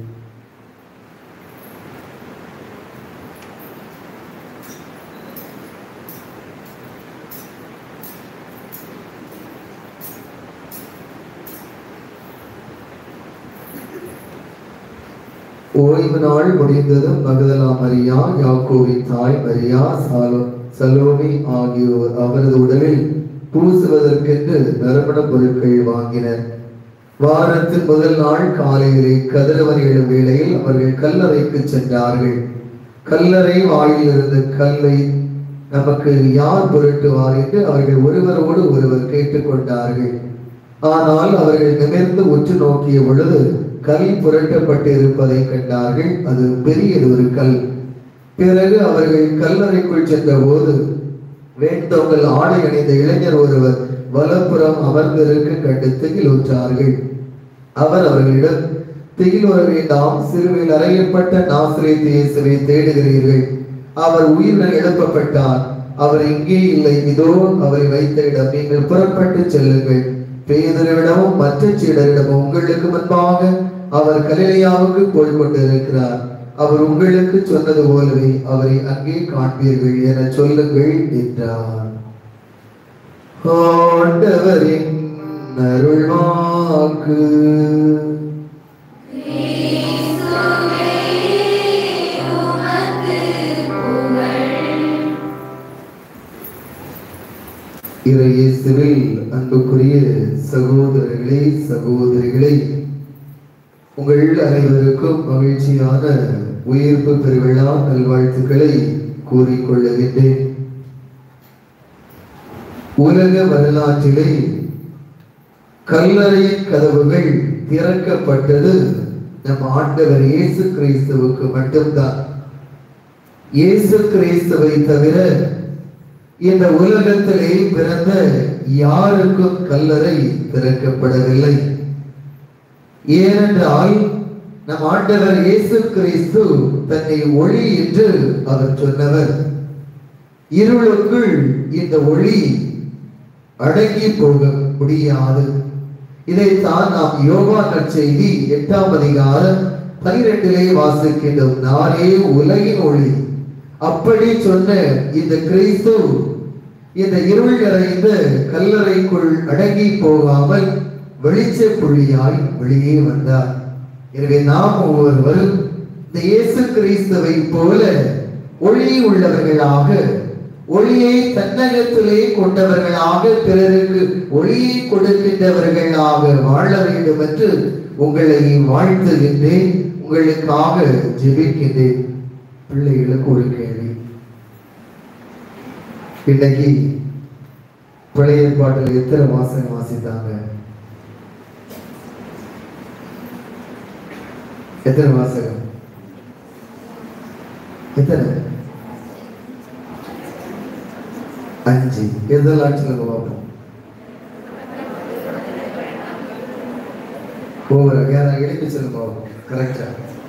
ஓய்வு நாள் முடிந்ததும் மகதலா மரியா யாக்கோவின் தாய் மரியா சாலோ சலோமி ஆகியோர் அவரது உடலில் பூசுவதற்கென்று நறுமண பொருட்கள் வாங்கினர் வாரத்தின் முதல் நாள் காலையிலே கதிரவன் எழும் வேளையில் அவர்கள் கல்லறைக்கு சென்றார்கள் கல்லறை வாயில் இருந்த கல்லை நமக்கு யார் புரட்டுவார் என்று அவர்கள் ஒருவரோடு ஒருவர் கேட்டுக்கொண்டார்கள் ஆனால் அவர்கள் நிமிர்ந்து உற்று நோக்கிய பொழுது கல் புரட்டப்பட்டு இருப்பதை கண்டார்கள் அது பெரியது ஒரு கல் பிறகு அவர்கள் கல்லறைக்குள் சென்றபோது வேண்டவங்கள் ஆடை அணிந்த இளைஞர் ஒருவர் வலப்புறம் அமர்ந்திருக்க கண்டு திகிலுற்றார்கள் அவர் அவர்களிடம் திகில் வர வேண்டாம் சிறுவையில் அறையப்பட்ட நாசிரியத் இயேசுவை தேடுகிறீர்கள் அவர் உயிருடன் எழுப்பப்பட்டார் அவர் இங்கே இல்லை இதோ அவரை வைத்த இடம் நீங்கள் புறப்பட்டு செல்லுங்கள் பேதரிடமும் மற்ற சீடரிடமும் உங்களுக்கு முன்பாக அவர் கலிலையாவுக்கு போய் கொண்டிருக்கிறார் அவர் உங்களுக்கு சொன்னது போலவே அவரை அங்கே காண்பீர்கள் என சொல்லுங்கள் என்றார் ஆண்டவரின் அருள்வாக்கு இறையேசுவில் அன்புக்குரிய சகோதரர்களே சகோதரிகளே உங்கள் அனைவருக்கும் மகிழ்ச்சியான உயிர்ப்பு பெருவிழா நல்வாழ்த்துக்களை கூறிக்கொள்ளுகின்றேன் உலக வரலாற்றிலே கல்லறையின் கதவுகள் திறக்கப்பட்டது நம் ஆண்டவர் இயேசு கிறிஸ்துவுக்கு மட்டும்தான் இயேசு கிறிஸ்துவை தவிர இந்த உலகத்திலே பிறந்த யாருக்கும் கல்லறை திறக்கப்படவில்லை ஏனென்றால் நம் ஆண்டவர் இயேசு கிறிஸ்து தன்னை ஒளி என்று அவர் சொன்னவர் இருளுக்குள் இந்த ஒளி அடங்கி போக முடியாது இதைத்தான் நாம் யோகா நற்செய்தி எட்டாம் அதிகாரம் பனிரெண்டிலே வாசிக்கின்றோம் நானே உலகின் ஒளி அப்படி சொன்ன இந்த கிறிஸ்து இந்த இருள் நிறைந்த கல்லறைக்குள் அடங்கி போகாமல் வெளிச்ச புள்ளியாய் வெளியே வந்தார் எனவே நாம் ஒவ்வொருவரும் இந்த இயேசு கிறிஸ்துவை போல ஒளி உள்ளவர்களாக ஒளியை தன்னகத்திலே கொண்டவர்களாக பிறருக்கு ஒளியை கொடுக்கின்றவர்களாக வாழ வேண்டும் என்று உங்களை வாழ்த்துகின்றேன் உங்களுக்காக ஜெபிக்கின்றேன் பிள்ளைகளுக்கு ஒரு கேள்வி இன்னைக்கு பழைய ஏற்பாட்டில் எத்தனை வாசகம் வாசித்தாங்க எத்தனை வாசகம் எத்தனை அஞ்சு எதெல்லாம் சொல்லுங்க பார்ப்போம் ஒவ்வொரு யாராவது எழுப்பி சொல்லுங்க பார்ப்போம் கரெக்டா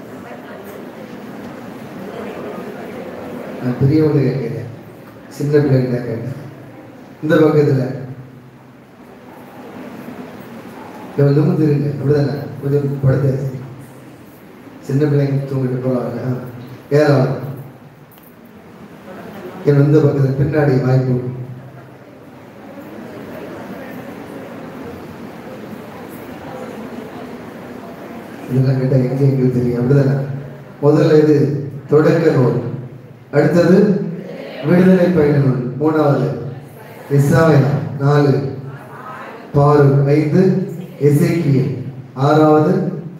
நான் பெரியவங்க கேட்கிறேன் சின்ன பிள்ளைங்க கேட்டேன் இந்த பக்கத்துல கொஞ்சம் நிமிர்ந்துருங்க அப்படிதானே கொஞ்சம் படுத்து சின்ன பிள்ளைங்க தூங்கிட்டு போறாங்க ஏறாம் என் இந்த பக்கத்துல பின்னாடி வாய்ப்பு இதெல்லாம் கேட்டா எங்க எங்களுக்கு தெரியும் அப்படிதானே முதல்ல இது தொடக்க நூல் அடுத்தது விடுதலை பயண நூல் மூணாவது இஸ்ராயல் நாலு பாரு ஐந்து எசேக்கியல் ஆறாவது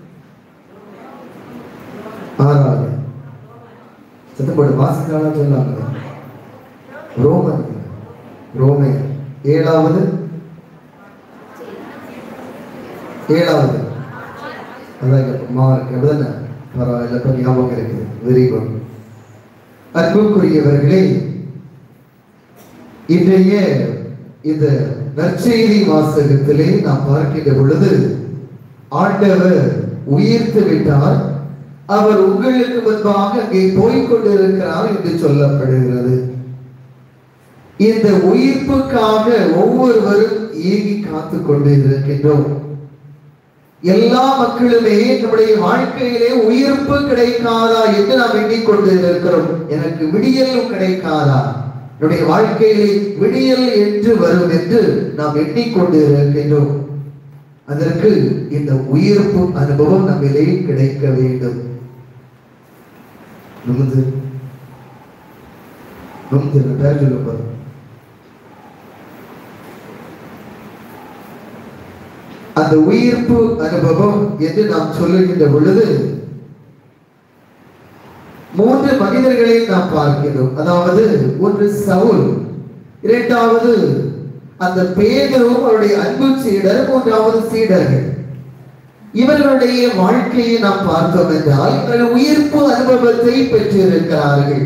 ஆறாவது சத்தப்படு வாசிக்கால சொல்லாங்க ரோமன் ரோமே ஏழாவது ஏழாவது அதான் மார்க் அப்படிதானே பரவாயில்ல இப்ப ஞாபகம் இருக்குது வெரி குட் அன்புக்குரியவர்களே இன்றைய இந்த நற்செய்தி வாசகத்திலே நாம் பார்க்கின்ற பொழுது ஆண்டவர் உயிர்த்து விட்டார் அவர் உங்களுக்கு முன்பாக அங்கே போய்க் கொண்டிருக்கிறார் என்று சொல்லப்படுகிறது இந்த உயிர்ப்புக்காக ஒவ்வொருவரும் ஏங்கி காத்து கொண்டு இருக்கின்றோம் எல்லா மக்களுமே நம்முடைய வாழ்க்கையிலே உயிர்ப்பு கிடைக்காதா என்று நாம் எண்ணிக்கொண்டு இருக்கிறோம் எனக்கு விடியலும் கிடைக்காதா என்னுடைய வாழ்க்கையிலே விடியல் என்று வரும் என்று நாம் எண்ணிக்கொண்டு இருக்கின்றோம் அதற்கு இந்த உயிர்ப்பு அனுபவம் நம்மிலே கிடைக்க வேண்டும் நுமுது நுமுது பேர் சொல்ல பாருங்க அந்த உயிர்ப்பு அனுபவம் என்று நாம் சொல்லுகின்ற பொழுது மூன்று மனிதர்களை நாம் பார்க்கிறோம் அதாவது ஒன்று சவுல் இரண்டாவது அந்த பேதரும் அவருடைய அன்பு சீடர் மூன்றாவது சீடர்கள் இவர்களுடைய வாழ்க்கையை நாம் பார்த்தோம் என்றால் இவர்கள் உயிர்ப்பு அனுபவத்தை பெற்றிருக்கிறார்கள்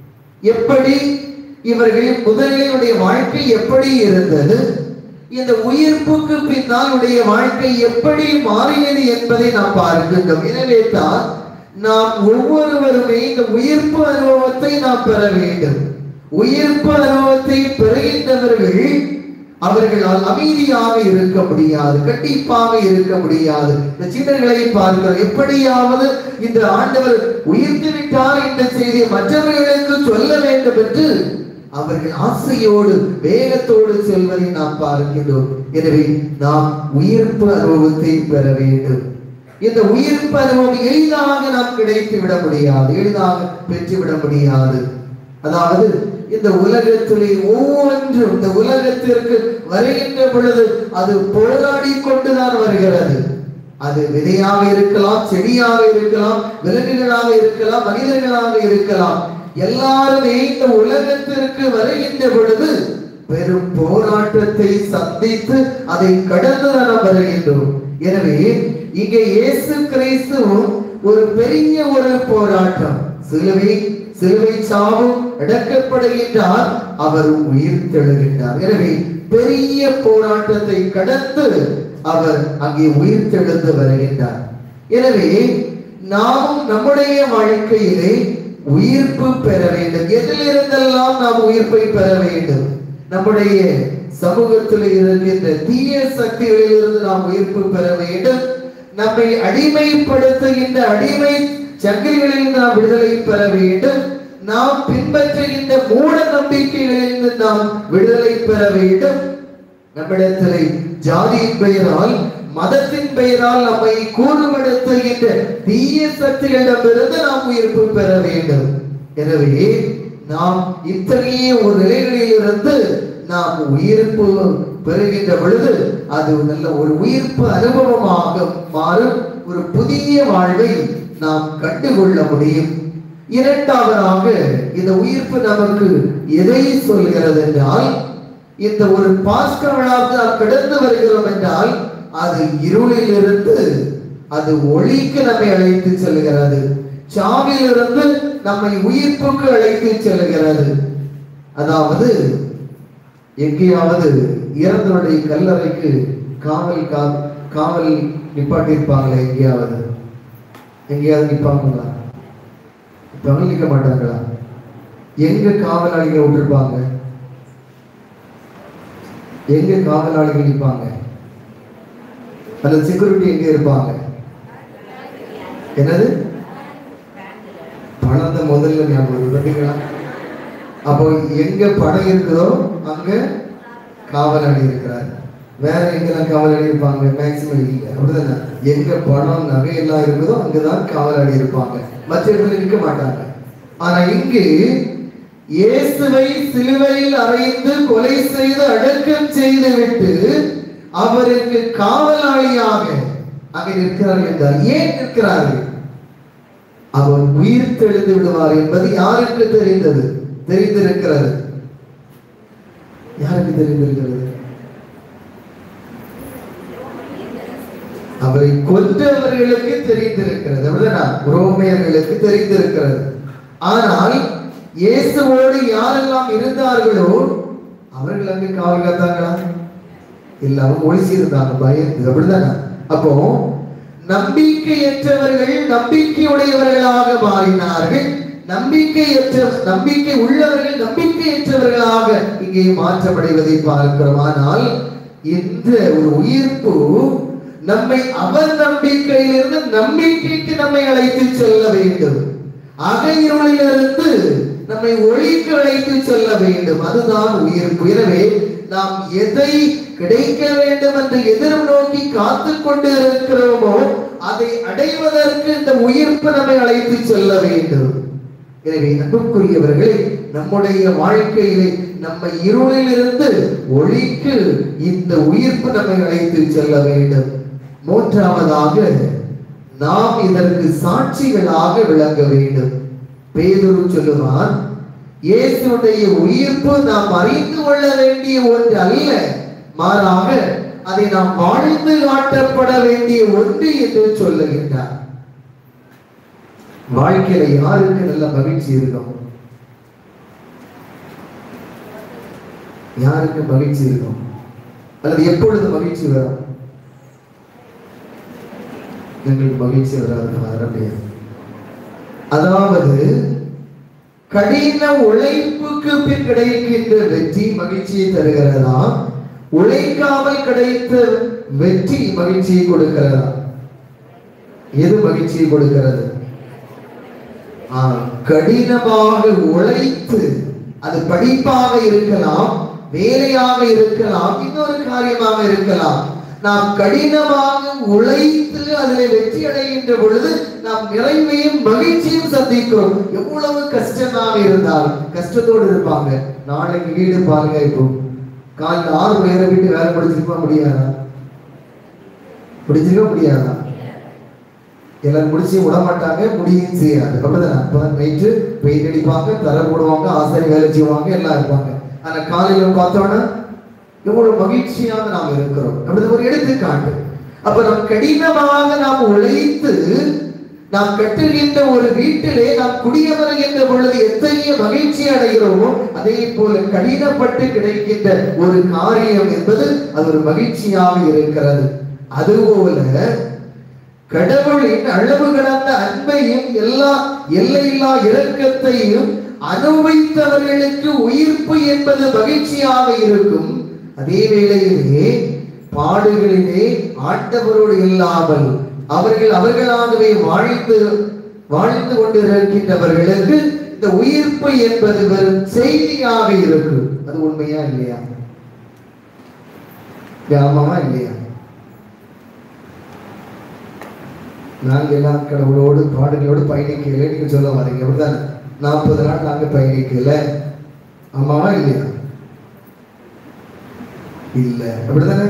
எப்படி இவர்கள் முதலினுடைய வாழ்க்கை எப்படி இருந்தது இந்த உயிர்ப்புக்கு பின்னால் உடைய வாழ்க்கை எப்படி மாறியது என்பதை நாம் பார்க்கின்றோம் எனவே தான் நாம் ஒவ்வொருவருமே இந்த உயிர்ப்பு அனுபவத்தை நாம் பெற வேண்டும் உயிர்ப்பு அனுபவத்தை பெறுகின்றவர்கள் அவர்களால் அமைதியாக இருக்க முடியாது கண்டிப்பாக இருக்க முடியாது இந்த சீடர்களை பார்க்கிறோம் எப்படியாவது இந்த ஆண்டவர் உயிர்த்து விட்டார் என்ற செய்தியை மற்றவர்களுக்கு சொல்ல வேண்டும் என்று அவர்கள் ஆசையோடு வேகத்தோடு செல்வதை நாம் பார்க்கின்றோம் எனவே நாம் உயிர்ப்பு அனுபவத்தை பெற வேண்டும் இந்த உயிர்ப்பு அனுபவம் எளிதாக நாம் கிடைத்து விட முடியாது எளிதாக பெற்றுவிட முடியாது அதாவது இந்த உலகத்திலே ஒவ்வொன்றும் இந்த உலகத்திற்கு வருகின்ற பொழுது அது போராடி கொண்டுதான் வருகிறது அது விதையாக இருக்கலாம் செடியாக இருக்கலாம் விலங்குகளாக இருக்கலாம் மனிதர்களாக இருக்கலாம் எல்லாருமே இந்த உலகத்திற்கு வருகின்ற பொழுது பெரும் போராட்டத்தை சந்தித்து அதை கடந்து நாம் வருகின்றோம் எனவே இங்கே இயேசு கிறிஸ்துவும் ஒரு பெரிய ஒரு போராட்டம் சிலுவை சிலுவை சாவும் அடக்கப்படுகின்றார் அவர் உயிர் தெழுகின்றார் எனவே பெரிய போராட்டத்தை கடந்து அவர் அங்கே உயிர் தெழுந்து வருகின்றார் எனவே நாம் நம்முடைய வாழ்க்கையிலே உயிர்ப்பு பெற வேண்டும் எதிலிருந்தெல்லாம் நாம் உயிர்ப்பை பெற வேண்டும் நம்முடைய சமூகத்தில் இருக்கின்ற தீய சக்திகளிலிருந்து நாம் உயிர்ப்பு பெற வேண்டும் நம்மை அடிமைப்படுத்துகின்ற அடிமை சங்கிலிகளில் நாம் விடுதலை பெற வேண்டும் நாம் பின்பற்றுகின்ற மூட நம்பிக்கைகளிலிருந்து நாம் விடுதலை பெற வேண்டும் நம்மிடத்திலே ஜாதியின் பெயரால் மதத்தின் பெயரால் நம்மை கூறுபடுத்துகின்ற தீய சக்திகளிடமிருந்து நாம் உயிர்ப்பு பெற வேண்டும் எனவே நாம் இத்தகைய ஒரு நிலைகளில் இருந்து நாம் உயிர்ப்பு பெறுகின்ற பொழுது அது நல்ல ஒரு உயிர்ப்பு அனுபவமாக மாறும் ஒரு புதிய வாழ்வை நாம் கண்டுகொள்ள முடியும் இரண்டாவதாக இந்த உயிர்ப்பு நமக்கு எதை சொல்கிறது என்றால் இந்த ஒரு பாஸ்க விழாவுக்கு நாம் கடந்து வருகிறோம் என்றால் அது இருளிலிருந்து அது ஒளிக்கு நம்மை அழைத்து செல்கிறது சாவிலிருந்து நம்மை உயிர்ப்புக்கு அழைத்து செல்கிறது அதாவது எங்கேயாவது இறந்தவருடைய கல்லறைக்கு காவல் கா காவல் நிப்பாட்டியிருப்பாங்களே எங்கேயாவது எங்கேயாவது நிப்பாங்களா நிப்பாங்க நிற்க மாட்டாங்களா எங்க காவலாளிகளை விட்டுருப்பாங்க எங்க காவலாளிகள் நிற்பாங்க அந்த செக்யூரிட்டி எங்க இருப்பாங்க என்னது பணத்தை முதல்ல ஞாபகம் பார்த்தீங்களா அப்போ எங்க பணம் இருக்குதோ அங்க காவலாளி இருக்கிறார் வேற எங்கெல்லாம் காவலாளி இருப்பாங்க மேக்சிமம் இல்லை அப்படிதானே எங்க பணம் நகை எல்லாம் இருக்குதோ அங்கதான் காவலாளி இருப்பாங்க மற்ற இடத்துல நிற்க மாட்டாங்க ஆனா இங்கு இயேசுவை சிலுவையில் அறைந்து கொலை செய்து அடக்கம் செய்து விட்டு அவருக்கு காவலாளியாக அங்கே நிற்கிறார்கள் என்றார் ஏன் நிற்கிறார்கள் அவர் உயிர் தெளிந்து விடுவார் என்பது யாருக்கு தெரிந்தது தெரிந்திருக்கிறது யாருக்கு தெரிந்திருக்கிறது அவரை கொன்றவர்களுக்கு தெரிந்திருக்கிறது அப்படிதானா ரோமையர்களுக்கு தெரிந்திருக்கிறது ஆனால் இயேசுவோடு யாரெல்லாம் இருந்தார்களோ அவர்கள் அங்கு காவல் காத்தாங்களா இல்ல அவங்க ஒழிச்சிருந்தாங்க பயந்து அப்படிதானே அப்போ நம்பிக்கையற்றவர்கள் நம்பிக்கையுடையவர்களாக மாறினார்கள் நம்பிக்கையற்ற நம்பிக்கை உள்ளவர்கள் நம்பிக்கையற்றவர்களாக இங்கே மாற்றமடைவதை பார்க்கிறோம் ஆனால் இந்த ஒரு உயிர்ப்பு நம்மை அவர் நம்பிக்கையிலிருந்து நம்பிக்கைக்கு நம்மை அழைத்து செல்ல வேண்டும் அகையிருளிலிருந்து நம்மை ஒளிக்கு அழைத்து செல்ல வேண்டும் அதுதான் உயிர்ப்பு எனவே நாம் எதை கிடைக்க வேண்டும் என்று எதிரும் நோக்கி காத்து கொண்டு இருக்கிறோமோ அதை அடைவதற்கு இந்த உயிர்ப்பு நம்மை அழைத்து செல்ல வேண்டும் எனவே அன்புக்குரியவர்களே நம்முடைய வாழ்க்கையிலே நம்ம இருளிலிருந்து ஒளிக்கு இந்த உயிர்ப்பு நம்மை அழைத்து செல்ல வேண்டும் மூன்றாவதாக நாம் இதற்கு சாட்சிகளாக விளங்க வேண்டும் பேதுரு சொல்லுவான் இயேசுடைய உயிர்ப்பு நாம் அறிந்து கொள்ள வேண்டிய ஒன்று அல்ல மாறாக அதை நாம் வாழ்ந்து காட்டப்பட வேண்டிய ஒன்று என்று சொல்லுகின்றார் வாழ்க்கையில யாருக்கு நல்ல மகிழ்ச்சி இருக்கும் யாருக்கு மகிழ்ச்சி இருக்கும் அல்லது எப்பொழுது மகிழ்ச்சி வரும் எங்களுக்கு மகிழ்ச்சி வராது வரலையா அதாவது கடின உழைப்புக்கு பின் கிடைக்கின்ற வெற்றி மகிழ்ச்சியை தருகிறதா உழைக்காமல் கிடைத்த வெற்றி மகிழ்ச்சியை கொடுக்கிறதா எது மகிழ்ச்சியை கொடுக்கிறது ஆ, கடினமாக உழைத்து அது படிப்பாக இருக்கலாம் வேலையாக இருக்கலாம் இன்னொரு காரியமாக இருக்கலாம் நாம் கடினமாக உழைத்து அதில் வெற்றி அடைகின்ற பொழுது நாம் நிறைவையும் மகிழ்ச்சியும் சந்திக்கிறோம் எவ்வளவு கஷ்டமாக இருந்தாலும் கஷ்டத்தோடு இருப்பாங்க நாளைக்கு வீடு பாருங்க இப்போ காலையில் ஆறு மணி வீட்டு வேலை முடிச்சிருக்க முடியாதா முடிச்சிருக்க முடியாதா எல்லாரும் முடிச்சு விட மாட்டாங்க முடியும் செய்யாது அப்படிதான் அப்ப நைட்டு பெயிண்ட் அடிப்பாங்க தர போடுவாங்க ஆசிரியர் வேலை செய்வாங்க எல்லாம் இருப்பாங்க ஆனா காலையில பார்த்தோன்னா எவ்வளவு மகிழ்ச்சியாக நாம் இருக்கிறோம் அப்படிது ஒரு எடுத்துக்காட்டு அப்ப நாம் கடினமாக நாம் உழைத்து நாம் கட்டுகின்ற ஒரு வீட்டிலே நாம் குடியமருகின்ற பொழுது எத்தகைய மகிழ்ச்சி அடைகிறோமோ அதே போல கடினப்பட்டு கிடைக்கின்ற ஒரு காரியம் என்பது அது ஒரு மகிழ்ச்சியாக இருக்கிறது அதுபோல கடவுளின் அளவு கடந்த அன்பையும் எல்லா எல்லையில்லா இரக்கத்தையும் அனுபவித்தவர்களுக்கு உயிர்ப்பு என்பது மகிழ்ச்சியாக இருக்கும் அதே வேளையிலே பாடுகளிலே ஆண்டவரோடு இல்லாமல் அவர்கள் அவர்களாகவே வாழ்ந்து வாழ்ந்து கொண்டிருக்கின்றவர்களுக்கு இந்த உயிர்ப்பு என்பது வெறும் செய்தியாக இருக்கும் அது உண்மையா இல்லையா ஆமாவா இல்லையா நாங்க எல்லாம் கடவுளோடு பாடுகளோடு பயணிக்கல நீங்க சொல்ல வரீங்க அப்படிதானே நாற்பது நாள் நாங்க பயணிக்கல ஆமாவா இல்லையா இல்ல அப்படிதானே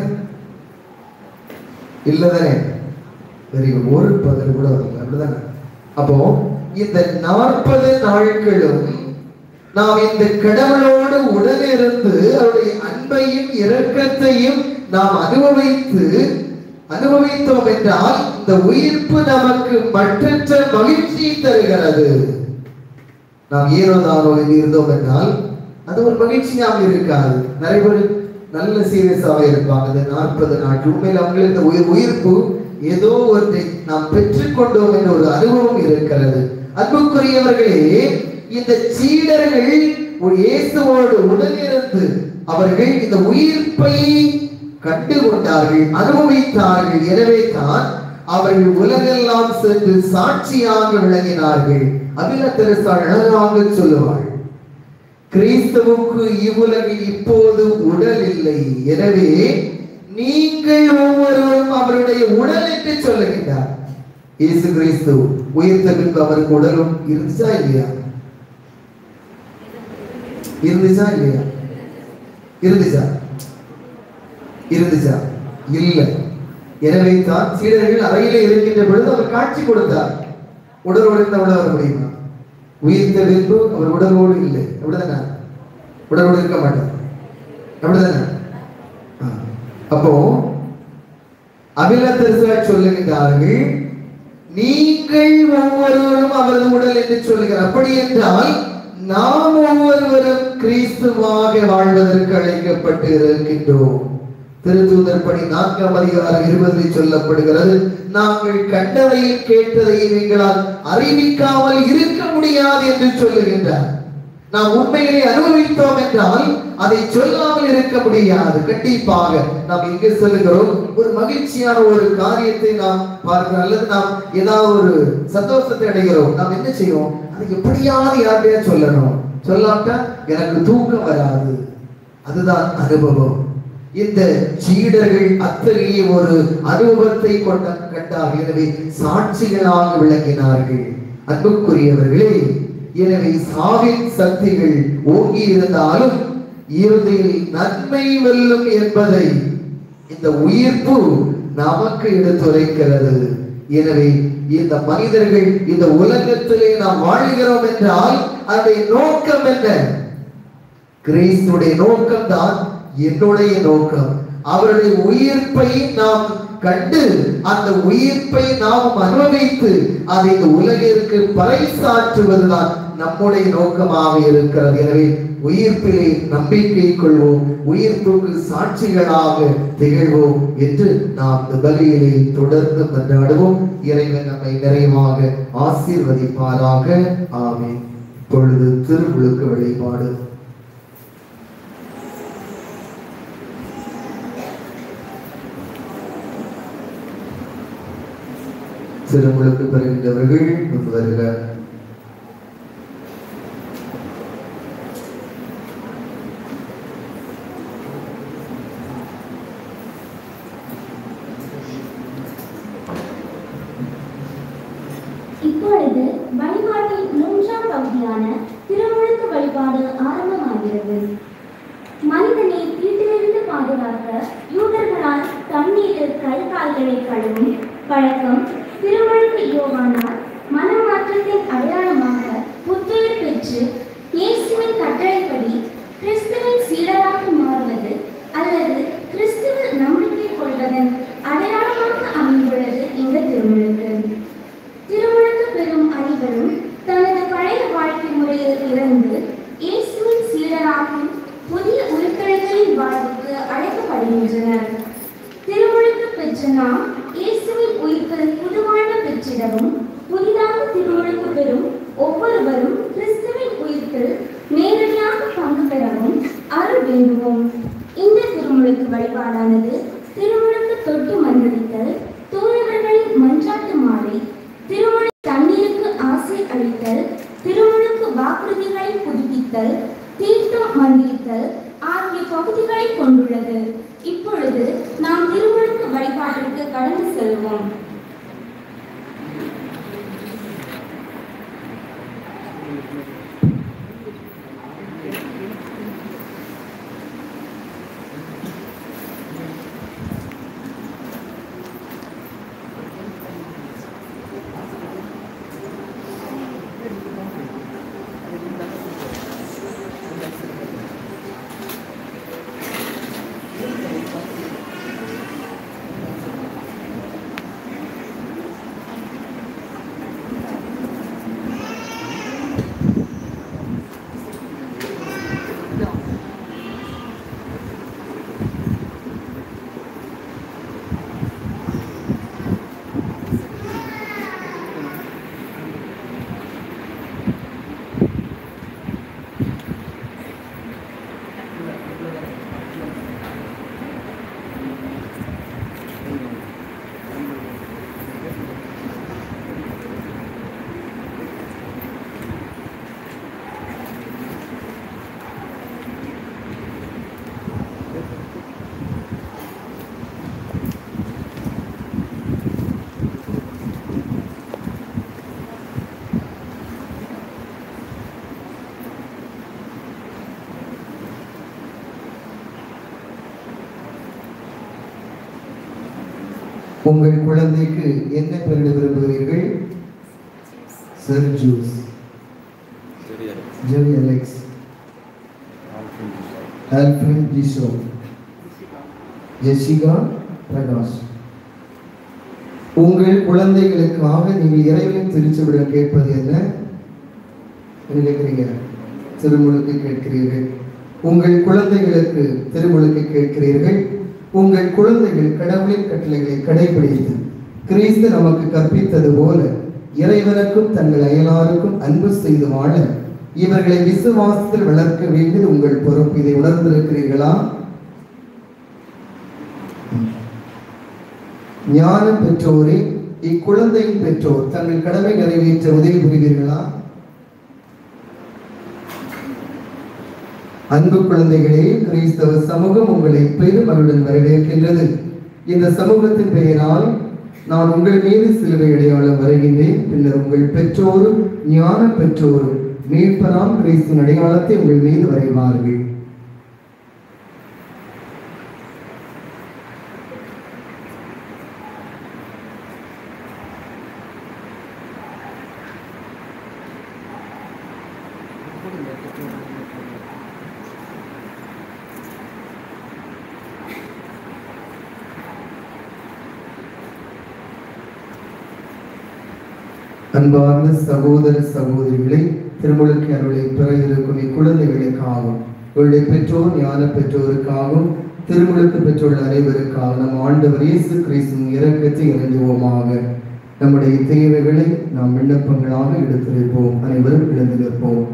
இல்லதானே சரி ஒரு பதில் கூட வரல அப்படிதானே அப்போ இந்த நாற்பது நாட்களும் நாம் இந்த கடவுளோடு உடனிருந்து அவருடைய அன்பையும் இரக்கத்தையும் நாம் அனுபவித்து அனுபவித்தோம் என்றால் இந்த உயிர்ப்பு நமக்கு மற்றற்ற மகிழ்ச்சியை தருகிறது நாம் ஏனோ தானோ என்று இருந்தோம் என்றால் அது ஒரு மகிழ்ச்சியாக இருக்காது நிறைய பேர் நல்ல சீரியஸாக இருப்பாங்க இந்த நாற்பது நாட்கள் உண்மையில் அவங்களுக்கு இந்த உயிர் உயிர்ப்பு ஏதோ ஒன்றை நாம் பெற்றுக்கொண்டோம் என்ற ஒரு அனுபவம் இருக்கிறது அன்புக்குரியவர்களே இந்த சீடர்கள் ஒரு இயேசுவோடு உடனிருந்து அவர்கள் இந்த உயிர்ப்பை கண்டு கொண்டார்கள் அனுபவித்தார்கள் எனவே தான் அவர்கள் உலகெல்லாம் சென்று சாட்சியாக விளங்கினார்கள் அபில தெரசாள் அழகாக சொல்லுவாள் கிறிஸ்துவுக்கு இவ்வுலகில் இப்போது உடல் இல்லை எனவே நீங்கள் ஒவ்வொருவரும் அவருடைய உடல் என்று சொல்லுகின்றார் இயேசு கிறிஸ்து உயிர்த்த பின்பு அவருக்கு உடலும் இருந்துச்சா இல்லையா இருந்துச்சா இல்லையா இருந்துச்சா இருந்துச்சா இல்லை எனவே தான் சீடர்கள் அறையிலே இருக்கின்ற பொழுது அவர் காட்சி கொடுத்தார் உடலோடு இருந்த உடல் வர முடியுமா உயிர்த்த பின்பு அவர் உடலோடு இல்லை அப்படிதானே உடலோடு இருக்க மாட்டார் அப்படிதானே ஆ. அப்போ அபிலத்தரசார் சொல்லுகிறார்கள் நீங்கள் ஒவ்வொருவரும் அவரது உடல் என்று சொல்லுகிறார் அப்படி என்றால் நாம் ஒவ்வொருவரும் கிறிஸ்துவாக வாழ்வதற்கு அழைக்கப்பட்டு இருக்கின்றோம் திருத்தூதர் பணி நான்காம் அதிகாரம் இருபதில் சொல்லப்படுகிறது நாங்கள் கண்டதையும் கேட்டதையும் எங்களால் அறிவிக்காமல் இருக்க முடியாது என்று சொல்லுகின்றார் நாம் உண்மைகளை அனுபவித்தோம் என்றால் அதை சொல்லாமல் இருக்க முடியாது கண்டிப்பாக நாம் இங்கு சொல்லுகிறோம் ஒரு மகிழ்ச்சியான ஒரு காரியத்தை நாம் பார்க்கிறோம் அல்லது நாம் ஏதாவது ஒரு சந்தோஷத்தை அடைகிறோம் நாம் என்ன செய்வோம் அதை எப்படியாவது யார்கிட்டயா சொல்லணும் சொல்லாட்டா எனக்கு தூக்கம் வராது அதுதான் அனுபவம் இந்த சீடர்கள் அத்தகைய ஒரு அனுபவத்தை கொண்ட கண்டார்கள் எனவே சாட்சிகளாக விளங்கினார்கள் அன்புக்குரியவர்களே எனவே சாவின் சக்திகள் ஓங்கி இருந்தாலும் இறுதியில் நன்மை வெல்லும் என்பதை இந்த உயிர்ப்பு நமக்கு எடுத்துரைக்கிறது எனவே இந்த மனிதர்கள் இந்த உலகத்திலே நாம் வாழ்கிறோம் என்றால் அதனுடைய நோக்கம் என்ன கிறிஸ்துடைய நோக்கம் தான் என்னுடைய நோக்கம் அவருடைய உயிர்ப்பை நாம் கண்டு அந்த உயிர்ப்பை நாம் அனுபவித்து அதை இந்த உலகிற்கு பறைசாற்றுவதுதான் நம்முடைய நோக்கமாக இருக்கிறது எனவே உயிர்ப்பிலே நம்பிக்கை கொள்வோம் உயிர்ப்புக்கு சாட்சிகளாக திகழ்வோம் என்று நாம் இந்த பலியிலே தொடர்ந்து கொண்டாடுவோம் இறைவன் நம்மை நிறைவாக ஆசீர்வதிப்பாராக ஆமென் இப்பொழுது திருமுழுக்கு வழிபாடு திருமுழுக்கு பெறுகின்றவர்கள் முன் வருக இப்பொழுது வழிபாட்டின் மூன்றாம் பகுதியான திருமுழுக்கு வழிபாடு ஆரம்பமாகிறது மனிதனை தீட்டிலிருந்து பாதுகாக்க யூதர்களால் தண்ணீரில் கை கால்களை கழுவும் பழக்கம் திருமுழுக்கு யோவானால் மனமாற்றத்தின் அடையாளமாக புத்துயிர் பெற்று இயேசுவின் கட்டளைப்படி கிறிஸ்துவின் சீடராக மாறுவது அல்லது கிறிஸ்துவில் நம்பிக்கை கொள்வதன் அடையாளமாக அமைந்துள்ளது இந்த திருமுழுக்கு திருமுழுக்கு பெறும் அனைவரும் தனது பழைய வாழ்க்கை முறையில் இருந்து இயேசுவின் சீடராகும் புதிய உருக்கடைகளின் வாழ்வுக்கு அழைக்கப்படுகின்றனர் திருமுழுக்கு பெற்ற நாம் இயேசுவின் உயிர்ப்பில் புதுவாழ்வு பெற்றிடவும் புதிதாக திருமுழுக்கு பெறும் ஒவ்வொருவரும் கிறிஸ்துவின் உயிர்ப்பில் நேரடியாக பங்கு பெறவும் அருள் வேண்டுவோம் இந்த திருமுழுக்கு வழிபாடானது திருமுழுக்கு தொட்டு மந்திரித்தல் தூயவர்களின் மன்றாட்டு மாலை திருமுழு தண்ணீருக்கு ஆசை அளித்தல் திருமுழுக்கு வாக்குறுதிகளை புதுப்பித்தல் தீர்த்தம் மந்திரித்தல் ஆகிய பகுதிகளை கொண்டுள்ளது இப்பொழுது நாம் திருமுழுக்கு வழிபாட்டிற்கு கடந்து செல்வோம் உங்கள் குழந்தைக்கு என்ன பெயரிட விரும்புகிறீர்கள் சர் ஜூஸ் Jerry Alex Alfin Jiso Jessica Prakash உங்கள் குழந்தைகளுக்காக நீங்கள் இறைவன் திருச்சபையில் கேட்பது என்ன என்ன கேட்கிறீங்க திருமுழுக்கு கேட்கிறீர்கள் உங்கள் குழந்தைகளுக்கு திருமுழுக்கு கேட்கிறீர்கள் உங்கள் குழந்தைகள் கடவுளின் கட்டளைகளை கடைபிடித்து கிறிஸ்து நமக்கு கற்பித்தது போல இறைவனுக்கும் தங்கள் அயலாருக்கும் அன்பு செய்து வாழ இவர்களை விசுவாசத்தில் வளர்க்க வேண்டியது உங்கள் பொறுப்பு இதை உணர்ந்திருக்கிறீர்களா ஞான பெற்றோரே இக்குழந்தையின் பெற்றோர் தங்கள் கடமை நிறைவேற்ற உதவி புரிவீர்களா அன்பு குழந்தைகளே கிறிஸ்தவ சமூகம் உங்களை பெருமருடன் வரவேற்கின்றது இந்த சமூகத்தின் பெயரால் நான் உங்கள் மீது சிலுவை அடையாளம் வருகின்றேன் பின்னர் உங்கள் பெற்றோரும் ஞான பெற்றோரும் மீட்பராம் கிறிஸ்துவின் அடையாளத்தை உங்கள் மீது வரைவார்கள் அன்பார்ந்த சகோதர சகோதரிகளை திருமுழுக்கு அருளை பெற இருக்கும் இக்குழந்தைகளுக்காகவும் இவருடைய பெற்றோர் ஞான பெற்றோருக்காகவும் திருமுழுக்கு பெற்றுள்ள அனைவருக்காக நம் ஆண்டவர் இயேசு கிறிஸ்துவின் இரக்கத்தை இறங்குவோமாக நம்முடைய தேவைகளை நாம் விண்ணப்பங்களாக எடுத்துரைப்போம் அனைவரும் எழுந்து நிற்போம்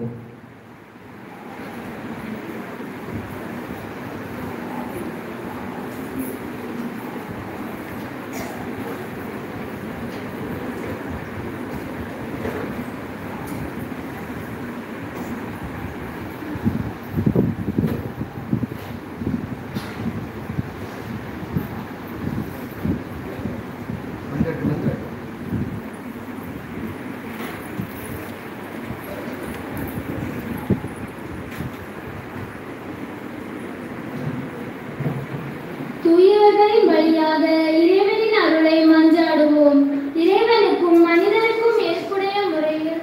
தூயவர்களின் வழியாக இறைவனின் அருளை மன்றாடுவோம் இறைவனுக்கும் மனிதனுக்கும் ஏற்புடைய முறையில்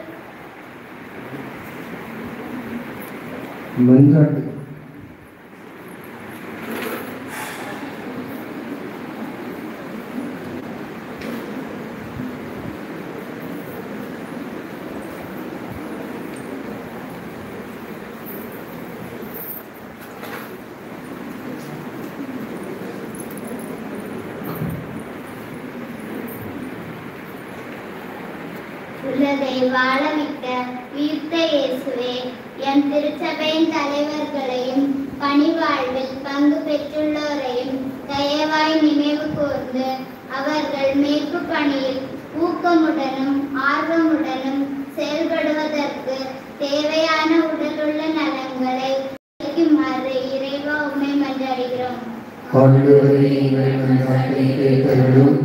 மன்றாட்டு உலகை வாழவிட்ட உயிர்த்த இயேசுவே என் திருச்சபையின் தலைவர்களையும் பணிவாழ்வில் பங்கு பெற்றுள்ளோரையும் தயவாய் நினைவு கூர்ந்து அவர்கள் மீட்பு பணியில் ஊக்கமுடனும் ஆர்வமுடனும் செயல்படுவதற்கு தேவையான உடலுள்ள நலன்களை அளிக்குமாறு இறைவா உண்மை மன்றாடுகிறோம் ஆண்டவரே எங்கள் மன்றாட்டை கேட்டருளும்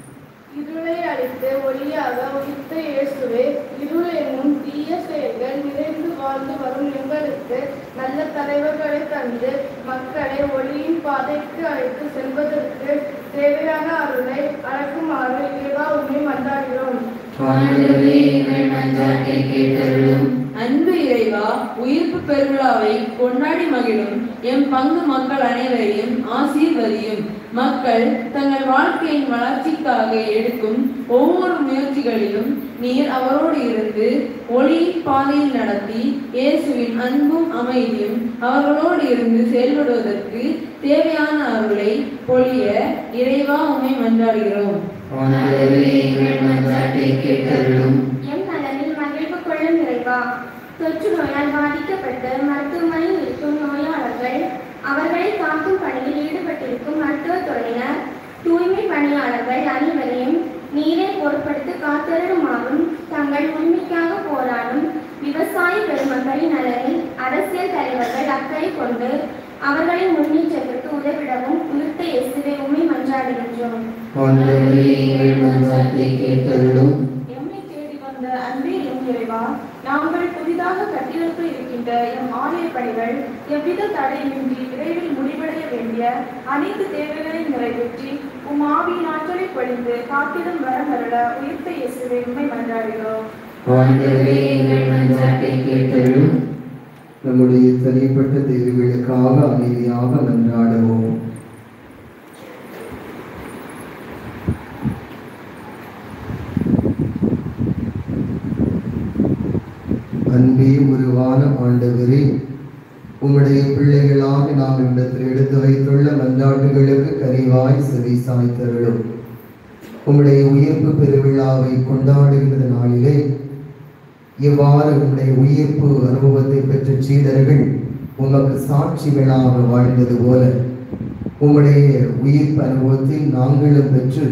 இருளை அழித்து ஒளியாக உயிர்த்த இயேசுவே இருள் என்னும் தீய செயல்கள் நிறைந்து வாழ்ந்து வரும் எங்களுக்கு நல்ல தலைவர்களை தந்து மக்களை ஒளியின் பாதைக்கு அழைத்து செல்வதற்கு தேவையான அருளை அழைக்குமாறு இறைவா உண்மை மன்றாடுகிறோம் ஆண்டவரே எங்கள் மன்றாட்டை கேட்டருளும் அன்பு இறைவா உயிர்ப்பு பெருவிழாவை கொண்டாடி மகிழும் எம் பங்கு மக்கள் அனைவரையும் ஆசீர்வதியும் மக்கள் தங்கள் வாழ்க்கையின் வளர்ச்சிக்காக எடுக்கும் ஒவ்வொரு முயற்சிகளிலும் நீர் அவரோடு இருந்து ஒளி பாதையில் நடத்தி இயேசுவின் அன்பும் அமைதியும் அவர்களோடு இருந்து செயல்படுவதற்கு தேவையான அருளை பொழிய இறைவா உம்மை மன்றாடுகிறோம் ஆண்டவரே எங்கள் மன்றாட்டை கேட்டருளும் எம் நலனில் மகிழ்வு கொள்ளும் இறைவா தொற்று நோயால் பாதிக்கப்பட்டு மருத்துவமனையில் இருக்கும் நோயாளர்கள் அவர்களை காக்கும் பணியில் ஈடுபட்டிருக்கும் மருத்துவத் துறையினர் தூய்மை பணியாளர்கள் அனைவரையும் நீரை பொருட்படுத்தி காத்திருமாறும் தங்கள் உரிமைக்காக போராடும் விவசாய பெருமக்களின் நலனில் அரசியல் தலைவர்கள் அக்கறை கொண்டு அவர்களின் முன்னேற்றத்திற்கு உதவிடவும் உயிர்த்த இயேசுவை உண்மை மன்றாடுகின்றோம் ஆண்டவரே எங்கள் மன்றாட்டை கேட்டருளும் எம்மை தேடி வந்த அன்பே எம் இறைவா நாங்கள் புதிதாக கட்டியெழுப்ப இருக்கின்ற எம் ஆலய பணிகள் எவ்வித தடையின்றி விரைவில் முடிவடைய வேண்டிய அனைத்து தேவைகளையும் நிறைவேற்றி உம் ஆவியின் ஆற்றலை பொழிந்து காத்திடும் வரமருள உயிர்த்த இயேசுவை உண்மை மன்றாடுகிறோம் ஆண்டவரே எங்கள் மன்றாட்டை கேட்டருளும் நம்முடைய தனிப்பட்ட தேவைகளுக்காக அமைதியாக மன்றாடுவோம் அன்பே உருவான ஆண்டவரே உம்முடைய பிள்ளைகளாக நாம் இடத்தில் எடுத்து வைத்துள்ள மன்றாட்டுகளுக்கு கரிவாய் செவி சாய்த்தருளும் உம்முடைய உயிர்ப்பு பெருவிழாவை கொண்டாடுகின்ற நாளிலே இவ்வாறு உம்முடைய உயிர்ப்பு அனுபவத்தை பெற்ற சீடர்கள் உமக்கு சாட்சிகளாக வாழ்ந்தது போல உம்முடைய உயிர்ப்பு அனுபவத்தில் நாங்களும் பெற்று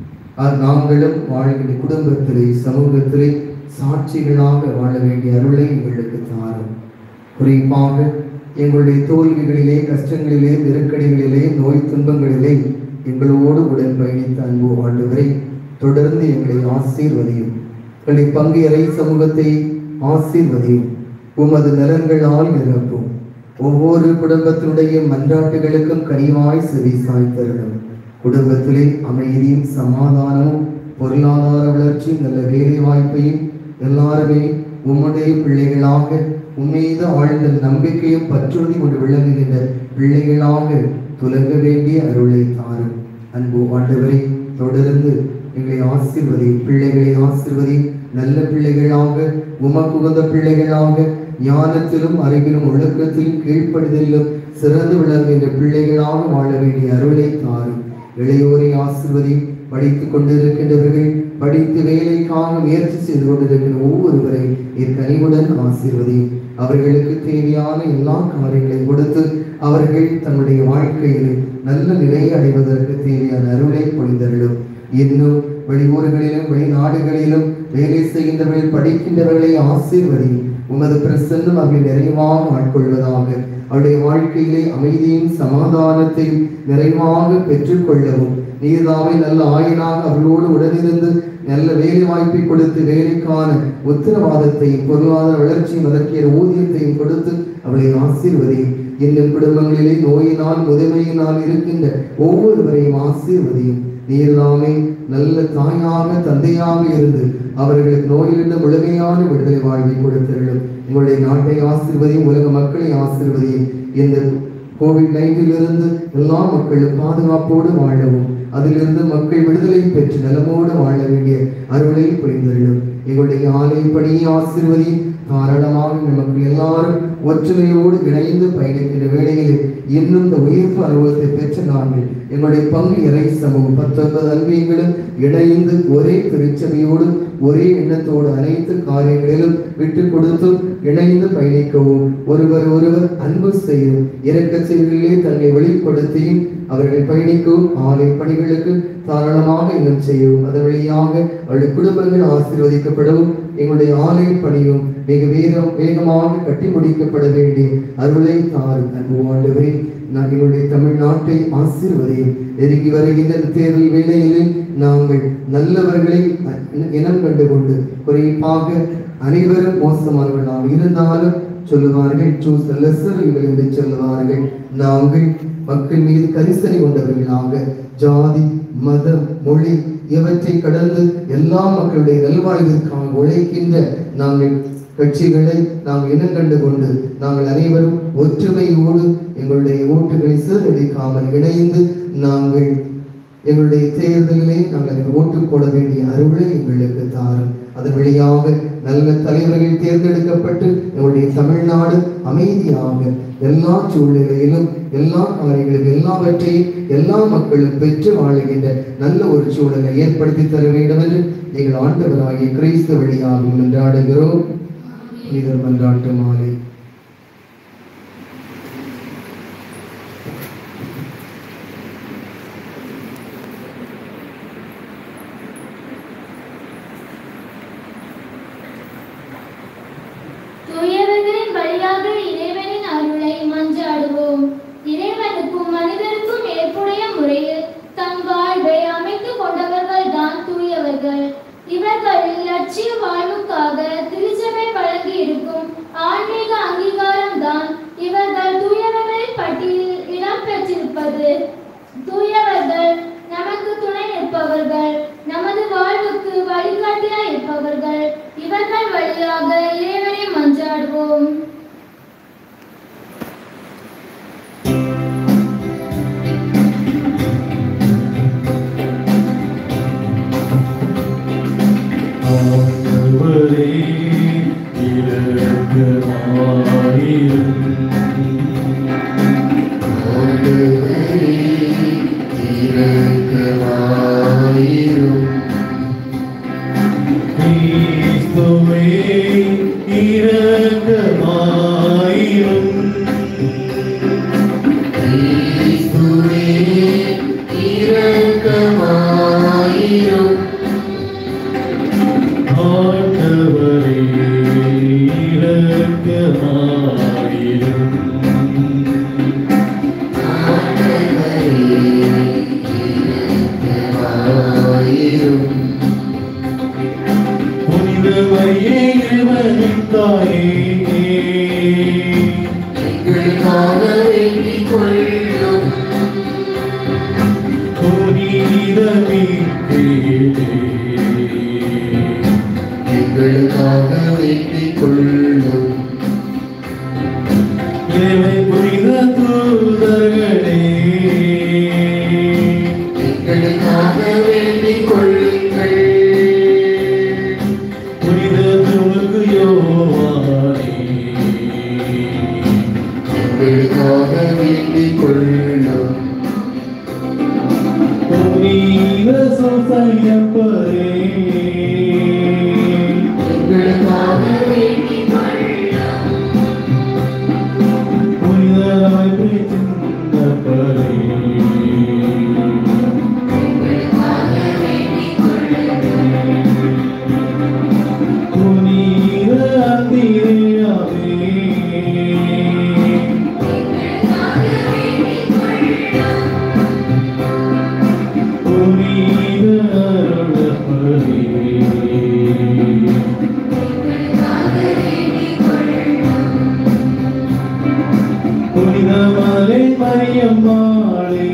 அ- நாங்களும் வாழ்கின்ற குடும்பத்திலே சமூகத்திலே சாட்சிகளாக வாழ வேண்டிய அருளை எங்களுக்கு தாரும் குறிப்பாக எங்களுடைய தோல்விகளிலே கஷ்டங்களிலே நெருக்கடிகளிலே நோய் துன்பங்களிலே எங்களோடு உடன் பயணித்த அன்பு ஆண்டவரை தொடர்ந்து எங்களை ஆசீர்வதியும் எங்களுடைய பங்கு இறை சமூகத்தை ஆசீர்வதியும் உமது நலன்களால் நிரப்பும் ஒவ்வொரு குடும்பத்தினுடைய மன்றாட்டுகளுக்கும் கனிவாய் செவி சாய்த்தருளும் குடும்பத்திலே அமைதியும் சமாதானமும் பொருளாதார வளர்ச்சியும் நல்ல வேலை வாய்ப்பையும் எல்லாருமே உம்முடைய பிள்ளைகளாக உம்மீது ஆழ்ந்த நம்பிக்கையும் பற்றுறுதி கொண்டு விளங்குகின்ற பிள்ளைகளாக துலங்க வேண்டிய அருளை தாரும் அன்பு ஆண்டவரை தொடர்ந்து எங்களை ஆசீர்வதி பிள்ளைகளை ஆசீர்வதி நல்ல பிள்ளைகளாக உமக்குகந்த பிள்ளைகளாக ஞானத்திலும் அறிவிலும் ஒழுக்கத்திலும் கீழ்ப்படுதலிலும் சிறந்து விளங்குகின்ற பிள்ளைகளாக வாழ வேண்டிய அருளை தாரும் இளையோரை ஆசிர்வதி படித்துக் கொண்டிருக்கின்றவர்கள் படித்து வேலைக்காக முயற்சி செய்து கொண்டிருக்கின்ற ஒவ்வொருவரை இக்கனிவுடன் ஆசீர்வதி அவர்களுக்கு தேவையான எல்லா காரியங்களையும் கொடுத்து அவர்கள் தங்களுடைய வாழ்க்கையில் நல்ல நிலையை அடைவதற்கு தேவையான அருளை பொழிந்தருளும் இன்னும் வெளியூர்களிலும் வெளிநாடுகளிலும் வேலை செய்கின்றவர்கள் படிக்கின்றவர்களை ஆசீர்வதி உமது பிரசன்னம் அவர்கள் நிறைவாக ஆட்கொள்வதாக அவருடைய வாழ்க்கையிலே அமைதியும் சமாதானத்தையும் நிறைவாக பெற்றுக்கொள்ளவும் நீர்தாவை நல்ல ஆயனாக அவர்களோடு உடனிருந்து நல்ல வேலை வாய்ப்பை கொடுத்து வேலைக்கான உத்தரவாதத்தையும் பொருளாதார வளர்ச்சியும் அதற்கேற ஊதியத்தையும் கொடுத்து அவளை ஆசீர்வதியும் இன்னும் குடும்பங்களிலே நோயினால் முதுமையினால் இருக்கின்ற ஒவ்வொருவரையும் ஆசீர்வதியும் நீர்தாமே நல்ல தாயாக தந்தையாக இருந்து அவர்களுக்கு நோயிலிருந்து முழுமையான விடுதலை வாழ்வை கொடுத்தருளும் உங்களுடைய நாட்டை ஆசீர்வதியும் உலக மக்களை ஆசீர்வதியும் இந்த கோவிட் நைன்டிலிருந்து எல்லா மக்களும் பாதுகாப்போடு வாழவும் அதிலிருந்து மக்கள் விடுதலை பெற்று நலமோடு வாழ வேண்டிய அருளை புரிந்தருளும் எங்களுடைய ஆலை பணியை ஆசீர்வதி தாராளமாக நமக்கு எல்லாரும் ஒற்றுமையோடு இணைந்து பயணிக்கின்ற வேளையில் இன்னும் இந்த உயிர்ப்பு அனுபவத்தை பெற்ற நாங்கள் எங்களுடைய பங்கு இறை சமூகம் பத்தொன்பது அன்பியங்களும் இணைந்து ஒரே திருச்சபையோடு ஒரே எண்ணத்தோடு அனைத்து காரியங்களிலும் விட்டு கொடுத்தும் இணைந்து பயணிக்கவும் ஒருவர் ஒருவர் அன்பு செய்யும் இறக்க செயல்களிலே தன்னை வெளிப்படுத்தியும் அவர்கள் பயணிக்கவும் ஆலை பணிகளுக்கு தாராளமாக இன்னும் செய்யவும் அதன் வழியாக அவருடைய குடும்பங்கள் ஆசீர்வதிக்கப்படவும் எங்களுடைய ஆலை பணியும் மிக வேகம் வேகமாக கட்டி முடிக்கப்பட வேண்டிய அருளை தாரும் அன்பு ஆண்டவரே நான் எங்களுடைய தமிழ்நாட்டை ஆசீர்வதையும் நெருங்கி வருகின்ற இந்த தேர்தல் வேளையிலே நாங்கள் நல்லவர்களை இனம் கண்டு கொண்டு குறிப்பாக அனைவரும் மோசமானவர்களாக இருந்தாலும் சொல்லுவார்கள் சூஸ் லெசர் இவர்கள் என்று சொல்லுவார்கள் நாங்கள் மக்கள் மீது கரிசனை கொண்டவர்களாக ஜாதி மதம் மொழி இவற்றை கடந்து எல்லா மக்களுடைய நல்வாழ்விற்காக உழைக்கின்ற நாங்கள் கட்சிகளை நாங்கள் இனம் கண்டு கொண்டு நாங்கள் அனைவரும் ஒற்றுமையோடு எங்களுடைய ஓட்டுகளை சீரழிக்காமல் இணைந்து நாங்கள் எங்களுடைய தேர்தலிலே நாங்கள் ஓட்டு போட வேண்டிய அருளை எங்களுக்கு தாரும் அதன் வழியாக நல்ல தலைவர்கள் தேர்ந்தெடுக்கப்பட்டு எங்களுடைய தமிழ்நாடு அமைதியாக எல்லா சூழ்நிலையிலும் எல்லா காரியங்களிலும் எல்லாவற்றையும் எல்லா மக்களும் பெற்று வாழுகின்ற நல்ல ஒரு சூழலை ஏற்படுத்தி தர வேண்டும் என்று எங்கள் ஆண்டவராகிய கிறிஸ்து வழியாக மன்றாடுகிறோம் இதர் மன்றாட்டு மாலை தூயவர்களின் வழியாக இறைவனின் அருளை மன்றாடுவோம் இறைவனுக்கும் மனிதருக்கும் ஏற்புடைய முறையில் தம் வாழ்வை அமைத்துக் கொண்டவர்கள் தான் தூயவர்கள் இவர்களின் லட்சிய வாழ்வுக்காக திருச்சபை வழங்கி இருக்கும் ஆன்மீக அங்கீகாரம் தான் இவர்கள் தூயவர்களின் பட்டியலில் இடம் பெற்றிருப்பது தூயவர்கள் நமக்கு துணை நிற்பவர்கள் நமது வாழ்வுக்கு வழிகாட்டியாய் இருப்பவர்கள் இவர்கள் வழியாக இறைவனை மன்றாடுவோம் ஆண்டவரே இரக்கமாயிரும் ஆண்டவரே இரக்கமாயிரும் கிறிஸ்துவே இரக்கமாயிரும் கிறிஸ்துவே இரக்கமாயிரும் ஆண்டவரே இரக்கமாயிரும் ஆயிரும் புனித மரியே இறைவனின் தாயே எங்களுக்காக வேண்டிக் கொள்ளும் புனித மீட்பேரே எங்களுக்காக வேண்டிக் கொள்ளும் இறைவை புனித தூதர்களே எங்களுக்காக வேண்டிக் கொள்ளுங்கள் புனித துணுக்கு யோவானே எங்களுக்காக வேண்டிக் கொள்ளும் புனித சோசையப்பரே எங்களுக்காக வேண்டிக் கொள்ளும் புனித அமைப்பு சின்னப்பரே புனித அந்திரையாவே புனித அருளப்பரே புனித மலை மரியம்மாளே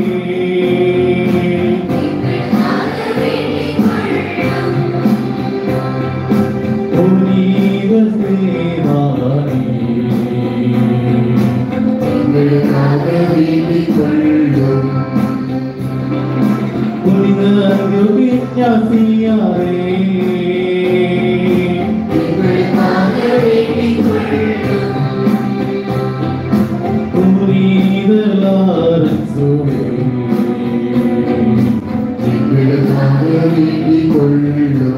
புனித சேவானே எங்களுக்காக வேண்டிக் கொள்ளும் புனித அங்கோபிஞாசியாரே எங்களுக்காக வேண்டிக் கொள்ளும் புனித லாரன்சுவே எங்களுக்காக வேண்டிக் கொள்ளும்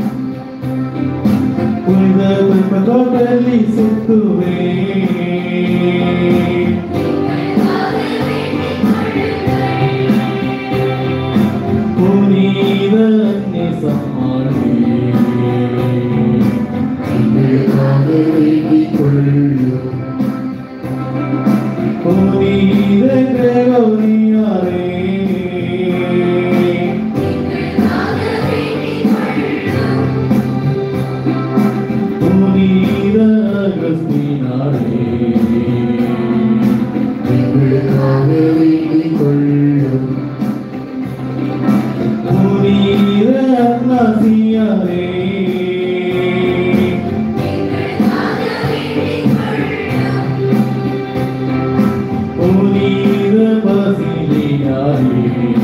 புனித பெருமதோட்டலி சுத்துவே புனித நிசமாளி எங்களுக்காக வேண்டிக் கொள்ளும் புனித கிரகோரியாரே புனித அகஸ்தீனாரே எங்களுக்காக வேண்டிக் கொள்ளும் புனித அத்னாசியாரே புனித பசிலியாரே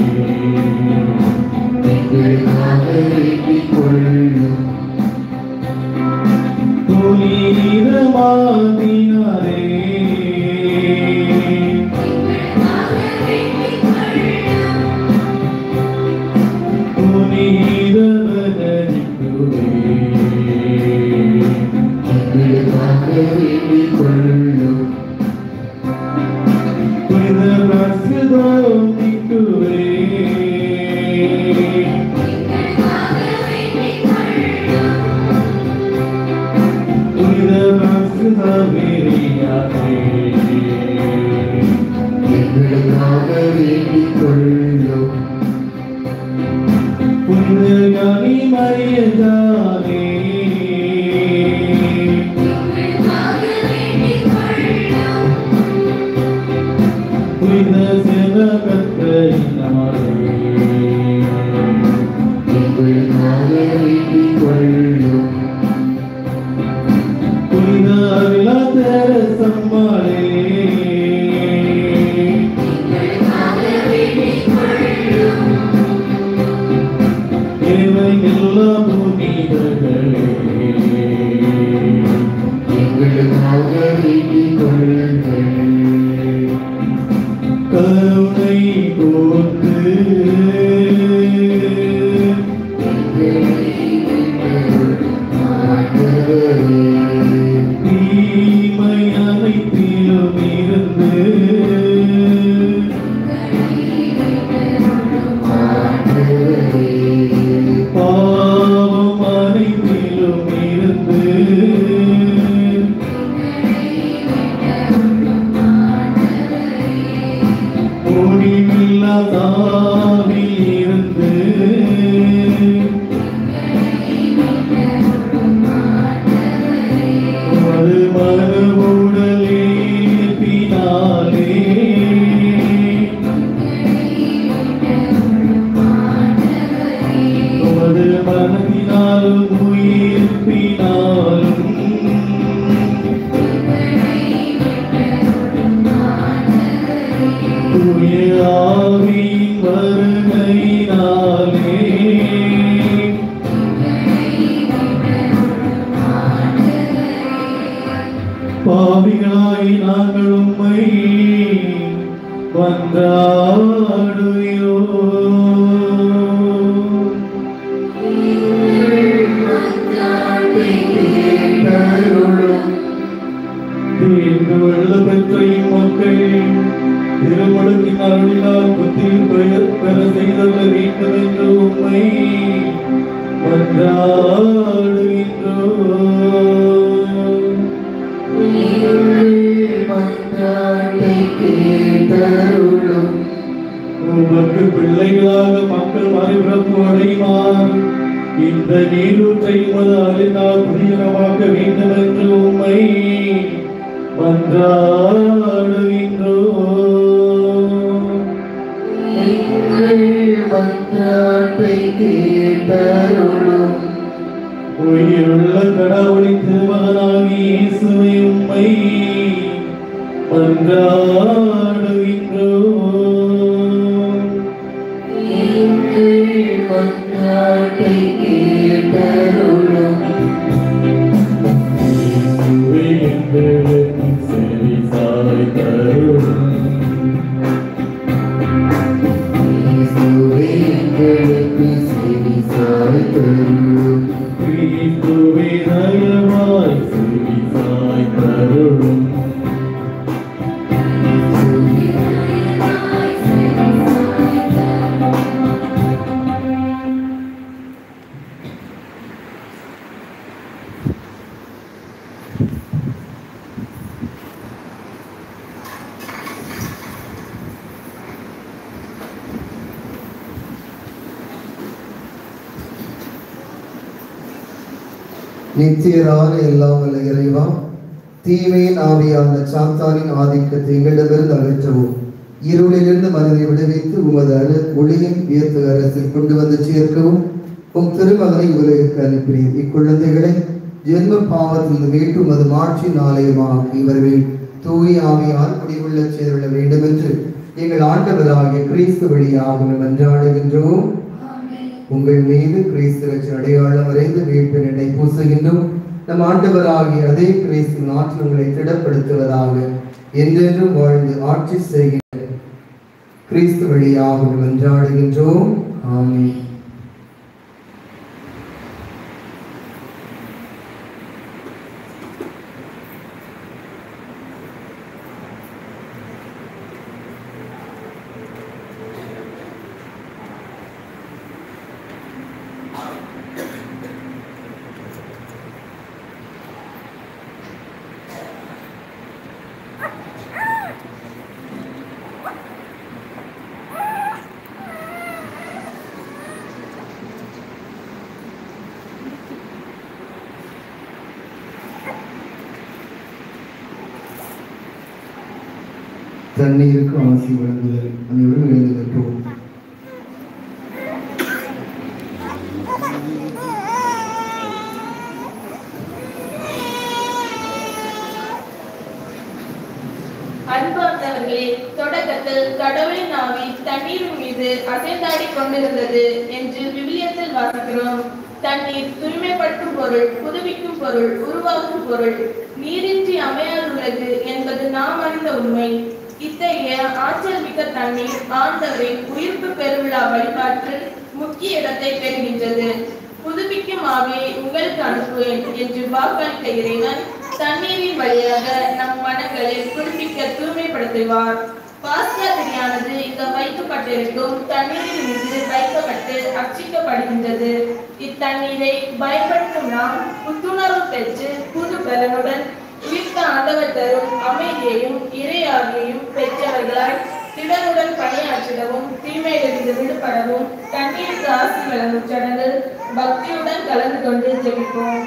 எங்களுக்காக வேண்டிக் கொள்ளும் புனித மாதினாரே புனித பதனிக்குவே எங்களுக்காக வேண்டிக் கொள்ளும் புனித பிரசுதோமிக்குவே புனித பிரசுதவேரியாரே எங்களுக்காக வேண்டிக் கொள்ளும் புனித ஞானி மரியதானே புனித சேவகத்தரினாரே எங்களுக்காக வேண்டிக் கொள்ளும் புனித அருளாதர சம்மாளே இறைவை எல்லா புனிதர்களே எங்களுக்காக வேண்டிக் கொள்ளுங்கள் தூய ஆவியின் வருகையினாலே பாவிகளாய் நாங்கள் உம்மை வந்தாடுகிறோம் தீர்ந்து வெள்ள பெற்ற இம்மக்கள் திருமணத்தின் அருளினால் புத்தியில் பெயர் பெற செய்தல்ல வேண்டும் என்று உண்மை வந்தாடுகின்றோம் உமக்கு பிள்ளைகளாக மக்கள் மறுபிறப்பு அடைவார் இந்த நீரூற்றை உமது அறிந்தால் புதியனவாக்க வேண்டும் என்று உம்மை மன்றாடுகின்றோம் உயிருள்ள கடவுளின் திருமகனாகி இயேசுவை உம்மை மன்றாடுகின்றோம் இயேசுவே எங்களுக்கு செவி சாய்த்தருளும். கிறிஸ்துவே தயவாய் செவி சாய்த்தருளும். நித்தியரான எல்லாம் வல்ல இறைவா தீமையின் ஆவியான சாத்தானின் ஆதிக்கத்தை எங்களிடமிருந்து அகற்றவும் இருளிலிருந்து மனதை விடுவித்து உமது அரு ஒளியின் வியத்து அரசில் கொண்டு வந்து சேர்க்கவும் உம் திருமகனை உலகிற்கு அனுப்பினீர் இக்குழந்தைகளை ஜென்ம பாவத்தில் மீட்டு உமது மாட்சி நாளையமாக்கி இவர்கள் தூய ஆவியால் முடிவுள்ள செய்துவிட வேண்டும் என்று எங்கள் ஆண்டவராகிய கிறிஸ்து வழியாக மன்றாடுகின்றோம் உங்கள் மீது கிறிஸ்து ரட்சன் அடையாளம் வரைந்து மீட்பின் எண்ணை பூசுகின்றோம் நம் ஆண்டவராகிய அதே கிறிஸ்து நாட்டில் உங்களை திடப்படுத்துவதாக என்றென்றும் வாழ்ந்து ஆட்சி செய்கின்ற கிறிஸ்து வழியாக மன்றாடுகின்றோம் ஆமென் தண்ணீருக்கு ஆசி வழங்குதல் அனைவரும் எழுந்து நிற்போம் அன்பார்ந்தவர்களே தொடக்கத்தில் கடவுளின் ஆவி தண்ணீரின் மீது அசைந்தாடி கொண்டிருந்தது என்று விவிலியத்தில் வாசிக்கிறோம் தண்ணீர் தூய்மைப்படுத்தும் பொருள் புதுப்பிக்கும் பொருள் உருவாக்கும் பொருள் நீரின்றி அமையாத உலகு என்பது நாம் அறிந்த உண்மை இத்தகைய ஆற்றல் மிக்க தண்ணீர் ஆண்டவரின் உயிர்ப்பு பெருவிழா வழிபாட்டில் முக்கிய இடத்தை பெறுகின்றது புதுப்பிக்கும் ஆவியை உங்களுக்கு அனுப்புவேன் என்று வாக்களித்த இறைவன் தண்ணீரின் வழியாக நம் மனங்களை புதுப்பிக்க தூய்மைப்படுத்துவார் பாஸ்கா திரியானது இங்க வைக்கப்பட்டிருக்கும் தண்ணீரின் மீது வைக்கப்பட்டு அர்ச்சிக்கப்படுகின்றது இத்தண்ணீரை பயன்படுத்தும் நாம் புத்துணர்வு பெற்று புது பலனுடன் உயிர்த்த ஆண்டவர் தரும் அமைதியையும் இறையாகியையும் பெற்றவர்களாய் திடனுடன் பணியாற்றிடவும் தீமையிலிருந்து விடுபடவும் தண்ணீருக்கு ஆசி வழங்கும் சடங்கில் பக்தியுடன் கலந்து கொண்டு ஜெபிப்போம்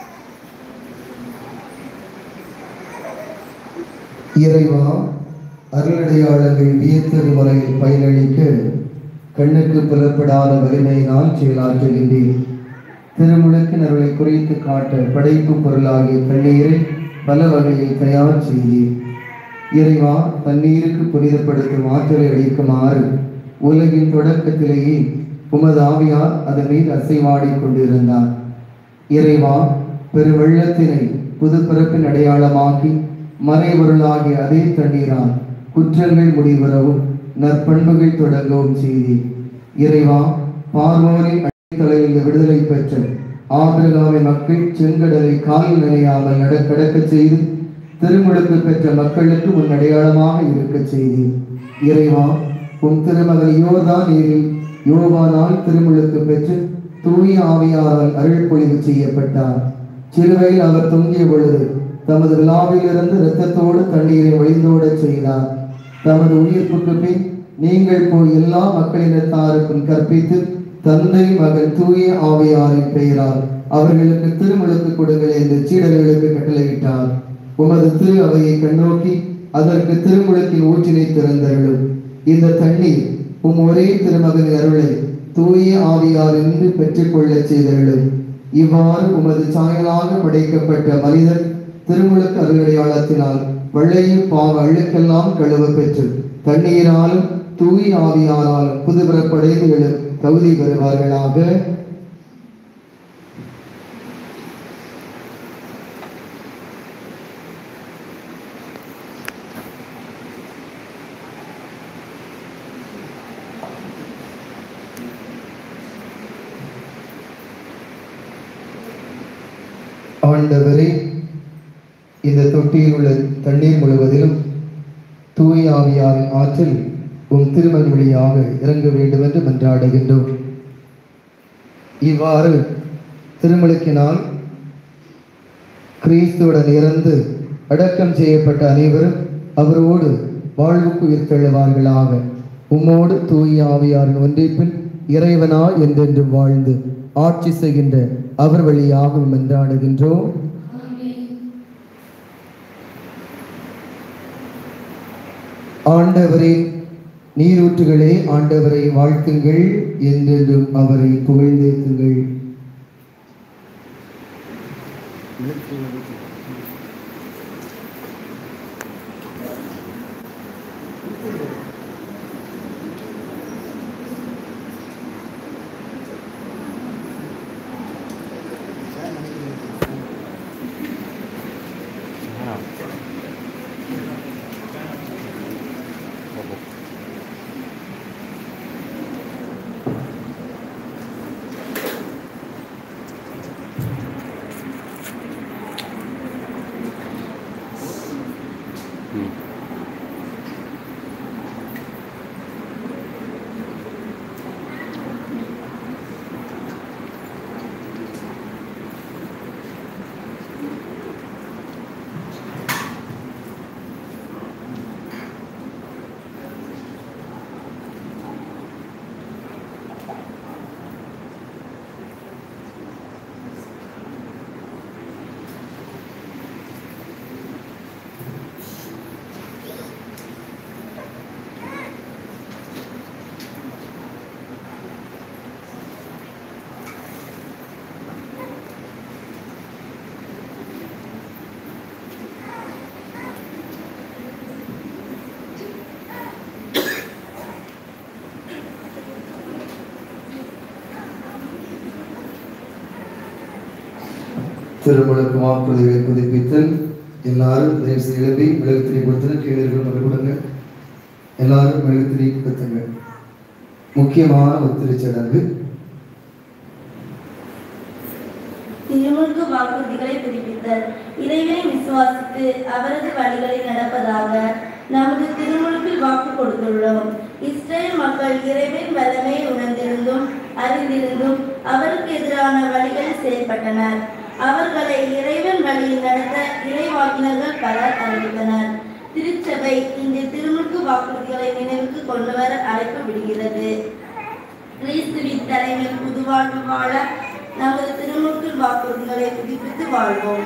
இறைவா அருளடையாளங்கள் வியத்தகு முறையில் பயனளிக்க கண்ணுக்கு புலப்படாத வலிமையினால் செயலாற்றுகின்றேன் திருமுழுக்கின் அருளை குறித்து காட்ட படைப்பு பொருளாகிய தண்ணீரை பல வகையில் தயார் செய்தேன் இறைவா தண்ணீருக்கு புனிதப்படுத்தும் ஆற்றலை அளிக்குமாறு உலகின் தொடக்கத்திலேயே உமது ஆவியார் அதன் மீது அசைவாடிக் கொண்டிருந்தார் இறைவா பெருவெள்ளத்தினை புது பிறப்பின் அடையாளமாக்கி மறைபொருளாகிய அதே தண்ணீரால் குற்றங்கள் முடிவுறவும் நற்பண்புகள் தொடங்கவும் செய்தி இறைவா பார்வோரின் அடித்தலையில் விடுதலை பெற்ற ஆபிரகாமின் மக்கள் செங்கடலை காலில் நிலையாமல் நட கடக்கச் செய்து திருமுழுக்கு பெற்ற மக்களுக்கு உன் அடையாளமாக இருக்கச் செய்தி இறைவா உன் திருமகன் யோர்தான் நீரில் யோவானால் திருமுழுக்கு பெற்று தூய ஆவியாரால் அருள் பொழிவு செய்யப்பட்டார் சிலுவையில் அவர் தொங்கிய பொழுது தமது விழாவிலிருந்து இரத்தத்தோடு தண்ணீரை வழிந்தோடச் செய்தார் தமது உயிர்ப்புக்கு பின் நீங்கள் போய் எல்லா மக்களினத்தாருக்கும் கற்பித்து தந்தை மகன் தூய ஆவியாரின் பெயரால் அவர்களுக்கு திருமுழுக்கு கொடுங்கள் என்று சீடர்களுக்கு கட்டளையிட்டார் உமது திரு அவையை கண்ணோக்கி அதற்கு திருமுழுக்கின் ஊற்றினை திறந்தருளும் இந்த தண்ணீர் உம் ஒரே திருமகன் அருளை தூய ஆவியாரின்றி பெற்றுக்கொள்ளச் செய்தருளும் இவ்வாறு உமது சாயலாக படைக்கப்பட்ட மனிதன் திருமுழுக்கு அருளடையாளத்தினால் வெள்ளையும் பாவ அழுக்கெல்லாம் கழுவ பெற்று தண்ணீராலும் தூய ஆவியாராலும் புதுபிறப்படைந்து எழும் தகுதி பெறுவார்களாக ஆண்டவரே இந்த தொட்டியில் உள்ள தண்ணீர் முழுவதிலும் தூய ஆவியாரின் ஆற்றல் உம் திருமண் வழியாக இறங்க வேண்டும் என்று மன்றாடுகின்றோம் இவ்வாறு திருமலுக்கினால் கிறிஸ்துவுடன் இறந்து அடக்கம் செய்யப்பட்ட அனைவரும் அவரோடு வாழ்வுக்கு உயிர்த்தெழுவார்களாக உம்மோடு தூய ஆவியாரின் ஒன்றிப்பில் இறைவனா என்றென்றும் வாழ்ந்து ஆட்சி செய்கின்ற அவர் வழியாக மன்றாடுகின்றோம் ஆண்டவரே நீரூற்றுகளே ஆண்டவரை வாழ்த்துங்கள் என்றென்றும் அவரை புகழ்ந்தேத்துங்கள் திருமுழுக்கு வாக்குறுதிகளை புதுப்பித்தல் எல்லாரும் தயவு செய்து எழுதி மெழுகுத்திரி கொடுத்து கீழே இருக்கிற மட்டும் கொடுங்க எல்லாரும் மெழுகுத்திரி கொடுத்துங்க முக்கியமான ஒரு திருச்சடங்கு திருமுழுக்கு வாக்குறுதிகளை புதுப்பித்தல் இறைவனை விசுவாசித்து அவரது வழிகளில் நடப்பதாக நமது திருமுழுக்கில் வாக்கு கொடுத்துள்ளோம் இஸ்ரேல் மக்கள் இறைவன் வல்லமையை உணர்ந்திருந்தும் அறிந்திருந்தும் அவருக்கு எதிரான வழிகளில் செயல்பட்டனர் அவர்களை இறைவன் வழியில் நடத்த இறைவாக்கினர்கள் பலர் அறிவித்தனர் திருச்சபை இந்த திருமுழுக்கு வாக்குறுதிகளை நினைவுக்கு கொண்டு வர அழைப்பு விடுகிறது கிறிஸ்துவின் தலைமையில் புது வாழ்வு வாழ நமது திருமுழுக்கு வாக்குறுதிகளை புதுப்பித்து வாழ்வோம்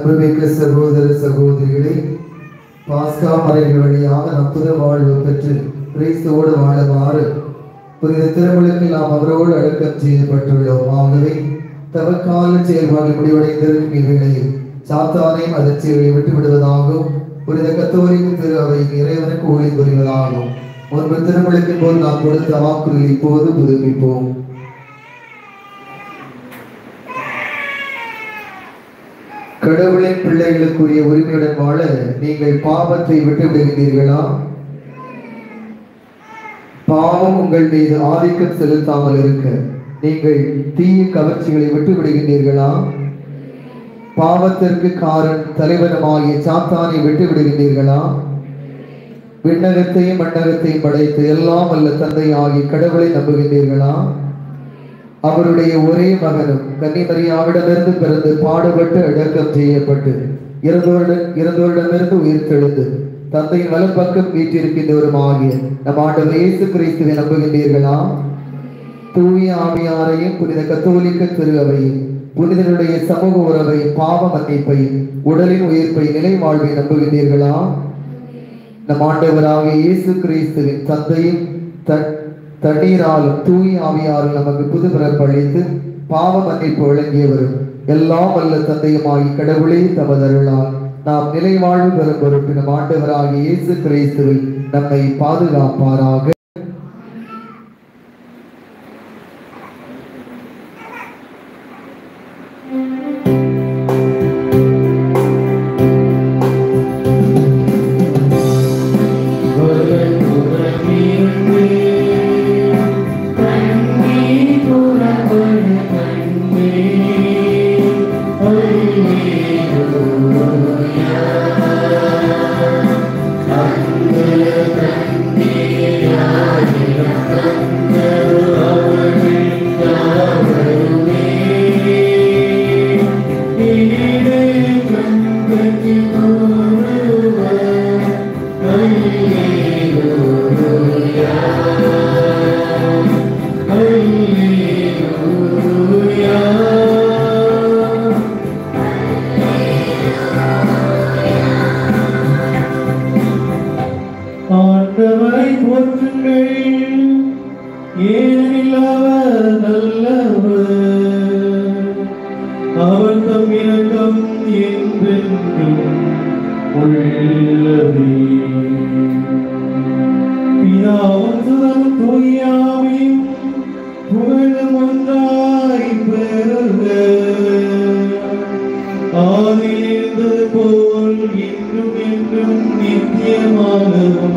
அன்புமிக்க சகோதர சகோதரிகளே பாஸ்கா மறைகள் வழியாக நம் புது வாழ்வு பெற்று கிறிஸ்துவோடு வாழுமாறு புனித திருமணத்தில் நாம் அவரோடு அடக்கம் செய்யப்பட்டுள்ளோம் ஆகவே தவக்கால செயல்பாடு முடிவடைந்திருக்கும் இவ்வேளையில் சாத்தானையும் அதன் செயலை விட்டு விடுவதாகவும் புனித கத்தோலிக்க திரு அவை இறைவனுக்கு ஊழி புரிவதாகும் முன்பு திருமணத்தின் போது நாம் கொடுத்த வாக்குறுதி இப்போது புதுப்பிப்போம் கடவுளின் பிள்ளைகளுக்குரிய உரிமையுடன் வாழ நீங்கள் பாவத்தை விட்டு விடுகிறீர்களா பாவம் உங்கள் மீது ஆதிக்கம் செலுத்தாமல் இருக்க நீங்கள் தீய கவர்ச்சிகளை விட்டு விடுகின்றீர்களா பாவத்திற்கு காரன் தலைவனமாகிய சாத்தானை விட்டு விடுகின்றீர்களா விண்ணகத்தையும் மண்ணகத்தையும் படைத்து எல்லாம் அல்ல தந்தை ஆகிய கடவுளை நம்புகின்றீர்களா அவருடைய ஒரே மகனும் கன்னிமரியாவிடமிருந்து பிறந்து பாடுபட்டு அடக்கம் செய்யப்பட்டு இறந்தோரிடம் இறந்தோரிடமிருந்து உயிர்த்தெழுந்து தந்தையின் வலப்பக்கம் வீற்றிருக்கின்றவரும் ஆகிய நம் ஆண்டவர் இயேசு கிறிஸ்துவை நம்புகின்றீர்களா தூய ஆவியாரையும் புனித கத்தோலிக்க திரு அவையும் புனிதனுடைய சமூக உறவை பாவ மன்னிப்பை உடலின் உயிர்ப்பை நிலை வாழ்வை நம்புகின்றீர்களா நம் ஆண்டவராகிய இயேசு கிறிஸ்துவின் தந்தையும் த- தண்ணீராலும் தூய ஆவியாரும் நமக்கு புது பிறப்பளித்து பாவ மன்னிப்பு வழங்கியவரும் எல்லாம் வல்ல தந்தையுமாகி கடவுளே தமதருளால் நாம் நிலை வாழ்வு பெறும் பொருட்டு நம் ஆண்டவராகிய இயேசு கிறிஸ்துவில் நம்மை பாதுகாப்பாராக ஆண்டவரை போற்றுங்கள் ஏனெனில் அவர் நல்லவர் அவர் தம் இரக்கம் என்றென்றும் உள்ளது பிதாவும் சுதன் தூயாவின் புகழும் ஒன்றாய் பெறுக ஆதியில் இருந்தது போல் இன்றும் என்றும் நித்தியமாகவும்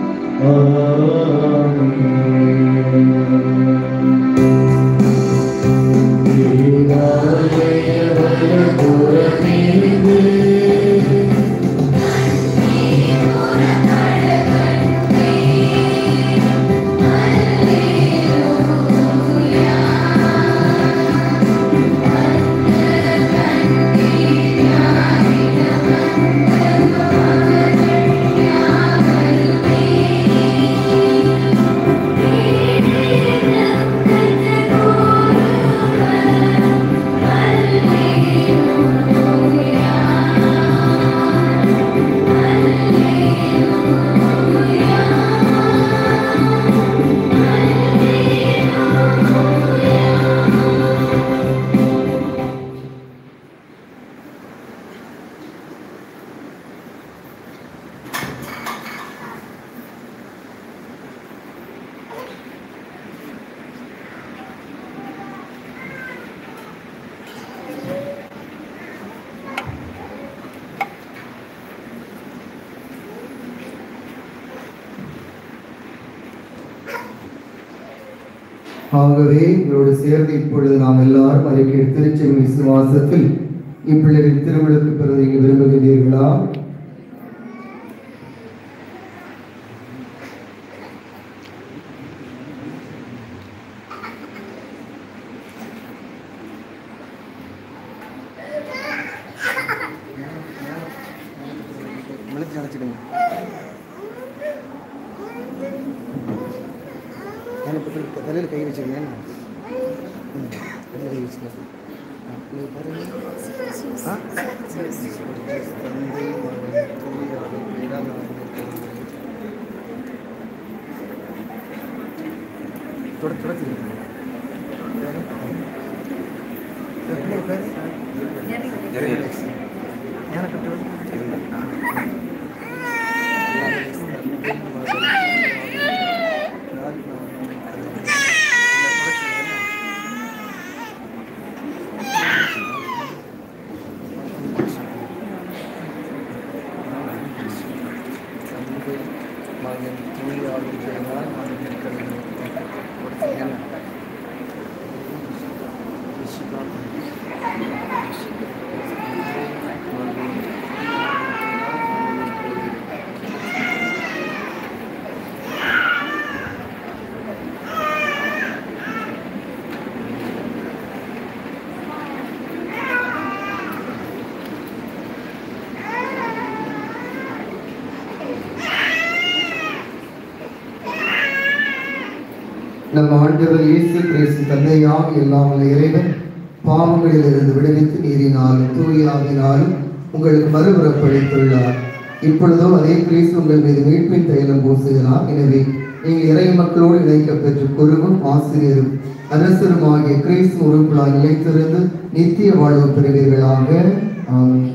ஆகவே உங்களோடு சேர்ந்து இப்பொழுது நாம் எல்லாரும் அறிக்கை திருச்செவி விசுவாசத்தில் இப்பிள்ளைகளின் திருவிழாக்கு பிறகு நீங்க விரும்புகிறீர்களா மனத்தில் நினச்சிடுங்க நான் இப்போ தலையில் கை வச்சுருந்தேன் தலையில் கை வச்சுக்கலாம் ஆ நம் ஆண்டவர் இயேசு கிறிஸ்து தந்தையாக எல்லாம் வல்ல இறைவன் பாவங்களில் இருந்து விடுவித்து நீரினாலும் தூயாவினாலும் உங்களுக்கு மறுபுறப்படுத்துள்ளார் இப்பொழுதோ அதே கிறிஸ்து உங்கள் மீது மீட்பின் தைலம் பூசுகிறார் எனவே நீங்கள் இறை மக்களோடு இணைக்கப்பெற்று குருவும் ஆசிரியரும் அரசருமாகிய கிறிஸ்து உறுப்புகளால் நிலைத்திருந்து நித்திய வாழ்வு பெறுவீர்களாக ஆமென்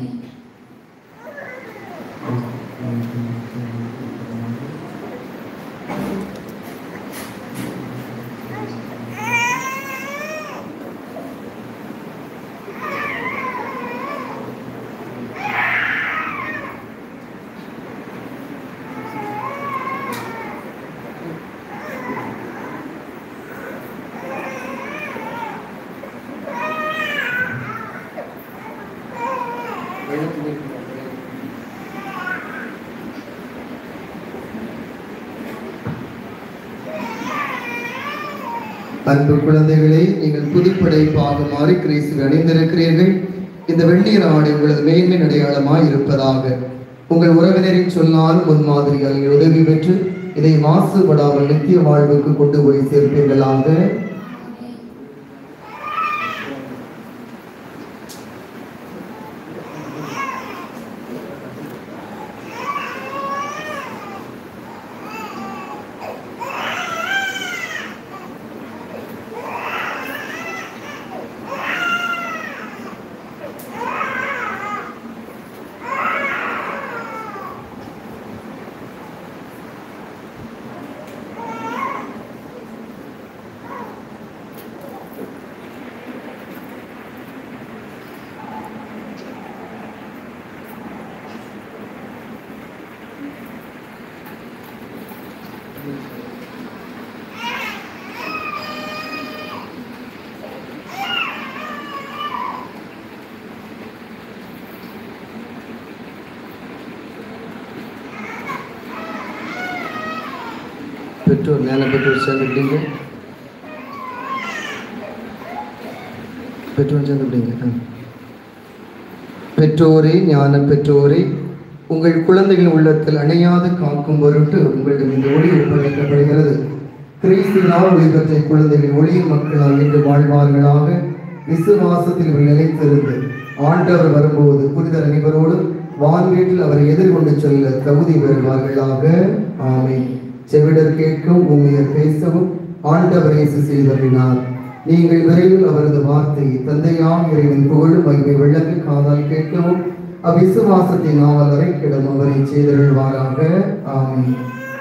அன்பு குழந்தைகளே நீங்கள் புதுப்படைப்பாக மாறி கிறிஸ்துவை அணிந்திருக்கிறீர்கள் இந்த வெந்நீர் ஆடை உங்களது மேன்மை அடையாளமாய் இருப்பதாக உங்கள் உறவினரின் சொன்னால் முன்மாதிரியால் நீங்கள் உதவி பெற்று இதை மாசுபடாமல் நித்திய வாழ்வுக்கு கொண்டு போய் சேர்ப்பீர்களாக பெற்றோர் ஞான பெற்றோர் சேர்ந்துட்டீங்க பெற்றோர் சேர்ந்துட்டீங்க ஆ. பெற்றோரே ஞான பெற்றோரே உங்கள் குழந்தைகள் உள்ளத்தில் அணையாது காக்கும் பொருட்டு உங்களிடம் இந்த ஒளி ஒப்படைக்கப்படுகிறது கிறிஸ்துவினால் ஒளி பெற்ற குழந்தைகள் ஒளியின் மக்களால் இன்று வாழ்வார்களாக விசுவாசத்தில் இவர்கள் நிலைத்திருந்து ஆண்டவர் வரும்போது புனிதர் அனைவரோடும் வான்வீட்டில் அவரை எதிர்கொண்டு செல்ல தகுதி பெறுவார்களாக ஆமென் செவிடர் கேட்கும் உண்மையர் பேசவும் ஆண்டவர் இயேசு செய்தருளினார் நீங்கள் விரைவில் அவரது வார்த்தை தந்தையாம் இறைவன் புகழும் மகிமை விளங்கி காதால் கேட்கவும் அவ்விசுவாசத்தின் நாவல் அறைக்கிடம் அவரை செய்தருள்வாராக ஆமென்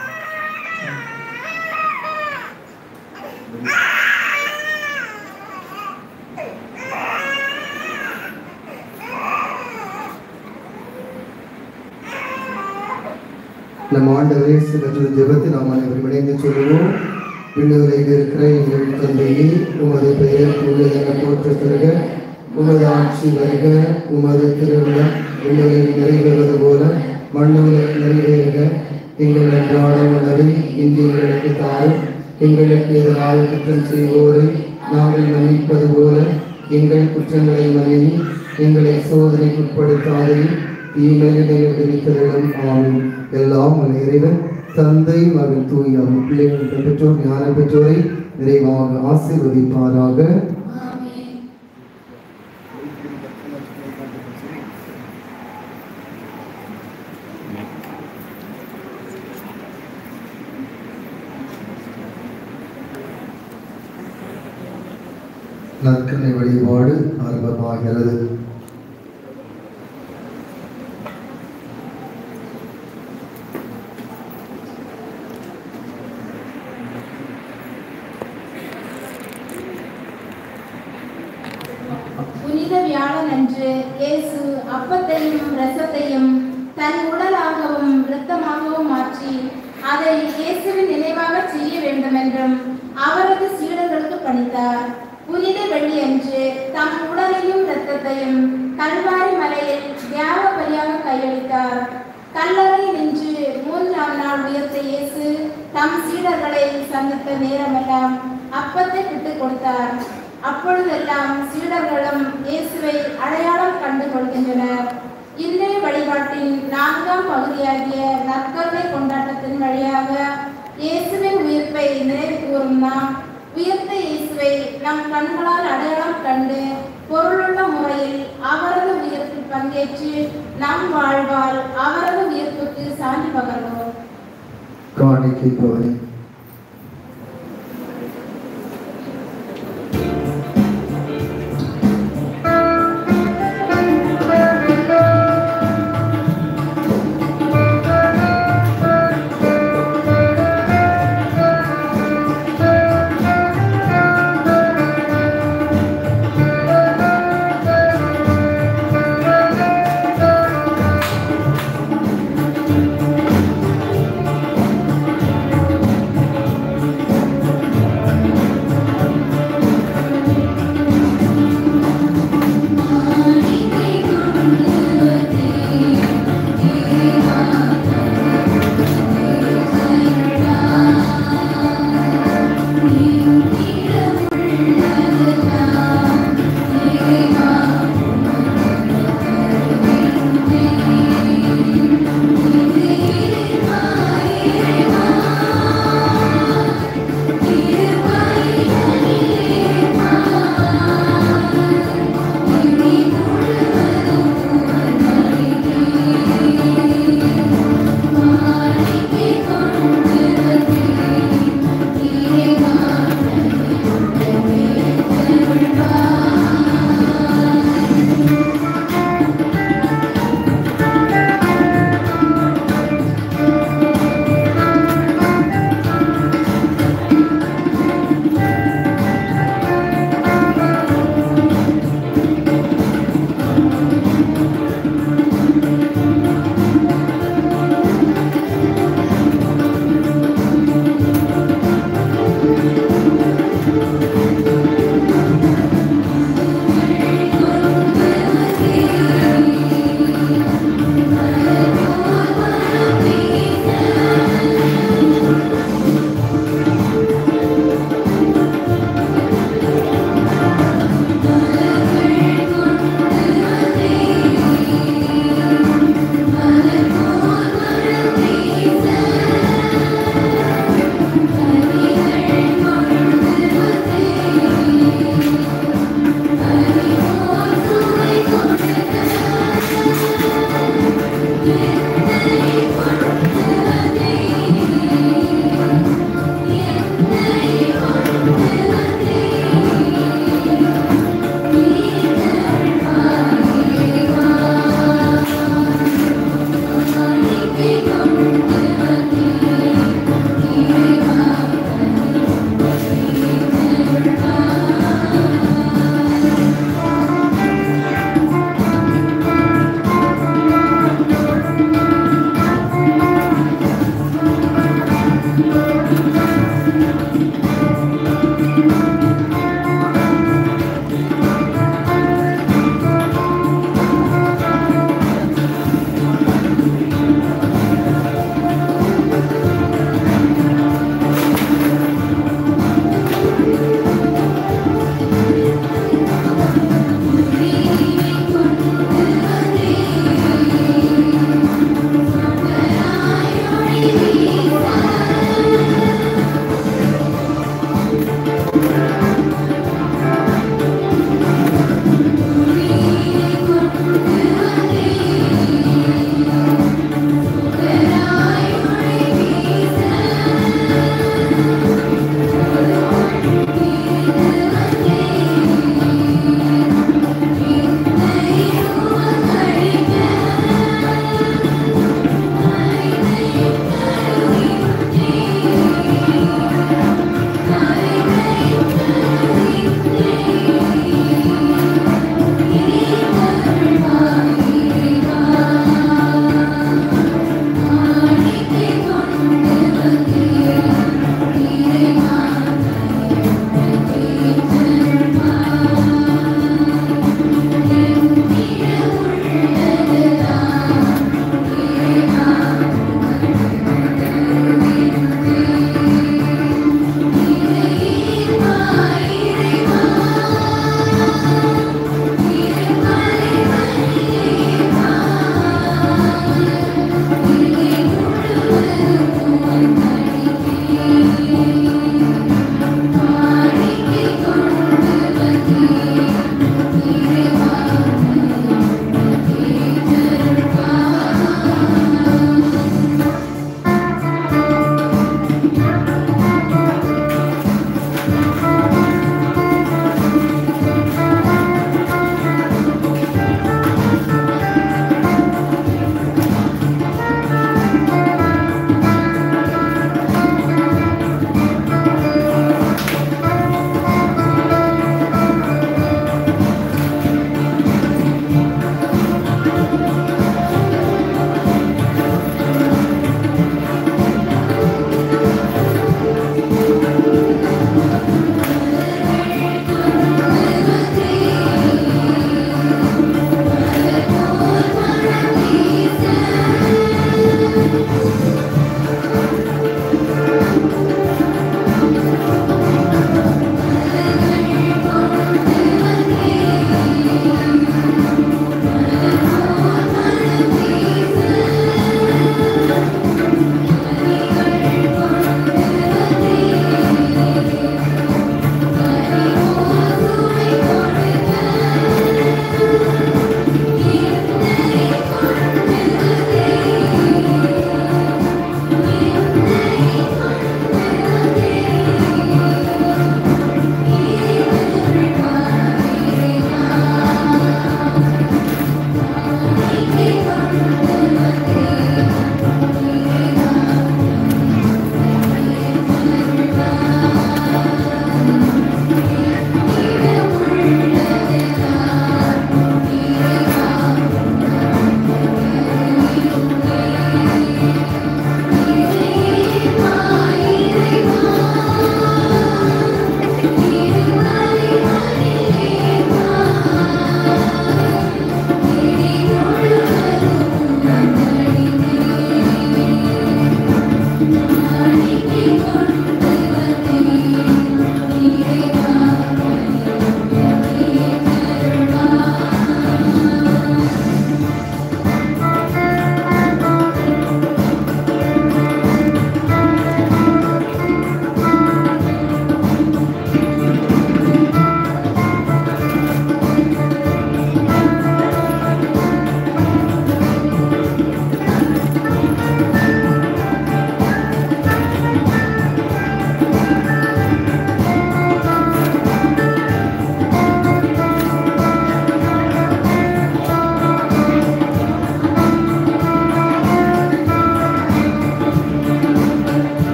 நம் ஆண்டவரே சிவற்றது ஜெபத்தை நாம் அனைவரும் இணைந்து சொல்லுவோம் விண்ணுலகில் இருக்கிற எங்கள் தந்தையே உமது பெயர் உள்ளதென போற்ற பெறுக உமது ஆட்சி வருக உமது திருவிழம் விண்ணுலகில் நிறைவேறுவது போல மண்ணுலகில் நிறைவேறுக எங்கள் அன்றாட உணவை இன்று எங்களுக்கு தாரும் எங்களுக்கு எதிராக குற்றம் செய்வோரை நாங்கள் மன்னிப்பது போல எங்கள் குற்றங்களை மன்னியும் எங்களை சோதனைக்கு உட்படுத்தாதையும் தீமையிலே விடுவித்தரிடம் ஆகும் எல்லாம் உன் இறைவன் தந்தை மகன் தூய் அவன் பிள்ளைகள் பெற்றோர் ஞான பெற்றோரை நிறைவாக ஆசீர்வதிப்பாராக நற்கனை வழிபாடு ஆரம்பமாகிறது புனித வியாழன் அன்று இயேசு அப்பத்தையும் ரசத்தையும் தன் உடலாகவும் இரத்தமாகவும் மாற்றி அதை இயேசுவின் நினைவாக செய்ய வேண்டும் என்றும் அவரது சீடர்களுக்கு பணித்தார் புனித வெள்ளி அன்று தம் உடலையும் இரத்தத்தையும் கல்வாரி மலையில் தியாக பலியாக கையளித்தார் கல்லறை நின்று மூன்றாம் நாள் உயர்த்த இயேசு தம் சீடர்களை சந்தித்த நேரமெல்லாம் அப்பத்தை விட்டுக் கொடுத்தார் அப்பொழுதெல்லாம் சீடர்களும் இயேசுவை அடையாளம் கண்டு கொள்கின்றனர் இன்றைய வழிபாட்டின் நான்காம் பகுதியாகிய நற்கருணை கொண்டாட்டத்தின் வழியாக இயேசுவின் உயிர்ப்பை நினைவு கூறும் நாம் உயிர்த்த இயேசுவை நம் கண்களால் அடையாளம் கண்டு பொருளுள்ள முறையில் அவரது உயிர்ப்பில் பங்கேற்று நம் வாழ்வால் அவரது உயிர்ப்புக்கு சான்றி பகர்வோம் காணிக்கை பவனி Thank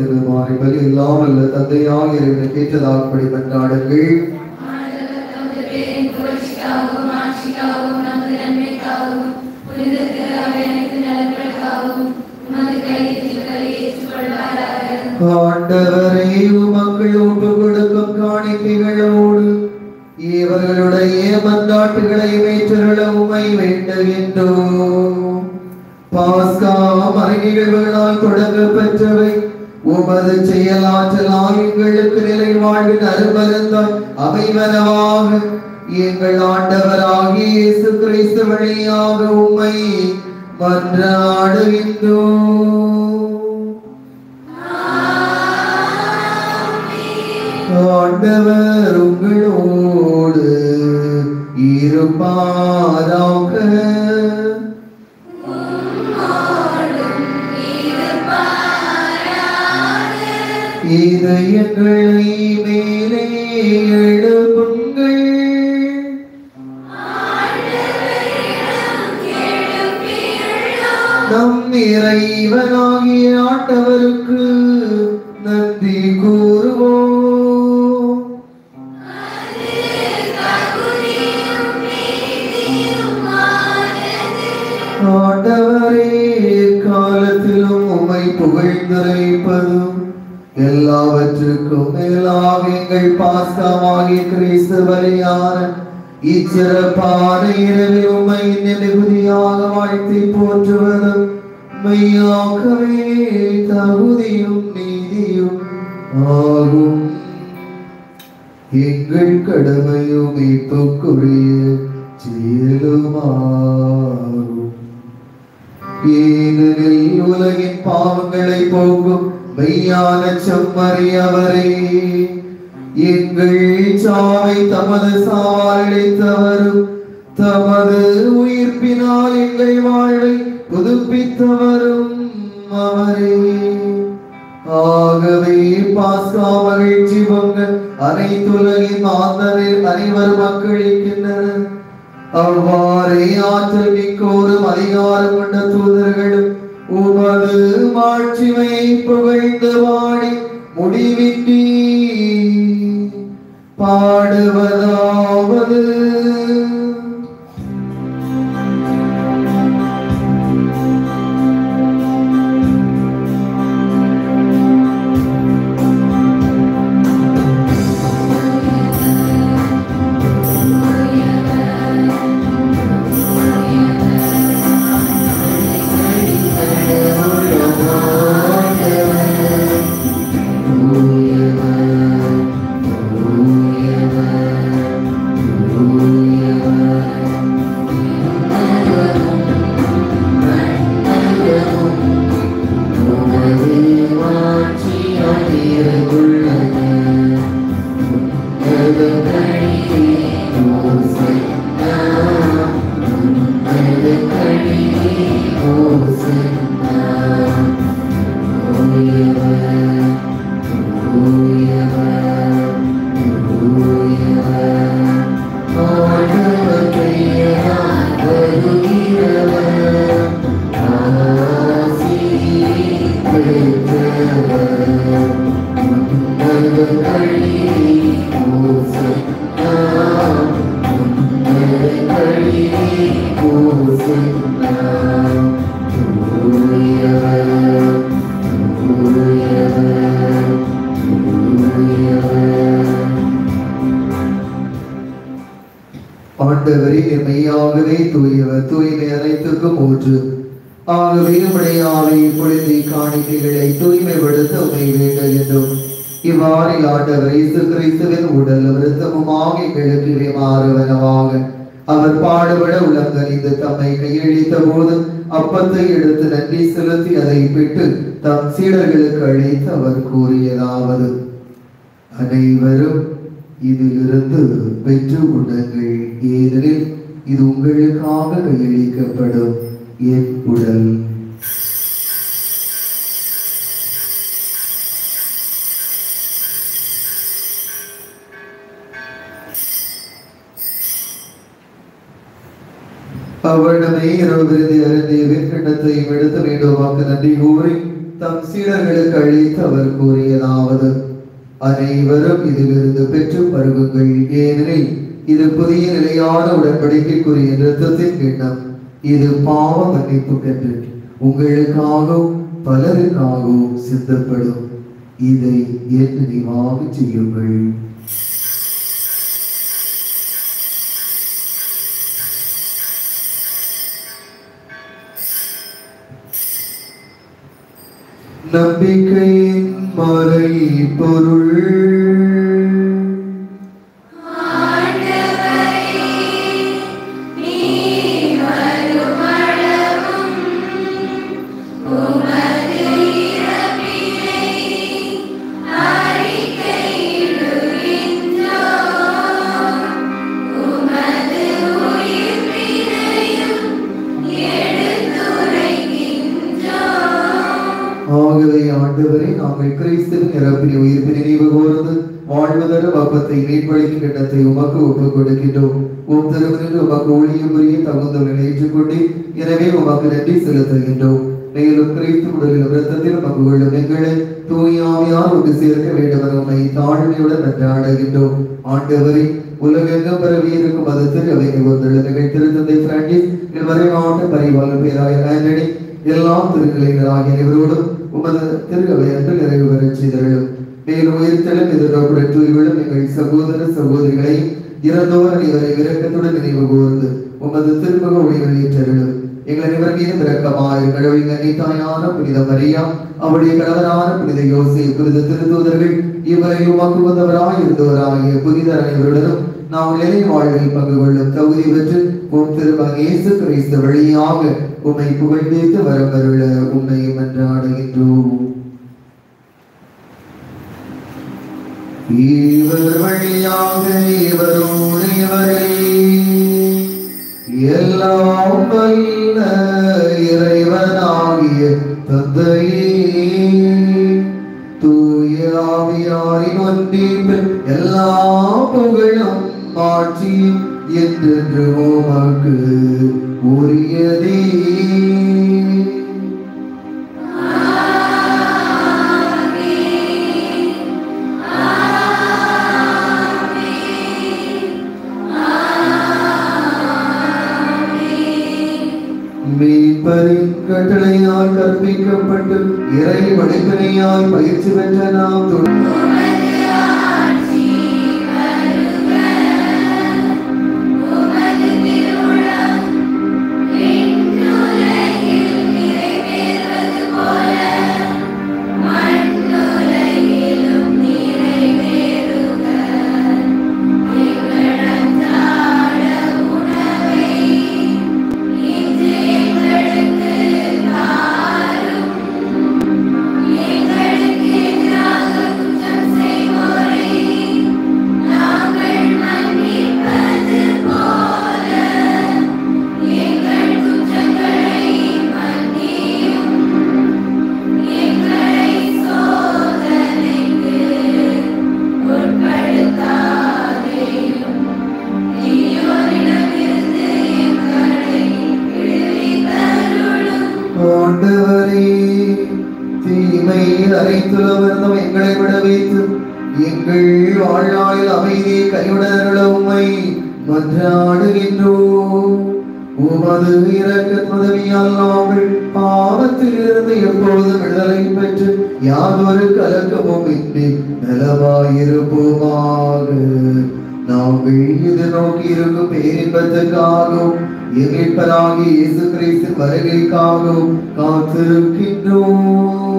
இது மாறி பலி இல்லாமல் தந்தையாக இறைவனை கேட்டதாகப்படி மன்றாடுங்கள் ஆண்டவரை மக்கள் ஒப்பு கொடுக்கும் காணிக்கைகளோடு இவர்களுடைய மன்றாட்டுகளை ஏற்றருள உமை வேண்டுகின்றோம் பாஸ்கா மறை நிகழ்வுகளால் தொடங்க பெற்றவை உமது செயலாற்றலால் எங்களுக்கு நிலை வாழ்வின் அருமருந்தாய் அமைவனவாக எங்கள் ஆண்டவராகிய இயேசு கிறிஸ்து வழியாக உம்மை மன்றாடுகின்றோம் ஆண்டவர் உங்களோடு இருப்பாராக இதயங்களை மேலே எழுப்புங்கள் நம் இறைவனாகிய ஆண்டவருக்கு நன்றி கூறுவோம் ஆண்டவரே காலத்திலும் உம்மை புகழ்ந்துரைப்பதும் எல்லாவற்றுக்கும் மேலாக எங்கள் பாஸ்காவாகிய கிறிஸ்து வழியான இச்சிறப்பான இரவில் உம்மை மிகுதியாக வாழ்த்தி போற்றுவதும் மெய்யாகவே தகுதியும் நீதியும் ஆகும் எங்கள் கடமையும் மீட்புக்குரிய செயலுமாகும் ஏனெனில் உலகின் பாவங்களை போக்கும் மெய்யான செம்மறியவரே எங்கள் சாவை தமது சாவாரளித்தவரும் தமது உயிர்ப்பினால் எங்கள் வாழ்வை புதுப்பித்தவரும் அவரே ஆகவே பாஸ்கா மகிழ்ச்சி பொங்கல் அனைத்துலகின் மாந்தரில் அனைவர் மக்களிக்கின்றனர் அவ்வாறே ஆற்றல் மிக்கோரும் அதிகாரம் கொண்ட தூதர்களும் உமது மாட்சிமையை புகழ்ந்து பாடி முடிவின்றி பாடுவதாவது ஆண்டவரே மெய்யாகவே தூயவர் தூய்மை அனைத்துக்கும் ஊற்று ஆகவே உடைய ஆலையை பொழுதி காணிக்கைகளை தூய்மைப்படுத்த உண்மை வேண்டுகின்றோம் இவ்வாறில் ஆண்டவர் இயேசு கிறிஸ்துவின் உடல் விருத்தமுமாக எங்களுக்கு இவை மாறுவனவாக அவர் பாடுபட உலகறிந்து தம்மை கையளித்த போது அப்பத்தை எடுத்து நன்றி செலுத்தி அதை விட்டு தம் சீடர்களுக்கு அழைத்து அவர் கூறியதாவது அனைவரும் இதிலிருந்து பெற்று உண்ணுங்கள் ஏனெனில் இது உங்களுக்காக கையளிக்கப்படும் என் உடல் அவரிடமே இரவு விருதி அருந்திய வெண்கண்டத்தை எடுத்து வேண்டுமாக்கு நன்றி கூறி தம் சீடர்களுக்கு அளித்து அவர் கூறியதாவது அனைவரும் இதிலிருந்து பெற்று பருகுங்கள் ஏனெனில் இது புதிய நிலையான உடன்படிக்கைக்குரிய இரத்தத்தின் கிண்ணம் இது பாவ மன்னிப்புக்கென்று உங்களுக்காகவும் பலருக்காகவும் சித்தப்படும் இதை என் நினைவாக செய்யுங்கள் நம்பிக்கையின் மறை பொருள் ஆகவே ஆண்டவரே நாங்கள் கிறிஸ்துவின் இறப்பினை உயிர்ப்பினை நினைவு கூர்ந்து வாழ்வதரும் அப்பத்தை மீட்பளிக்கும் கிண்ணத்தை உமக்கு ஒப்புக் கொடுக்கின்றோம் உம் திருமணில் உமக்கு ஊழியம் புரிய தகுந்தவர்களை ஏற்றுக்கொண்டு எனவே உமக்கு நன்றி செலுத்துகின்றோம் மேலும் கிறிஸ்து உடலில் இரத்தத்தில் உமக்கு கொள்ளும் எங்களை தூயாமையார் ஒன்று சேர்க்க வேண்டும் என உண்மை தாழ்மையுடன் நன்றாடுகின்றோம் ஆண்டவரே உலகெங்கும் பரவி இருக்கும் மதத்தில் அவைக்கு ஒரு திருத்தந்தை பிரான்சிஸ் இதுவரை மாவட்ட பரிவாளர் பேராயர் ஆண்டனி எல்லா திருநிலைகளாகிய இவரோடும் உமது திருகவை அன்று நிறைவு பெறச் செய்தர்களும் மேலும் உயிர்த்தலும் எதிர்நோக்குடன் தூய்விடும் எங்கள் சகோதர சகோதரிகளை இறந்தோர் அனைவரை இரக்கத்துடன் நினைவு கூர்ந்து உமது திருமுக ஒளிகள் ஏற்றர்களும் எங்கள் அனைவர் மீதும் இரக்கமாய் கடவுளின் அன்னித்தாயான புனித மரியா அவருடைய கணவரான புனித யோசே புனித திருத்தூதர்கள் இவரை உமக்குவந்தவராய் இருந்தவராகிய புனிதர் அனைவருடனும் நாம் நிலை வாழ்வில் பங்கு கொள்ளும் தகுதி பெற்று உம் திருமகன் இயேசு கிறிஸ்து வழியாக உம்மை புகழ்ந்தேத்து வரவருள உம்மை மன்றாடுகின்றோம் இவர் வழியாக இவரோடு இவரே எல்லாம் வல்ல இறைவனாகிய தந்தையே தூய ஆவியாரின் ஒன்றிப்பில் எல்லா புகழும் ஆட்சியும் என்றென்று உமக்கு உரியதே மீட்பரின் கட்டளையால் கற்பிக்கப்பட்டு இறை வழிப்பனையால் பயிற்சி பெற்ற நாம் தொழ- ஆண்டவரே தீமை அரைத்துள்ளவர்தம் எங்களை விட வைத்து எங்கள் வாழ்நாளில் அமைதியை கைவிடருள உம்மை மன்றாடுகின்றோம் உமது இறக்க உதவியால் நாங்கள் பாவத்தில் இருந்து எப்பொழுதும் விடுதலை பெற்று யாதொரு கலக்கமும் இன்றி நலமாயிருப்போமாக நாங்கள் இது நோக்கி இருக்கும் பேரின்பத்துக்காகவும் எமிப்பராகி இயேசு கிறிஸ்து வருகைக்காகவும் காத்திருக்கின்றோம்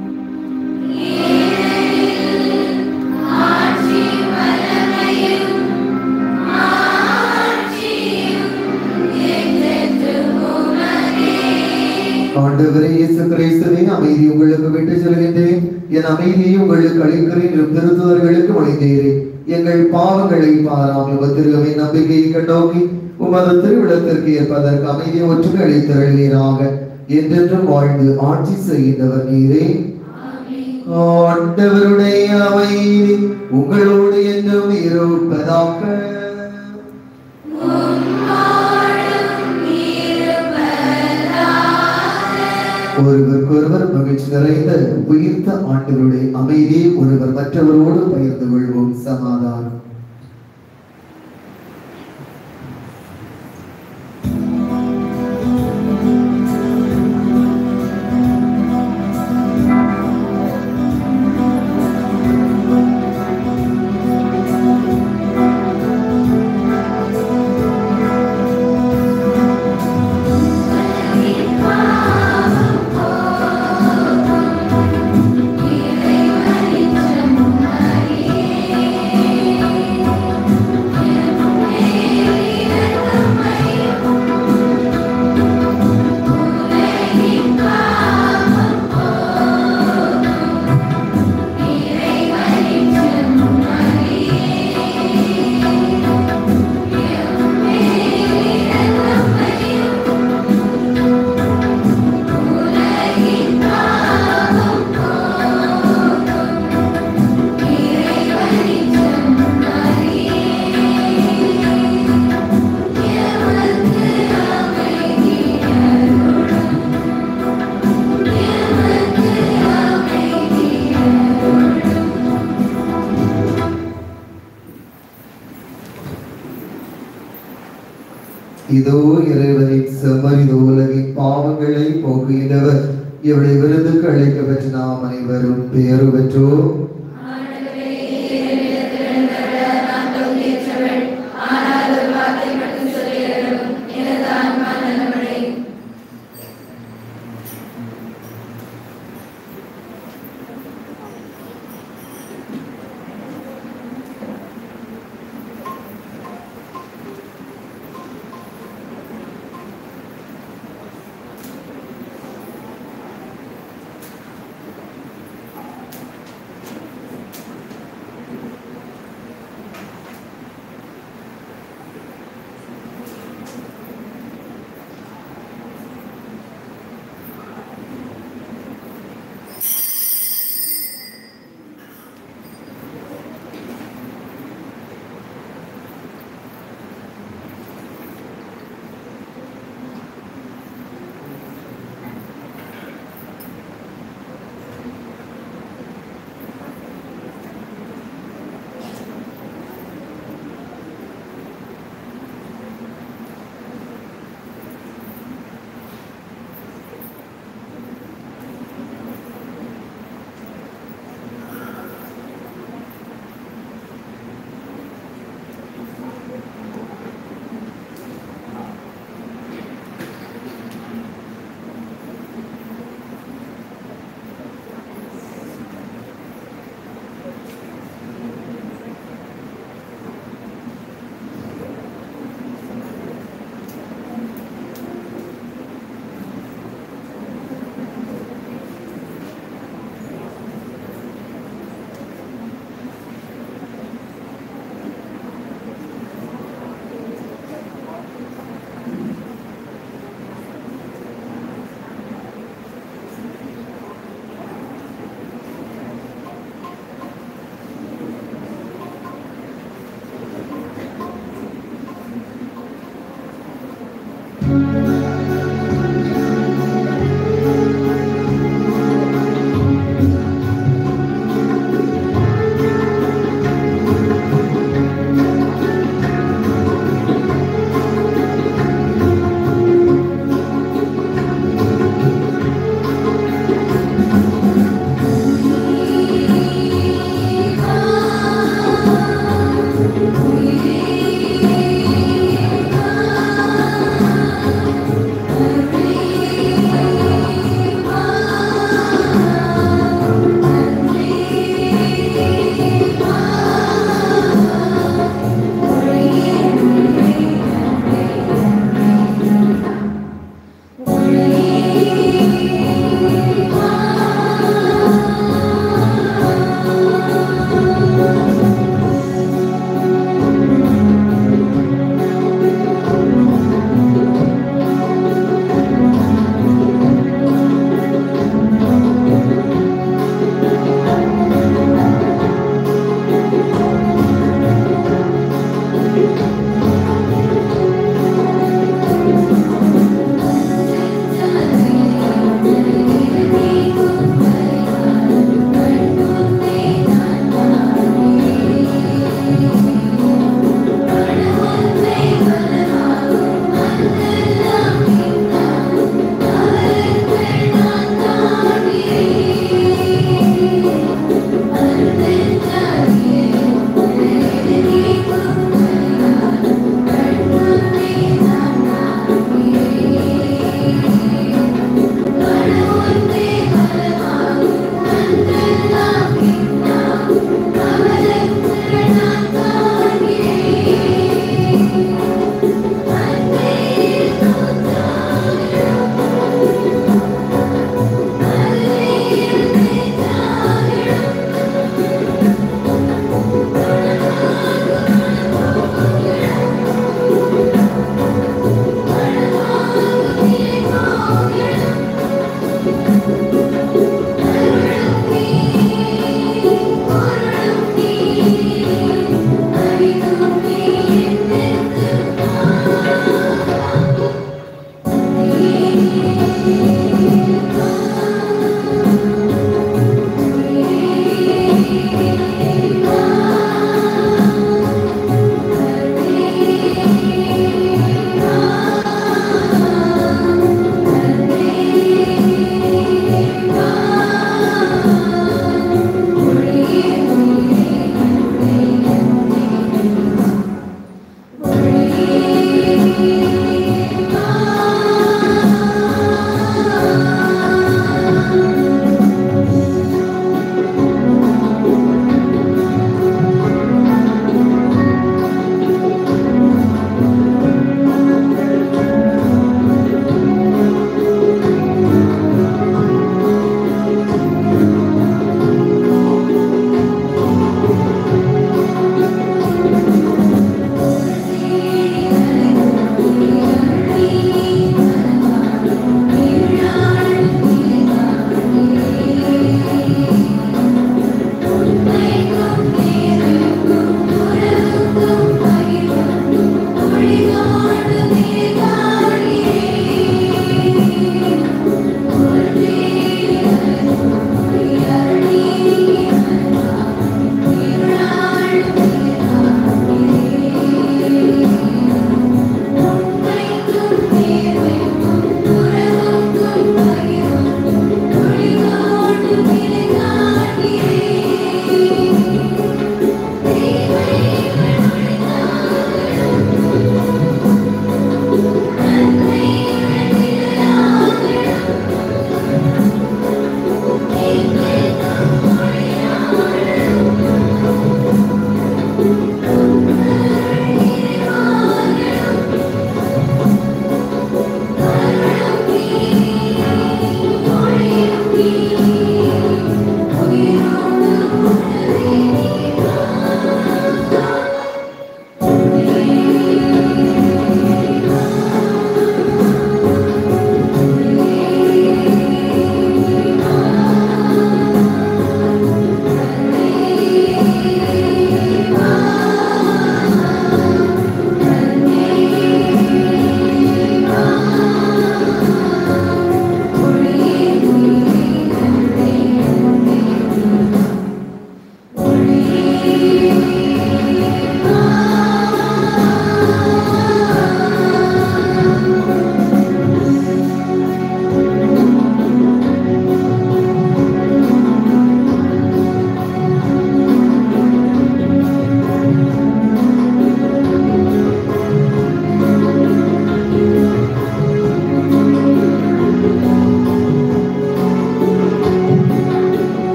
ஆண்டவரே இயேசு கிறிஸ்துவே அமைதி உங்களுக்கு விட்டு செல்கின்றேன் என் அமைதியை உங்களுக்கு அளிக்கிறேன் என்று திருத்துவர்களுக்கு மொழிந்தேரேன் எங்கள் பாவங்களை பாராமல் உபத்திருகவை நம்பிக்கையை கண்டோக்கி உமது திருவிழத்திற்கு ஏற்பதற்கு அமைதியை ஒற்றுமை அளித்தருள்வீராக என்றென்றும் வாழ்ந்து ஆட்சி செய்கின்றவர் நீரே ஆண்டவருடைய அமைதி உங்களோடு என்றும் இருப்பதாக ஒருவருக்கொரு ஒருவர் மகிழ்ச்சி நிறைந்த உயிர்த்த ஆண்டவருடைய அமைதியை ஒருவர் மற்றவரோடு பகிர்ந்து கொள்வோம் சமாதானம் இதோ இறைவனின் செம்மறித உலகின் பாவங்களை போக்குகின்றவர் இவருடைய விருதுக்கு அழைக்கப்பட்ட நாம் அனைவரும் பேறு பெற்றோம்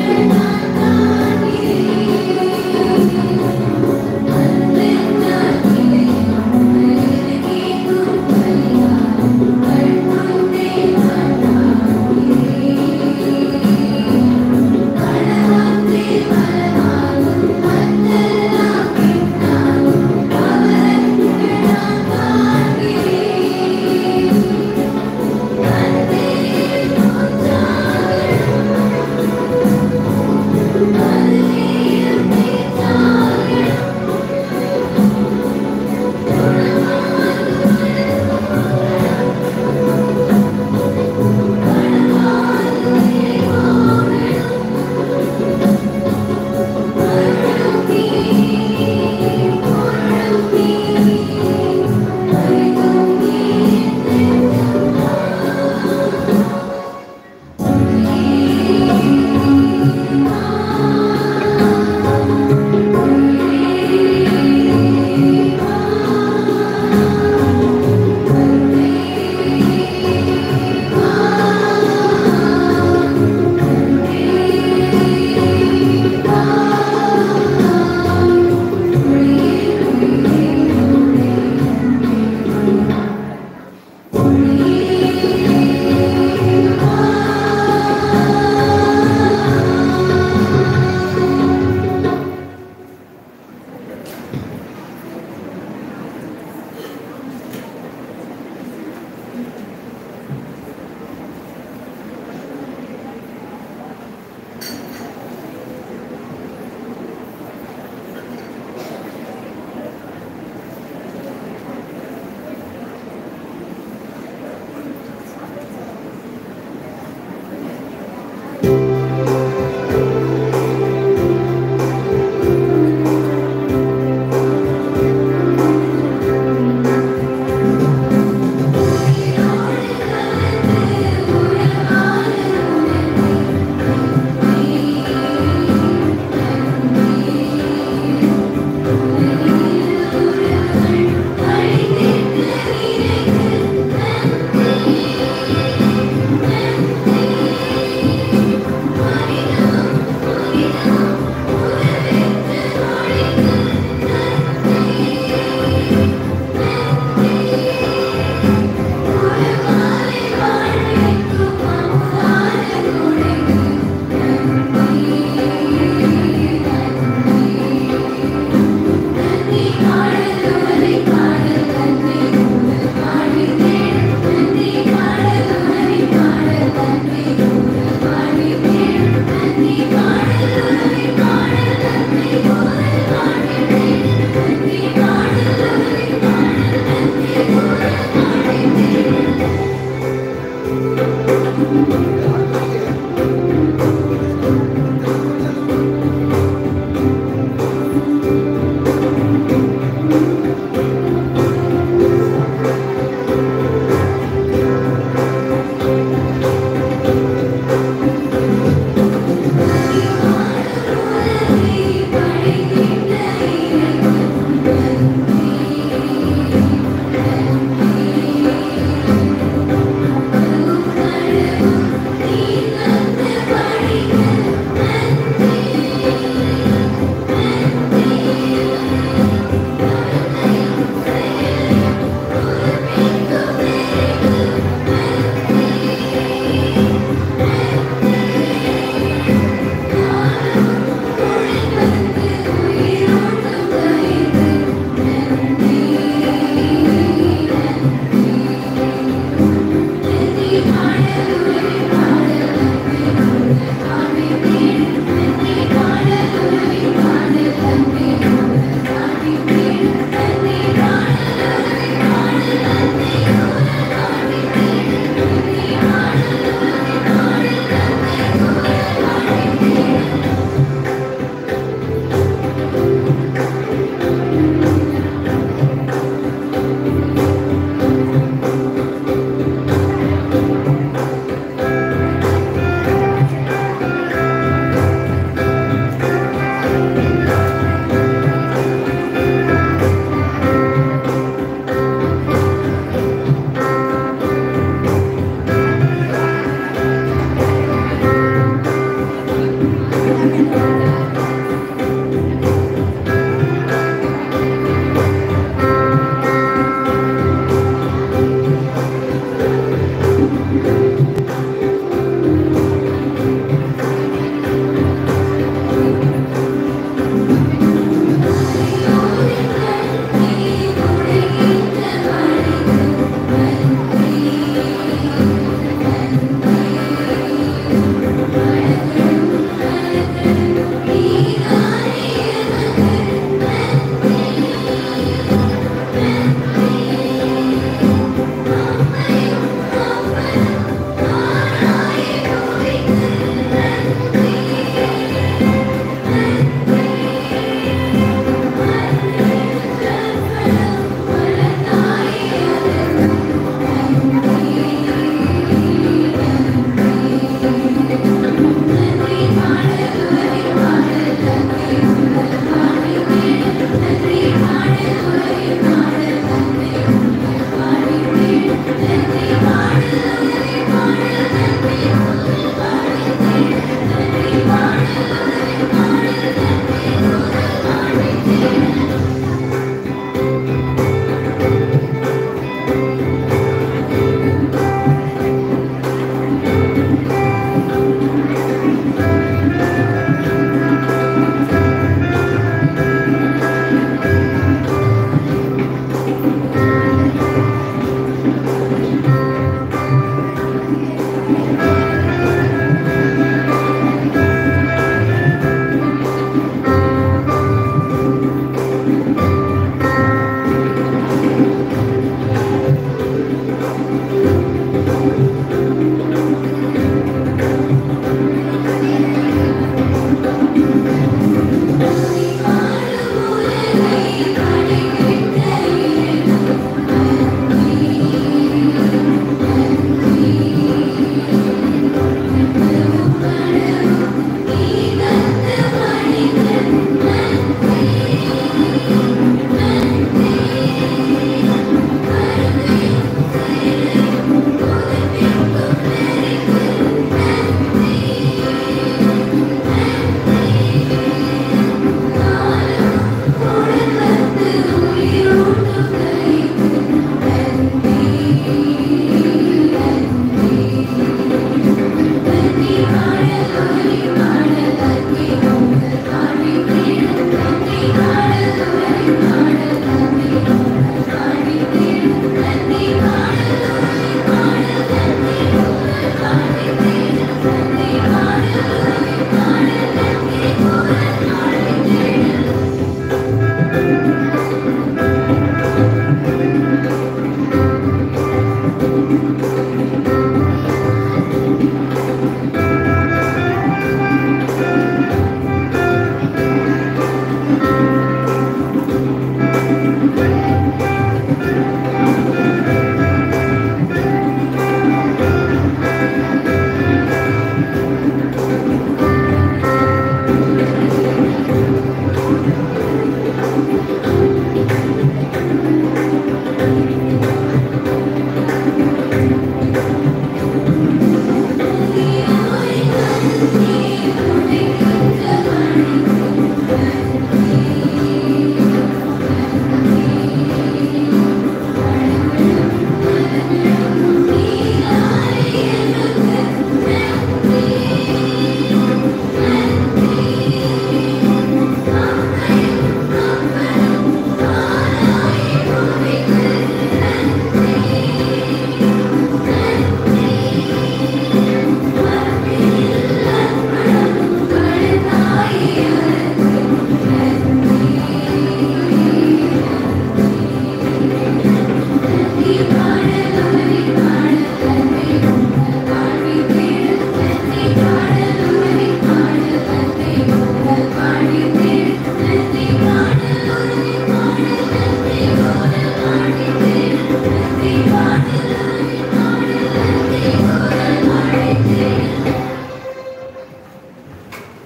Thank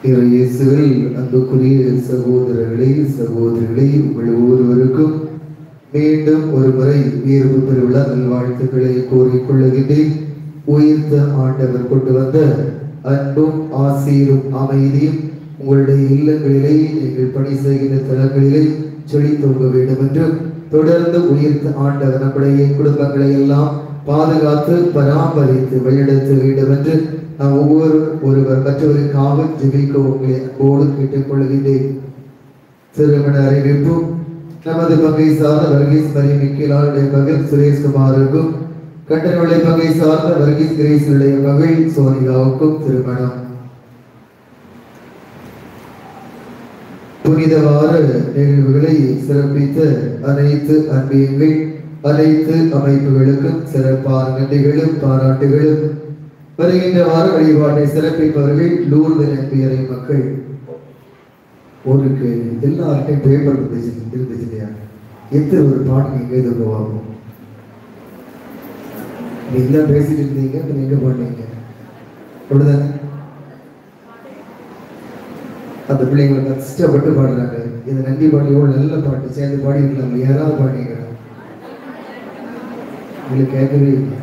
இயேசுவில் அன்புக்குரிய சகோதரர்களே சகோதரிகளே உங்கள் ஒவ்வொருவருக்கும் மீண்டும் ஒரு முறை உயர்வு பெருவிழா நல்வாழ்த்துக்களை கூறிக்கொள்ளுகின்றேன் உயிர்த்த ஆண்டவர் கொண்டு வந்த அன்பும் ஆசீரும் அமைதியும் உங்களுடைய இல்லங்களிலே நீங்கள் பணி செய்கின்ற தலங்களிலே செழித்தோங்க வேண்டும் என்றும் தொடர்ந்து உயிர்த்த ஆண்டவர் நம்முடைய குடும்பங்களை எல்லாம் பாதுகாத்து பராமரித்து வழிநடத்த வேண்டும் என்று நாம் ஒவ்வொரு ஒருவர் மற்றவருக்காக ஜெபிக்க உங்களை அன்போடு கேட்டுக்கொள்கிறேன் திருமண அறிவிப்பு நமது பங்கை சார்ந்த வர்கீஸ் மரி மிக்கிலாருடைய மகன் சுரேஷ்குமாருக்கும் கட்டணவிளை பங்கை சார்ந்த வர்கீஸ் கிரேசனுடைய மகள் சோனிகாவுக்கும் திருமணம் புனிதவார நிகழ்வுகளை சிறப்பித்த அனைத்து அன்பியங்கள் அனைத்து அமைப்புகளுக்கும் சிறப்பான நன்றிகளும் பாராட்டுகளும் வருகின்ற வார வழிபாட்டை சிறப்பிப்பவர்கள் லூர்து நம்பியறை மக்கள் ஒரு கேள்வி எல்லார்ட்டையும் பேப்பர் இருந்துச்சு இருந்துச்சு இல்லையா எத்தனை ஒரு பாட்டு நீங்க இது உருவாகும் நீங்க எல்லாம் பேசிட்டு இருந்தீங்க இப்ப நீங்க பண்ணீங்க அப்படிதானே அந்த பிள்ளைங்களை கஷ்டப்பட்டு பாடுறாங்க இது நன்றி பாடியோட நல்ல பாட்டு சேர்ந்து பாடி இருக்கலாம் யாராவது பாடிங்க உங்களுக்கு கேட்கவே இல்லை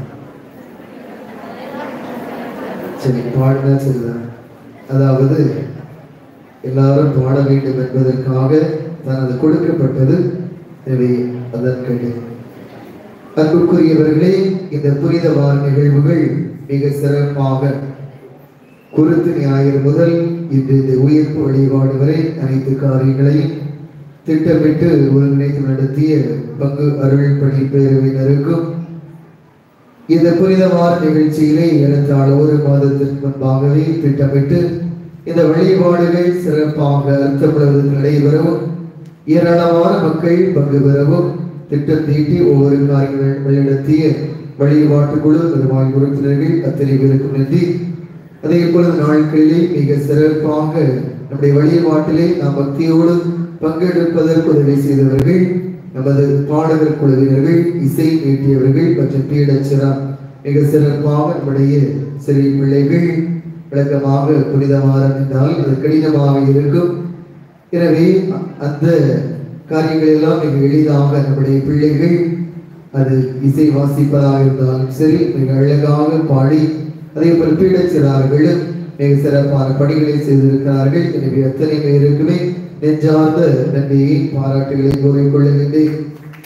சரி பாடுனா சரிதான் அதாவது எல்லாரும் பாட வேண்டும் என்பதற்காக தனது கொடுக்கப்பட்டது எனவே அதற்கு அன்புக்குரியவர்களே இந்த புனித வார நிகழ்வுகள் மிக சிறப்பாக குருத்து ஞாயிறு முதல் இன்று இந்த உயிர்ப்பு வழிபாடு வரை அனைத்து காரியங்களையும் திட்டமிட்டு ஒருங்கிணைத்து நடத்திய பங்கு அருள் பணி பேரவையினருக்கும் இந்த புனிதமான நிகழ்ச்சியிலே ஏறத்தாழ ஒரு மாதத்திற்கு முன்பாகவே திட்டமிட்டு இந்த வழிபாடுகள் சிறப்பாக அர்த்தப்படுவதற்கு நடைபெறவும் ஏராளமான மக்கள் பங்கு பெறவும் திட்டம் தீட்டி ஒவ்வொரு காரியங்கள் வழிநடத்திய வழிபாட்டு குழு நிர்வாகி உறுப்பினர்கள் அத்தனை பேருக்கும் நன்றி அதே போல நாட்களிலே மிக சிறப்பாக நம்முடைய வழிபாட்டிலே நாம் பக்தியோடு பங்கெடுப்பதற்கு உதவி செய்தவர்கள் நமது பாடகர் குழுவினர்கள் இசை நீட்டியவர்கள் மற்றும் பீடச்சிரா மிக சிறப்பாக நம்முடைய சிறிய பிள்ளைகள் விளக்கமாக புனிதமாக என்றால் அது கடினமாக இருக்கும் எனவே அந்த காரியங்கள் எல்லாம் மிக எளிதாக நம்முடைய பிள்ளைகள் அது இசை வாசிப்பதாக இருந்தாலும் சரி மிக அழகாக பாடி அதே போல் பீடச்சிறார்களும் மிக சிறப்பான பணிகளை செய்திருக்கிறார்கள் எனவே அத்தனை பேருக்குமே நெஞ்சார்ந்த நன்றியை பாராட்டுகளை கூறிக்கொள்ளுகின்றேன்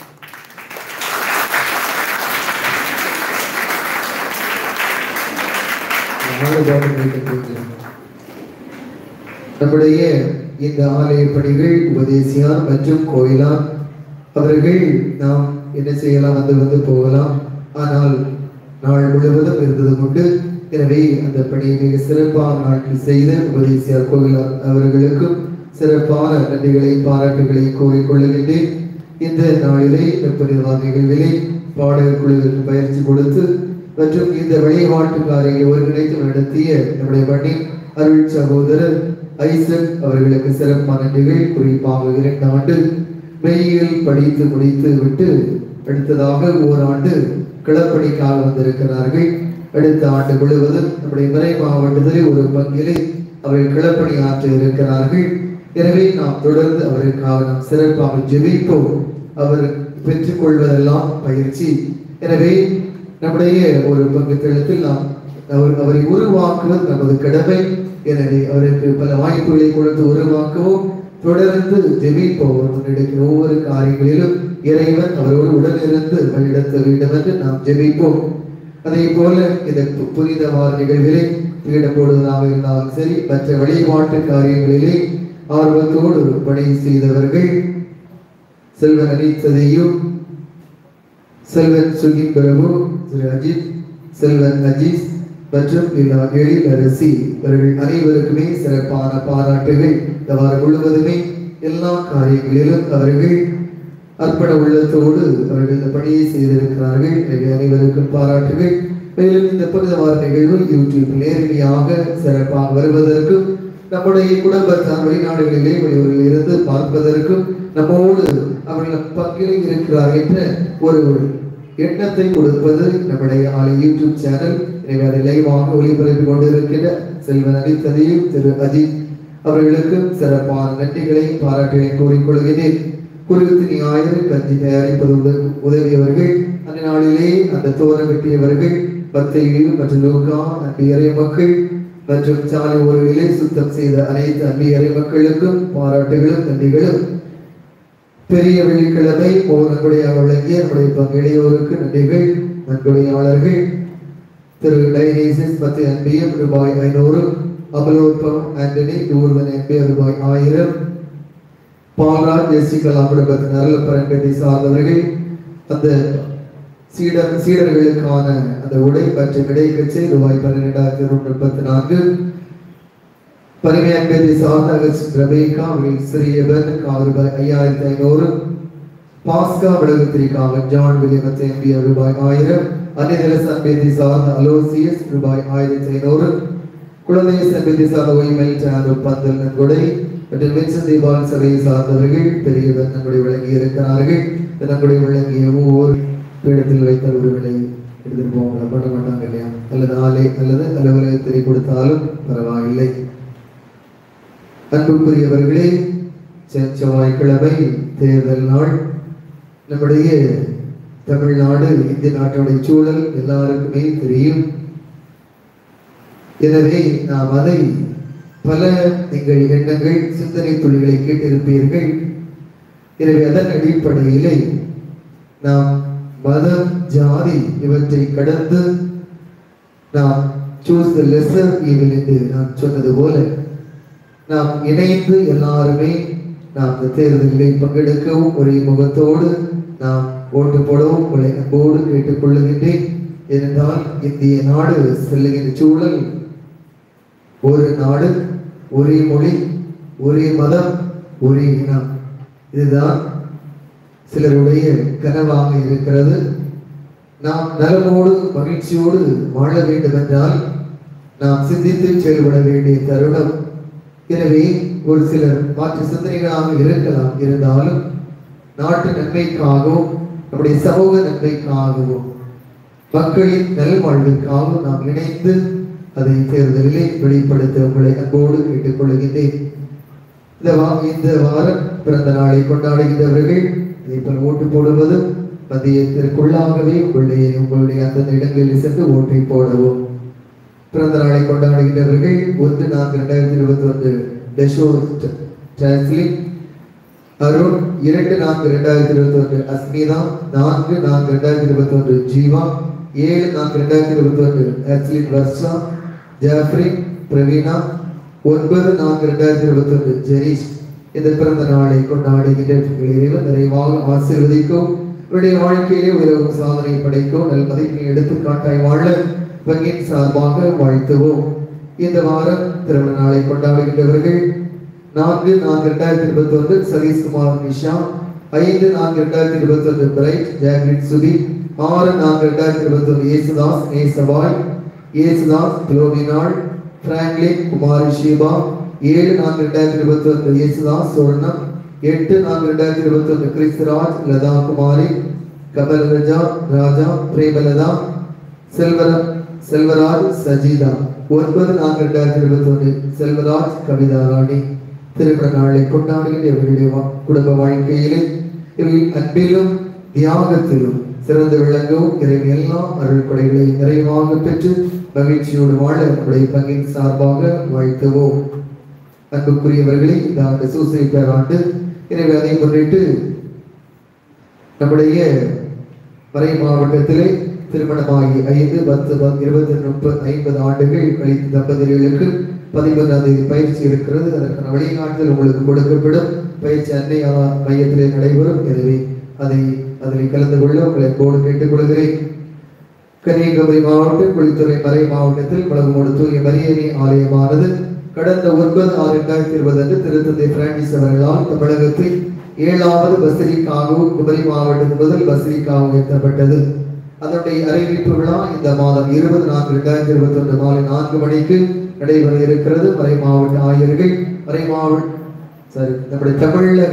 நம்முடைய இந்த ஆலய பணிகள் உபதேசியார் மற்றும் கோயிலார் அவர்கள் நாம் என்ன செய்யலாம் வந்து வந்து போகலாம் ஆனால் நாள் முழுவதும் இருந்தது உண்டு எனவே அந்த பணியை மிக சிறப்பான நாட்டில் செய்த உபதேசியார் கோயிலார் அவர்களுக்கும் சிறப்பான நன்றிகளை பாராட்டுகளை கூறிக்கொள்ளுகின்றேன் இந்த நாளிலே முப்பது நிகழ்விலே பாடகர் குழுவிற்கு பயிற்சி கொடுத்து மற்றும் இந்த வழிபாட்டு காரியை ஒருங்கிணைத்து நடத்திய நம்முடைய பணி அருள் சகோதரர் ஐசக் அவர்களுக்கு சிறப்பான நன்றிகள் குறிப்பாக இரண்டு ஆண்டு மெய்யில் படித்து முடித்து விட்டு அடுத்ததாக ஓராண்டு கிளப்பணிக்காக வந்திருக்கிறார்கள் அடுத்த ஆண்டு முழுவதும் நம்முடைய மறை மாவட்டத்திலே ஒரு பங்கிலே அவர்கள் கிளப்பணி ஆற்ற இருக்கிறார்கள் எனவே நாம் தொடர்ந்து அவருக்காக நாம் சிறப்பாக ஜெபிப்போம் அவர் பெற்றுக்கொள்வதெல்லாம் பயிற்சி எனவே நம்முடைய ஒரு பங்கு தளத்தில் நாம் அவர் அவரை உருவாக்குவது நமது கடமை எனவே அவருக்கு பல வாய்ப்புகளை கொடுத்து உருவாக்கவும் தொடர்ந்து ஜெபிப்போம் முன்னெடுக்கிற ஒவ்வொரு காரியங்களிலும் இறைவன் அவரோடு உடனிருந்து வழிநடத்த வேண்டும் என்று நாம் ஜெபிப்போம் அதே போல இந்த பு- புனித வார நிகழ்விலே பீடம் போடுவதாக இருந்தாலும் சரி மற்ற வழிபாட்டு காரியங்களிலே ஆர்வத்தோடு பணி செய்தவர்கள் செல்வன் அனித்ததையும் செல்வன் சுகின் பிரபு திரு அஜித் செல்வன் அஜீஸ் மற்றும் எல்லா எழில் அரசி இவர்கள் அனைவருக்குமே சிறப்பான பாராட்டுகள் இந்த வாரம் முழுவதுமே எல்லா காரியங்களிலும் அவர்கள் அர்ப்பண உள்ளத்தோடு அவர்கள் இந்த பணியை செய்திருக்கிறார்கள் எனவே அனைவருக்கும் பாராட்டுகள் மேலும் இந்த புனித வார நிகழ்வு யூடியூப் நேரடியாக சிறப்பாக வருவதற்கும் நம்முடைய குடும்பத்தார் வெளிநாடுகளிலே வெளியூரில் இருந்து பார்ப்பதற்கும் நம்மோடு அவர்கள் பங்கில் இருக்கிறார் என்ற ஒரு எண்ணத்தை கொடுப்பது நம்முடைய ஆலை யூடியூப் சேனல் எனவே அதை லைவாக ஒளிபரப்பி கொண்டிருக்கிற செல்வன் அனித்ததையும் திரு அஜித் அவர்களுக்கும் சிறப்பான நன்றிகளையும் பாராட்டுகளையும் கூறிக்கொள்கிறேன் குருத்து ஞாயிறு கஞ்சி தயாரிப்பது உத- உதவியவர்கள் அந்த நாளிலே அந்த தோரம் கட்டியவர்கள் பத்தையு மற்றும் லூகா அன்பியரை மக்கள் மற்றும் சாலை ஓரங்களிலே சுத்தம் செய்த அனைத்து அன்பியரை மக்களுக்கும் பாராட்டுகளும் நன்றிகளும் பெரிய வெள்ளிக்கிழமை நன்கொடையாக வழங்கிய நம்முடைய பங்கிடையோருக்கு நன்றிகள் நன்கொடையாளர்கள் திரு டைனேசிஸ் பத்து அன்பியம் ரூபாய் ஐநூறு அபலோத்பம் ஆண்டனி நூறுவன் எம்பி ரூபாய் ஆயிரம் பால்ராஜ் ஜெசிகலா குடும்பத்தின் அருள் பரங்கத்தை சார்ந்தவர்கள் அந்த சீடர் சீடர்களுக்கான அந்த உடை மற்றும் இடைக்கச்சை ரூபாய் பன்னிரெண்டாயிரத்தி இருநூற்றி முப்பத்தி நான்கு பரிமையங்கத்தை சார்ந்த அகஸ்ட் ரபேகா அவர்கள் சிறியவன் ரூபாய் ஐயாயிரத்தி ஐநூறு பாஸ்கா விலகத்திற்காக ஜான் வில்லியமத்தை எம்பிய ரூபாய் ஆயிரம் அந்நிதர சம்பேதி சார்ந்த அலோசியஸ் ரூபாய் ஆயிரத்தி ஐநூறு குழந்தை சம்பேதி சார்ந்த ஒய்மை சார்ந்த பந்தல் நன்கொடை மற்றும் வின்சன் தீபாவளி சபையை சார்ந்தவர்கள் பெரியவர் நன்கொடை வழங்கி இருக்கிறார்கள் இந்த நன்கொடை வழங்கிய ஒவ்வொரு பீடத்தில் வைத்த ஒருவனை எடுத்துட்டு போவாங்க பண்ண மாட்டாங்க இல்லையா அல்லது ஆலை அல்லது அலுவலகத்தை கொடுத்தாலும் பரவாயில்லை அன்புக்குரியவர்களே செ- செவ்வாய்க்கிழமை தேர்தல் நாள் நம்முடைய தமிழ்நாடு இந்திய நாட்டுடைய சூழல் எல்லாருக்குமே தெரியும் எனவே நாம் அதை பல நீங்கள் எண்ணங்கள் சிந்தனை துளிகளை கேட்டிருப்பீர்கள் எனவே அதன் அடிப்படையிலே நாம் மதம் ஜாதி இவற்றை கடந்து நாம் சூஸ் த லெசர் ஈவில் என்று நான் சொன்னது போல நாம் இணைந்து எல்லாருமே நாம் இந்த தேர்தலில் பங்கெடுக்கவும் ஒரே முகத்தோடு நாம் ஓட்டு போடவும் உங்களை அன்போடு கேட்டுக்கொள்ளுகின்றேன் ஏனென்றால் இந்திய நாடு செல்லுகின்ற சூழல் ஒரு நாடு ஒரே மொழி ஒரே மதம் ஒரே இனம் இதுதான் சிலருடைய கனவாக இருக்கிறது நாம் நலமோடு மகிழ்ச்சியோடு வாழ வேண்டும் என்றால் நாம் சிந்தித்து செயல்பட வேண்டிய தருணம் எனவே ஒரு சிலர் மாற்று சிந்தனைகளாக இருக்கலாம் இருந்தாலும் நாட்டு நன்மைக்காகவும் நம்முடைய சமூக நன்மைக்காகவும் மக்களின் நல்வாழ்விற்காகவும் நாம் இணைந்து அதை தேர்தலிலே வெளிப்படுத்த உங்களை அன்போடு கேட்டுக்கொள்கின்றேன் இந்த வா இந்த வாரம் பிறந்த நாளை கொண்டாடுகின்றவர்கள் இதே போல் ஓட்டு போடுவதும் மதியத்திற்குள்ளாகவே உங்களுடைய உங்களுடைய அந்தந்த இடங்களில் சென்று ஓட்டை போடவும் பிறந்த நாளை கொண்டாடுகின்றவர்கள் ஒன்று நான்கு இரண்டாயிரத்தி இருபத்தி ஒன்று டெஷோ டிரான்ஸ்லிங் அருண் இரண்டு நான்கு இரண்டாயிரத்தி இருபத்தி ஒன்று அஸ்மிதா நான்கு நான்கு இரண்டாயிரத்தி இருபத்தி ஒன்று ஜீவா ஏழு நான்கு இரண்டாயிரத்தி இருபத்தி ஒன்று அஸ்லின் வர்ஷா ஜாஃப்ரி பிரவீனா ஒன்பது நான்கு இரண்டாயிரத்தி இருபத்தி ஒன்று ஜெரீஷ் இந்த பிறந்த நாளை கொண்டாடுகின்ற இறைவன் நிறைவாக ஆசீர்வதிக்கும் இவருடைய வாழ்க்கையிலே உலகம் சாதனை படைக்கும் நல் மதிப்பை எடுத்துக்காட்டாய் வாழ வங்கியின் சார்பாக வாழ்த்துவோம் இந்த வாரம் திருமண நாளை கொண்டாடுகின்றவர்கள் நான்கு நான்கு இரண்டாயிரத்தி இருபத்தி ஒன்று சதீஷ்குமார் நிஷா ஐந்து நான்கு இரண்டாயிரத்தி இருபத்தி ஒன்று பிரைட் ஜாக்ரிட் சுதி ஆறு நான்கு இரண்டாயிரத்தி இருபத்தி ஒன்று ஏசுதாஸ் நேசவாய் ஏசுதாஸ் புலோமினாள் பிராங்க்லின் குமாரி ஷீபா ஏழு நான்கு இரண்டாயிரத்தி இருபத்தி ஒன்று ஏசுதாஸ் சுவர்ணம் எட்டு நான்கு இரண்டாயிரத்தி இருபத்தி ஒன்று கிறிஸ்தராஜ் லதா குமாரி கமல் ரஜா ராஜா பிரேமலதா செல்வரம் செல்வராஜ் சஜிதா ஒன்பது நான்கு இரண்டாயிரத்தி இருபத்தி ஒன்று செல்வராஜ் கவிதா ராணி திருமண நாளை கொண்டாடுகின்ற இவர்களுடைய வா- குடும்ப வாழ்க்கையிலே இவர்கள் அன்பிலும் தியாகத்திலும் சிறந்து விளங்கவும் இறைவன் எல்லா அருள் கொடைகளை நிறைவாக பெற்று மகிழ்ச்சியோடு வாழ நம்முடைய பங்கின் சார்பாக வாழ்த்துவோம் அன்புக்குரியவர்களே இந்த ஆண்டு சூசை பேராண்டு எனவே அதை முன்னிட்டு நம்முடைய மறை மாவட்டத்திலே திருமணமாகி ஐந்து பத்து பத்து, இருபத்தி முப்பது ஐம்பது ஆண்டுகள் கழித்த தம்பதிகளுக்கு பதிமூன்றாம் தேதி பயிற்சி இருக்கிறது அதற்கான வழிகாட்டுதல் உங்களுக்கு கொடுக்கப்படும் பயிற்சி அன்னை ஆ- மையத்திலே நடைபெறும் எனவே அதை அதில் கலந்து கொள்ள உங்களை அன்போடு கேட்டுக்கொள்கிறேன் கன்னியாகுமரி மாவட்டம் குளித்துறை மறை மாவட்டத்தில் முழங்கமோடு தூய மரியணி ஆலயமானது கடந்த ஒன்பது ஆறு இரண்டாயிரத்தி இருபது அன்று திருத்தந்தை பிரான்சிஸ் அவர்களால் தமிழகத்தில் ஏழாவது பசிலிக்காகவும் குமரி மாவட்டத்தில் முதல் பசிலிக்காகவும் உயர்த்தப்பட்டது அதனுடைய அறிவிப்பு விழா இந்த மாதம் இருபது நான்கு இரண்டாயிரத்தி இருபத்தி ஒன்று மாலை நான்கு மணிக்கு நடைபெற இருக்கிறது மறை மாவட்ட ஆயர்கள் மறை மாவட்ட சாரி நம்முடைய தமிழக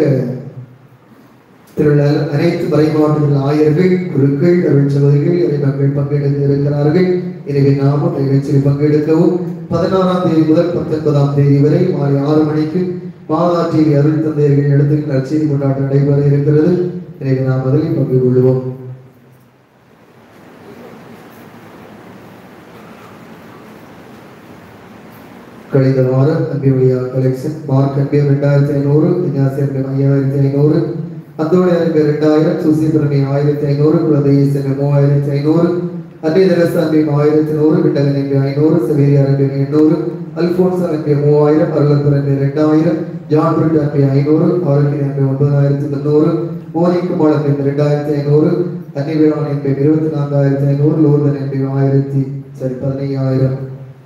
திருவிழா அனைத்து மறை மாவட்டத்தில் ஆயர்கள் குருக்கள் அருள் சகோதரிகள் இறை மக்கள் பங்கெடுக்க இருக்கிறார்கள் எனவே நாமும் நிகழ்ச்சியில் பங்கெடுக்கவும் பதினாறாம் தேதி முதல் பத்தொன்பதாம் தேதி வரை மாலை ஆறு மணிக்கு மாதா டிவி அருள் தந்தையர்கள் இடத்தில் நற்செய்தி கொண்டாட்டம் நடைபெற இருக்கிறது எனவே நாம் அதில் பங்கு கொள்வோம் கழிந்த வாரம் அம்பியுடைய கலெக்ஷன் மார்க் அம்பியம் ரெண்டாயிரத்தி ஐநூறு விஞ்ஞாசி அம்பியம் ஐயாயிரத்தி ஐநூறு அந்தோணி அன்பு ரெண்டாயிரம் சுசீபிரமி ஆயிரத்தி ஐநூறு குழந்தை ஈசன் மூவாயிரத்தி ஐநூறு அன்னிதரச அம்பியம் ஆயிரத்தி நூறு விட்டகன் அம்பியம் ஐநூறு செவேரியார் அம்பியம் எண்ணூறு அல்போன்ஸ் அம்பியம் மூவாயிரம் அருளப்பர் அம்பியம் ரெண்டாயிரம் ஜான் பிரிட் அம்பியம் ஐநூறு ஆரோக்கிய அம்பியம் ஒன்பதாயிரத்தி முன்னூறு மோனிக்குமார் அம்பியம் ரெண்டாயிரத்தி ஐநூறு அன்னிவேளாண் அம்பியம் இருபத்தி நான்காயிரத்தி ஐநூறு லோர்தன் அம்பியம் ஆயிரத்தி சரி பதினையாயிரம்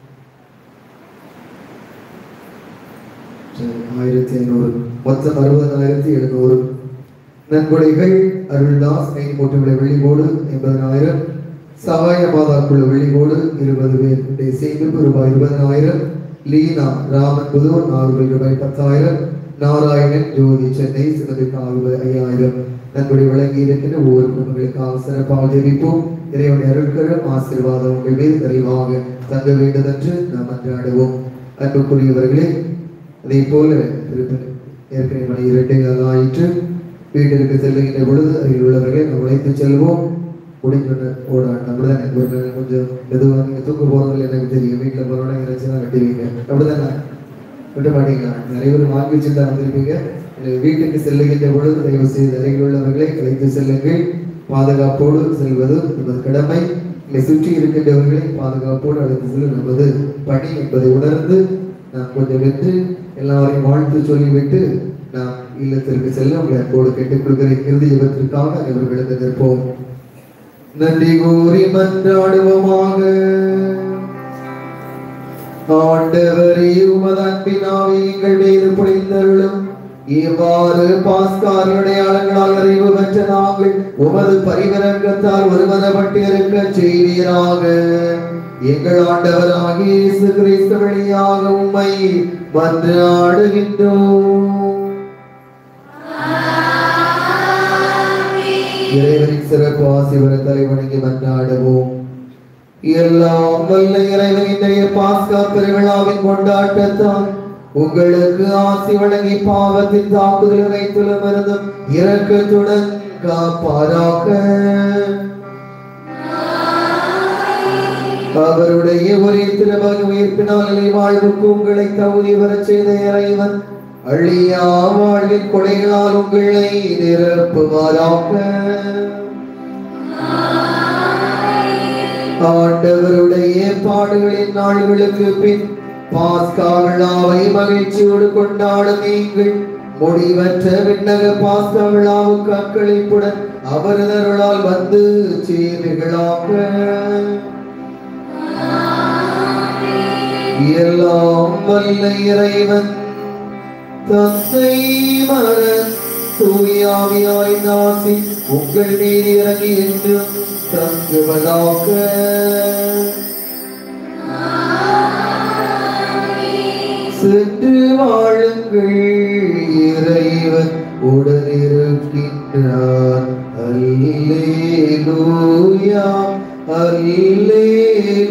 ஆயிரத்தி ஐநூறு மொத்தம் அறுபதாயிரத்தி எழுநூறு நன்கொடைகள் அருள்தாஸ் ஐநூற்று வெள்ளிகோடு எண்பதனாயிரம் சகாய மாதாக்குழு வெள்ளிகோடு இருபது பேர் இன்றைய சேமிப்பு ரூபாய் இருபதனாயிரம் லீனா ராமன் புதூர் நானூறு ரூபாய் பத்தாயிரம் நாராயணன் ஜோதி சென்னை சிவனுக்காக ஐயாயிரம் நன்கொடை வழங்கி இருக்கின்ற ஒவ்வொரு குடும்பங்களுக்காக சிறப்பாக ஜெபிப்போம் இறைவனுடைய அருட்கரம் ஆசீர்வாதம் உங்கள் மீது நிறைவாக தங்க வேண்டுமென்று நாம் அன்றாடுவோம் அன்புக்குரியவர்களே அதே போல திருப்பதி ஏற்கனவே மணி இரண்டே கால் ஆயிற்று வீட்டிற்கு செல்லுகின்ற பொழுது அருகில் உள்ளவர்களை நாம் உழைத்து செல்வோம் முடிஞ்சொன்னு ஓடாட்டம் அப்படிதான் எனக்கு ஒரு நாள் கொஞ்சம் மெதுவாக நீங்கள் தூக்க போகிறதில்ல எனக்கு தெரியும் வீட்டில் போகிறோன்னா இறைச்சி தான் கட்டுவீங்க அப்படிதானே விட்டு மாட்டீங்களா நிறைய பேர் வாங்கி வச்சுட்டு தான் வந்திருப்பீங்க எனவே வீட்டுக்கு செல்லுகின்ற பொழுது தயவு செய்து அருகில் உள்ளவர்களை அழைத்து செல்லுங்கள் பாதுகாப்போடு செல்வது நமது கடமை இதை சுற்றி இருக்கின்றவர்களை பாதுகாப்போடு அழைத்து செல்வது நமது பணி என்பதை உணர்ந்து நாம் கொஞ்சம் வென்று எல்லாரையும் வாழ்த்து சொல்லிவிட்டு நாம் இல்லத்திற்கு செல்ல உங்களை அன்போடு கேட்டுக் கொள்கிறேன் இறுதி யுகத்திற்காக அனைவர்களுக்கு நிற்போம் நன்றி கூறி மன்றாடுவோமாக ஆண்டவரே உமது அன்பினாவே எங்கள் மீது புரிந்தருளும் இவ்வாறு பாஸ்கார் அடையாளங்களால் அறிவு பெற்ற நாங்கள் உமது பரிவரங்கத்தால் ஒருமனப்பட்டு இருக்க செய்வீராக எங்கள் ஆண்டவராகிய இயேசு கிறிஸ்து வழியாக உம்மை மன்றாடுகின்றோம் இறைவனின் சிறப்பு ஆசிவர தலைவணங்கி மன்றாடுவோம் எல்லாம் வல்ல இறைவன் இன்றைய பாஸ்கா பெருவிழாவின் கொண்டாட்டத்தால் உங்களுக்கு ஆசி வழங்கி பாவத்தின் தாக்குதல்களை துளமிருந்தும் இரக்கத்துடன் காப்பாராக அவருடைய ஒரே திருமக உயிர்ப்பினால் வாழ்வுக்கு உங்களை தகுதி வரச் செய்த இறைவன் அழியா வாழ்வின் கொடைகளால் உங்களை நிரப்புவாராக ஆண்டவருடைய பாடுகளின் நாள்களுக்கு பின் பாஸ்கா விழாவை மகிழ்ச்சியோடு கொண்டாடும் நீங்கள் முடிவற்ற விண்ணக பாஸ்கா விழாவுக்கு அக்களிப்புடன் அவரது அருளால் வந்து சேருகளாக எல்லாம் வல்ல இறைவன் தந்தை மரன் தூயாவியாய் நாசி உங்கள் மீது இறங்கி என்றும் தங்குவதாக சென்று வாழுங்கள் இறைவன் உடனிருக்கின்றார் அல்லேலூயா அல்லேலூயா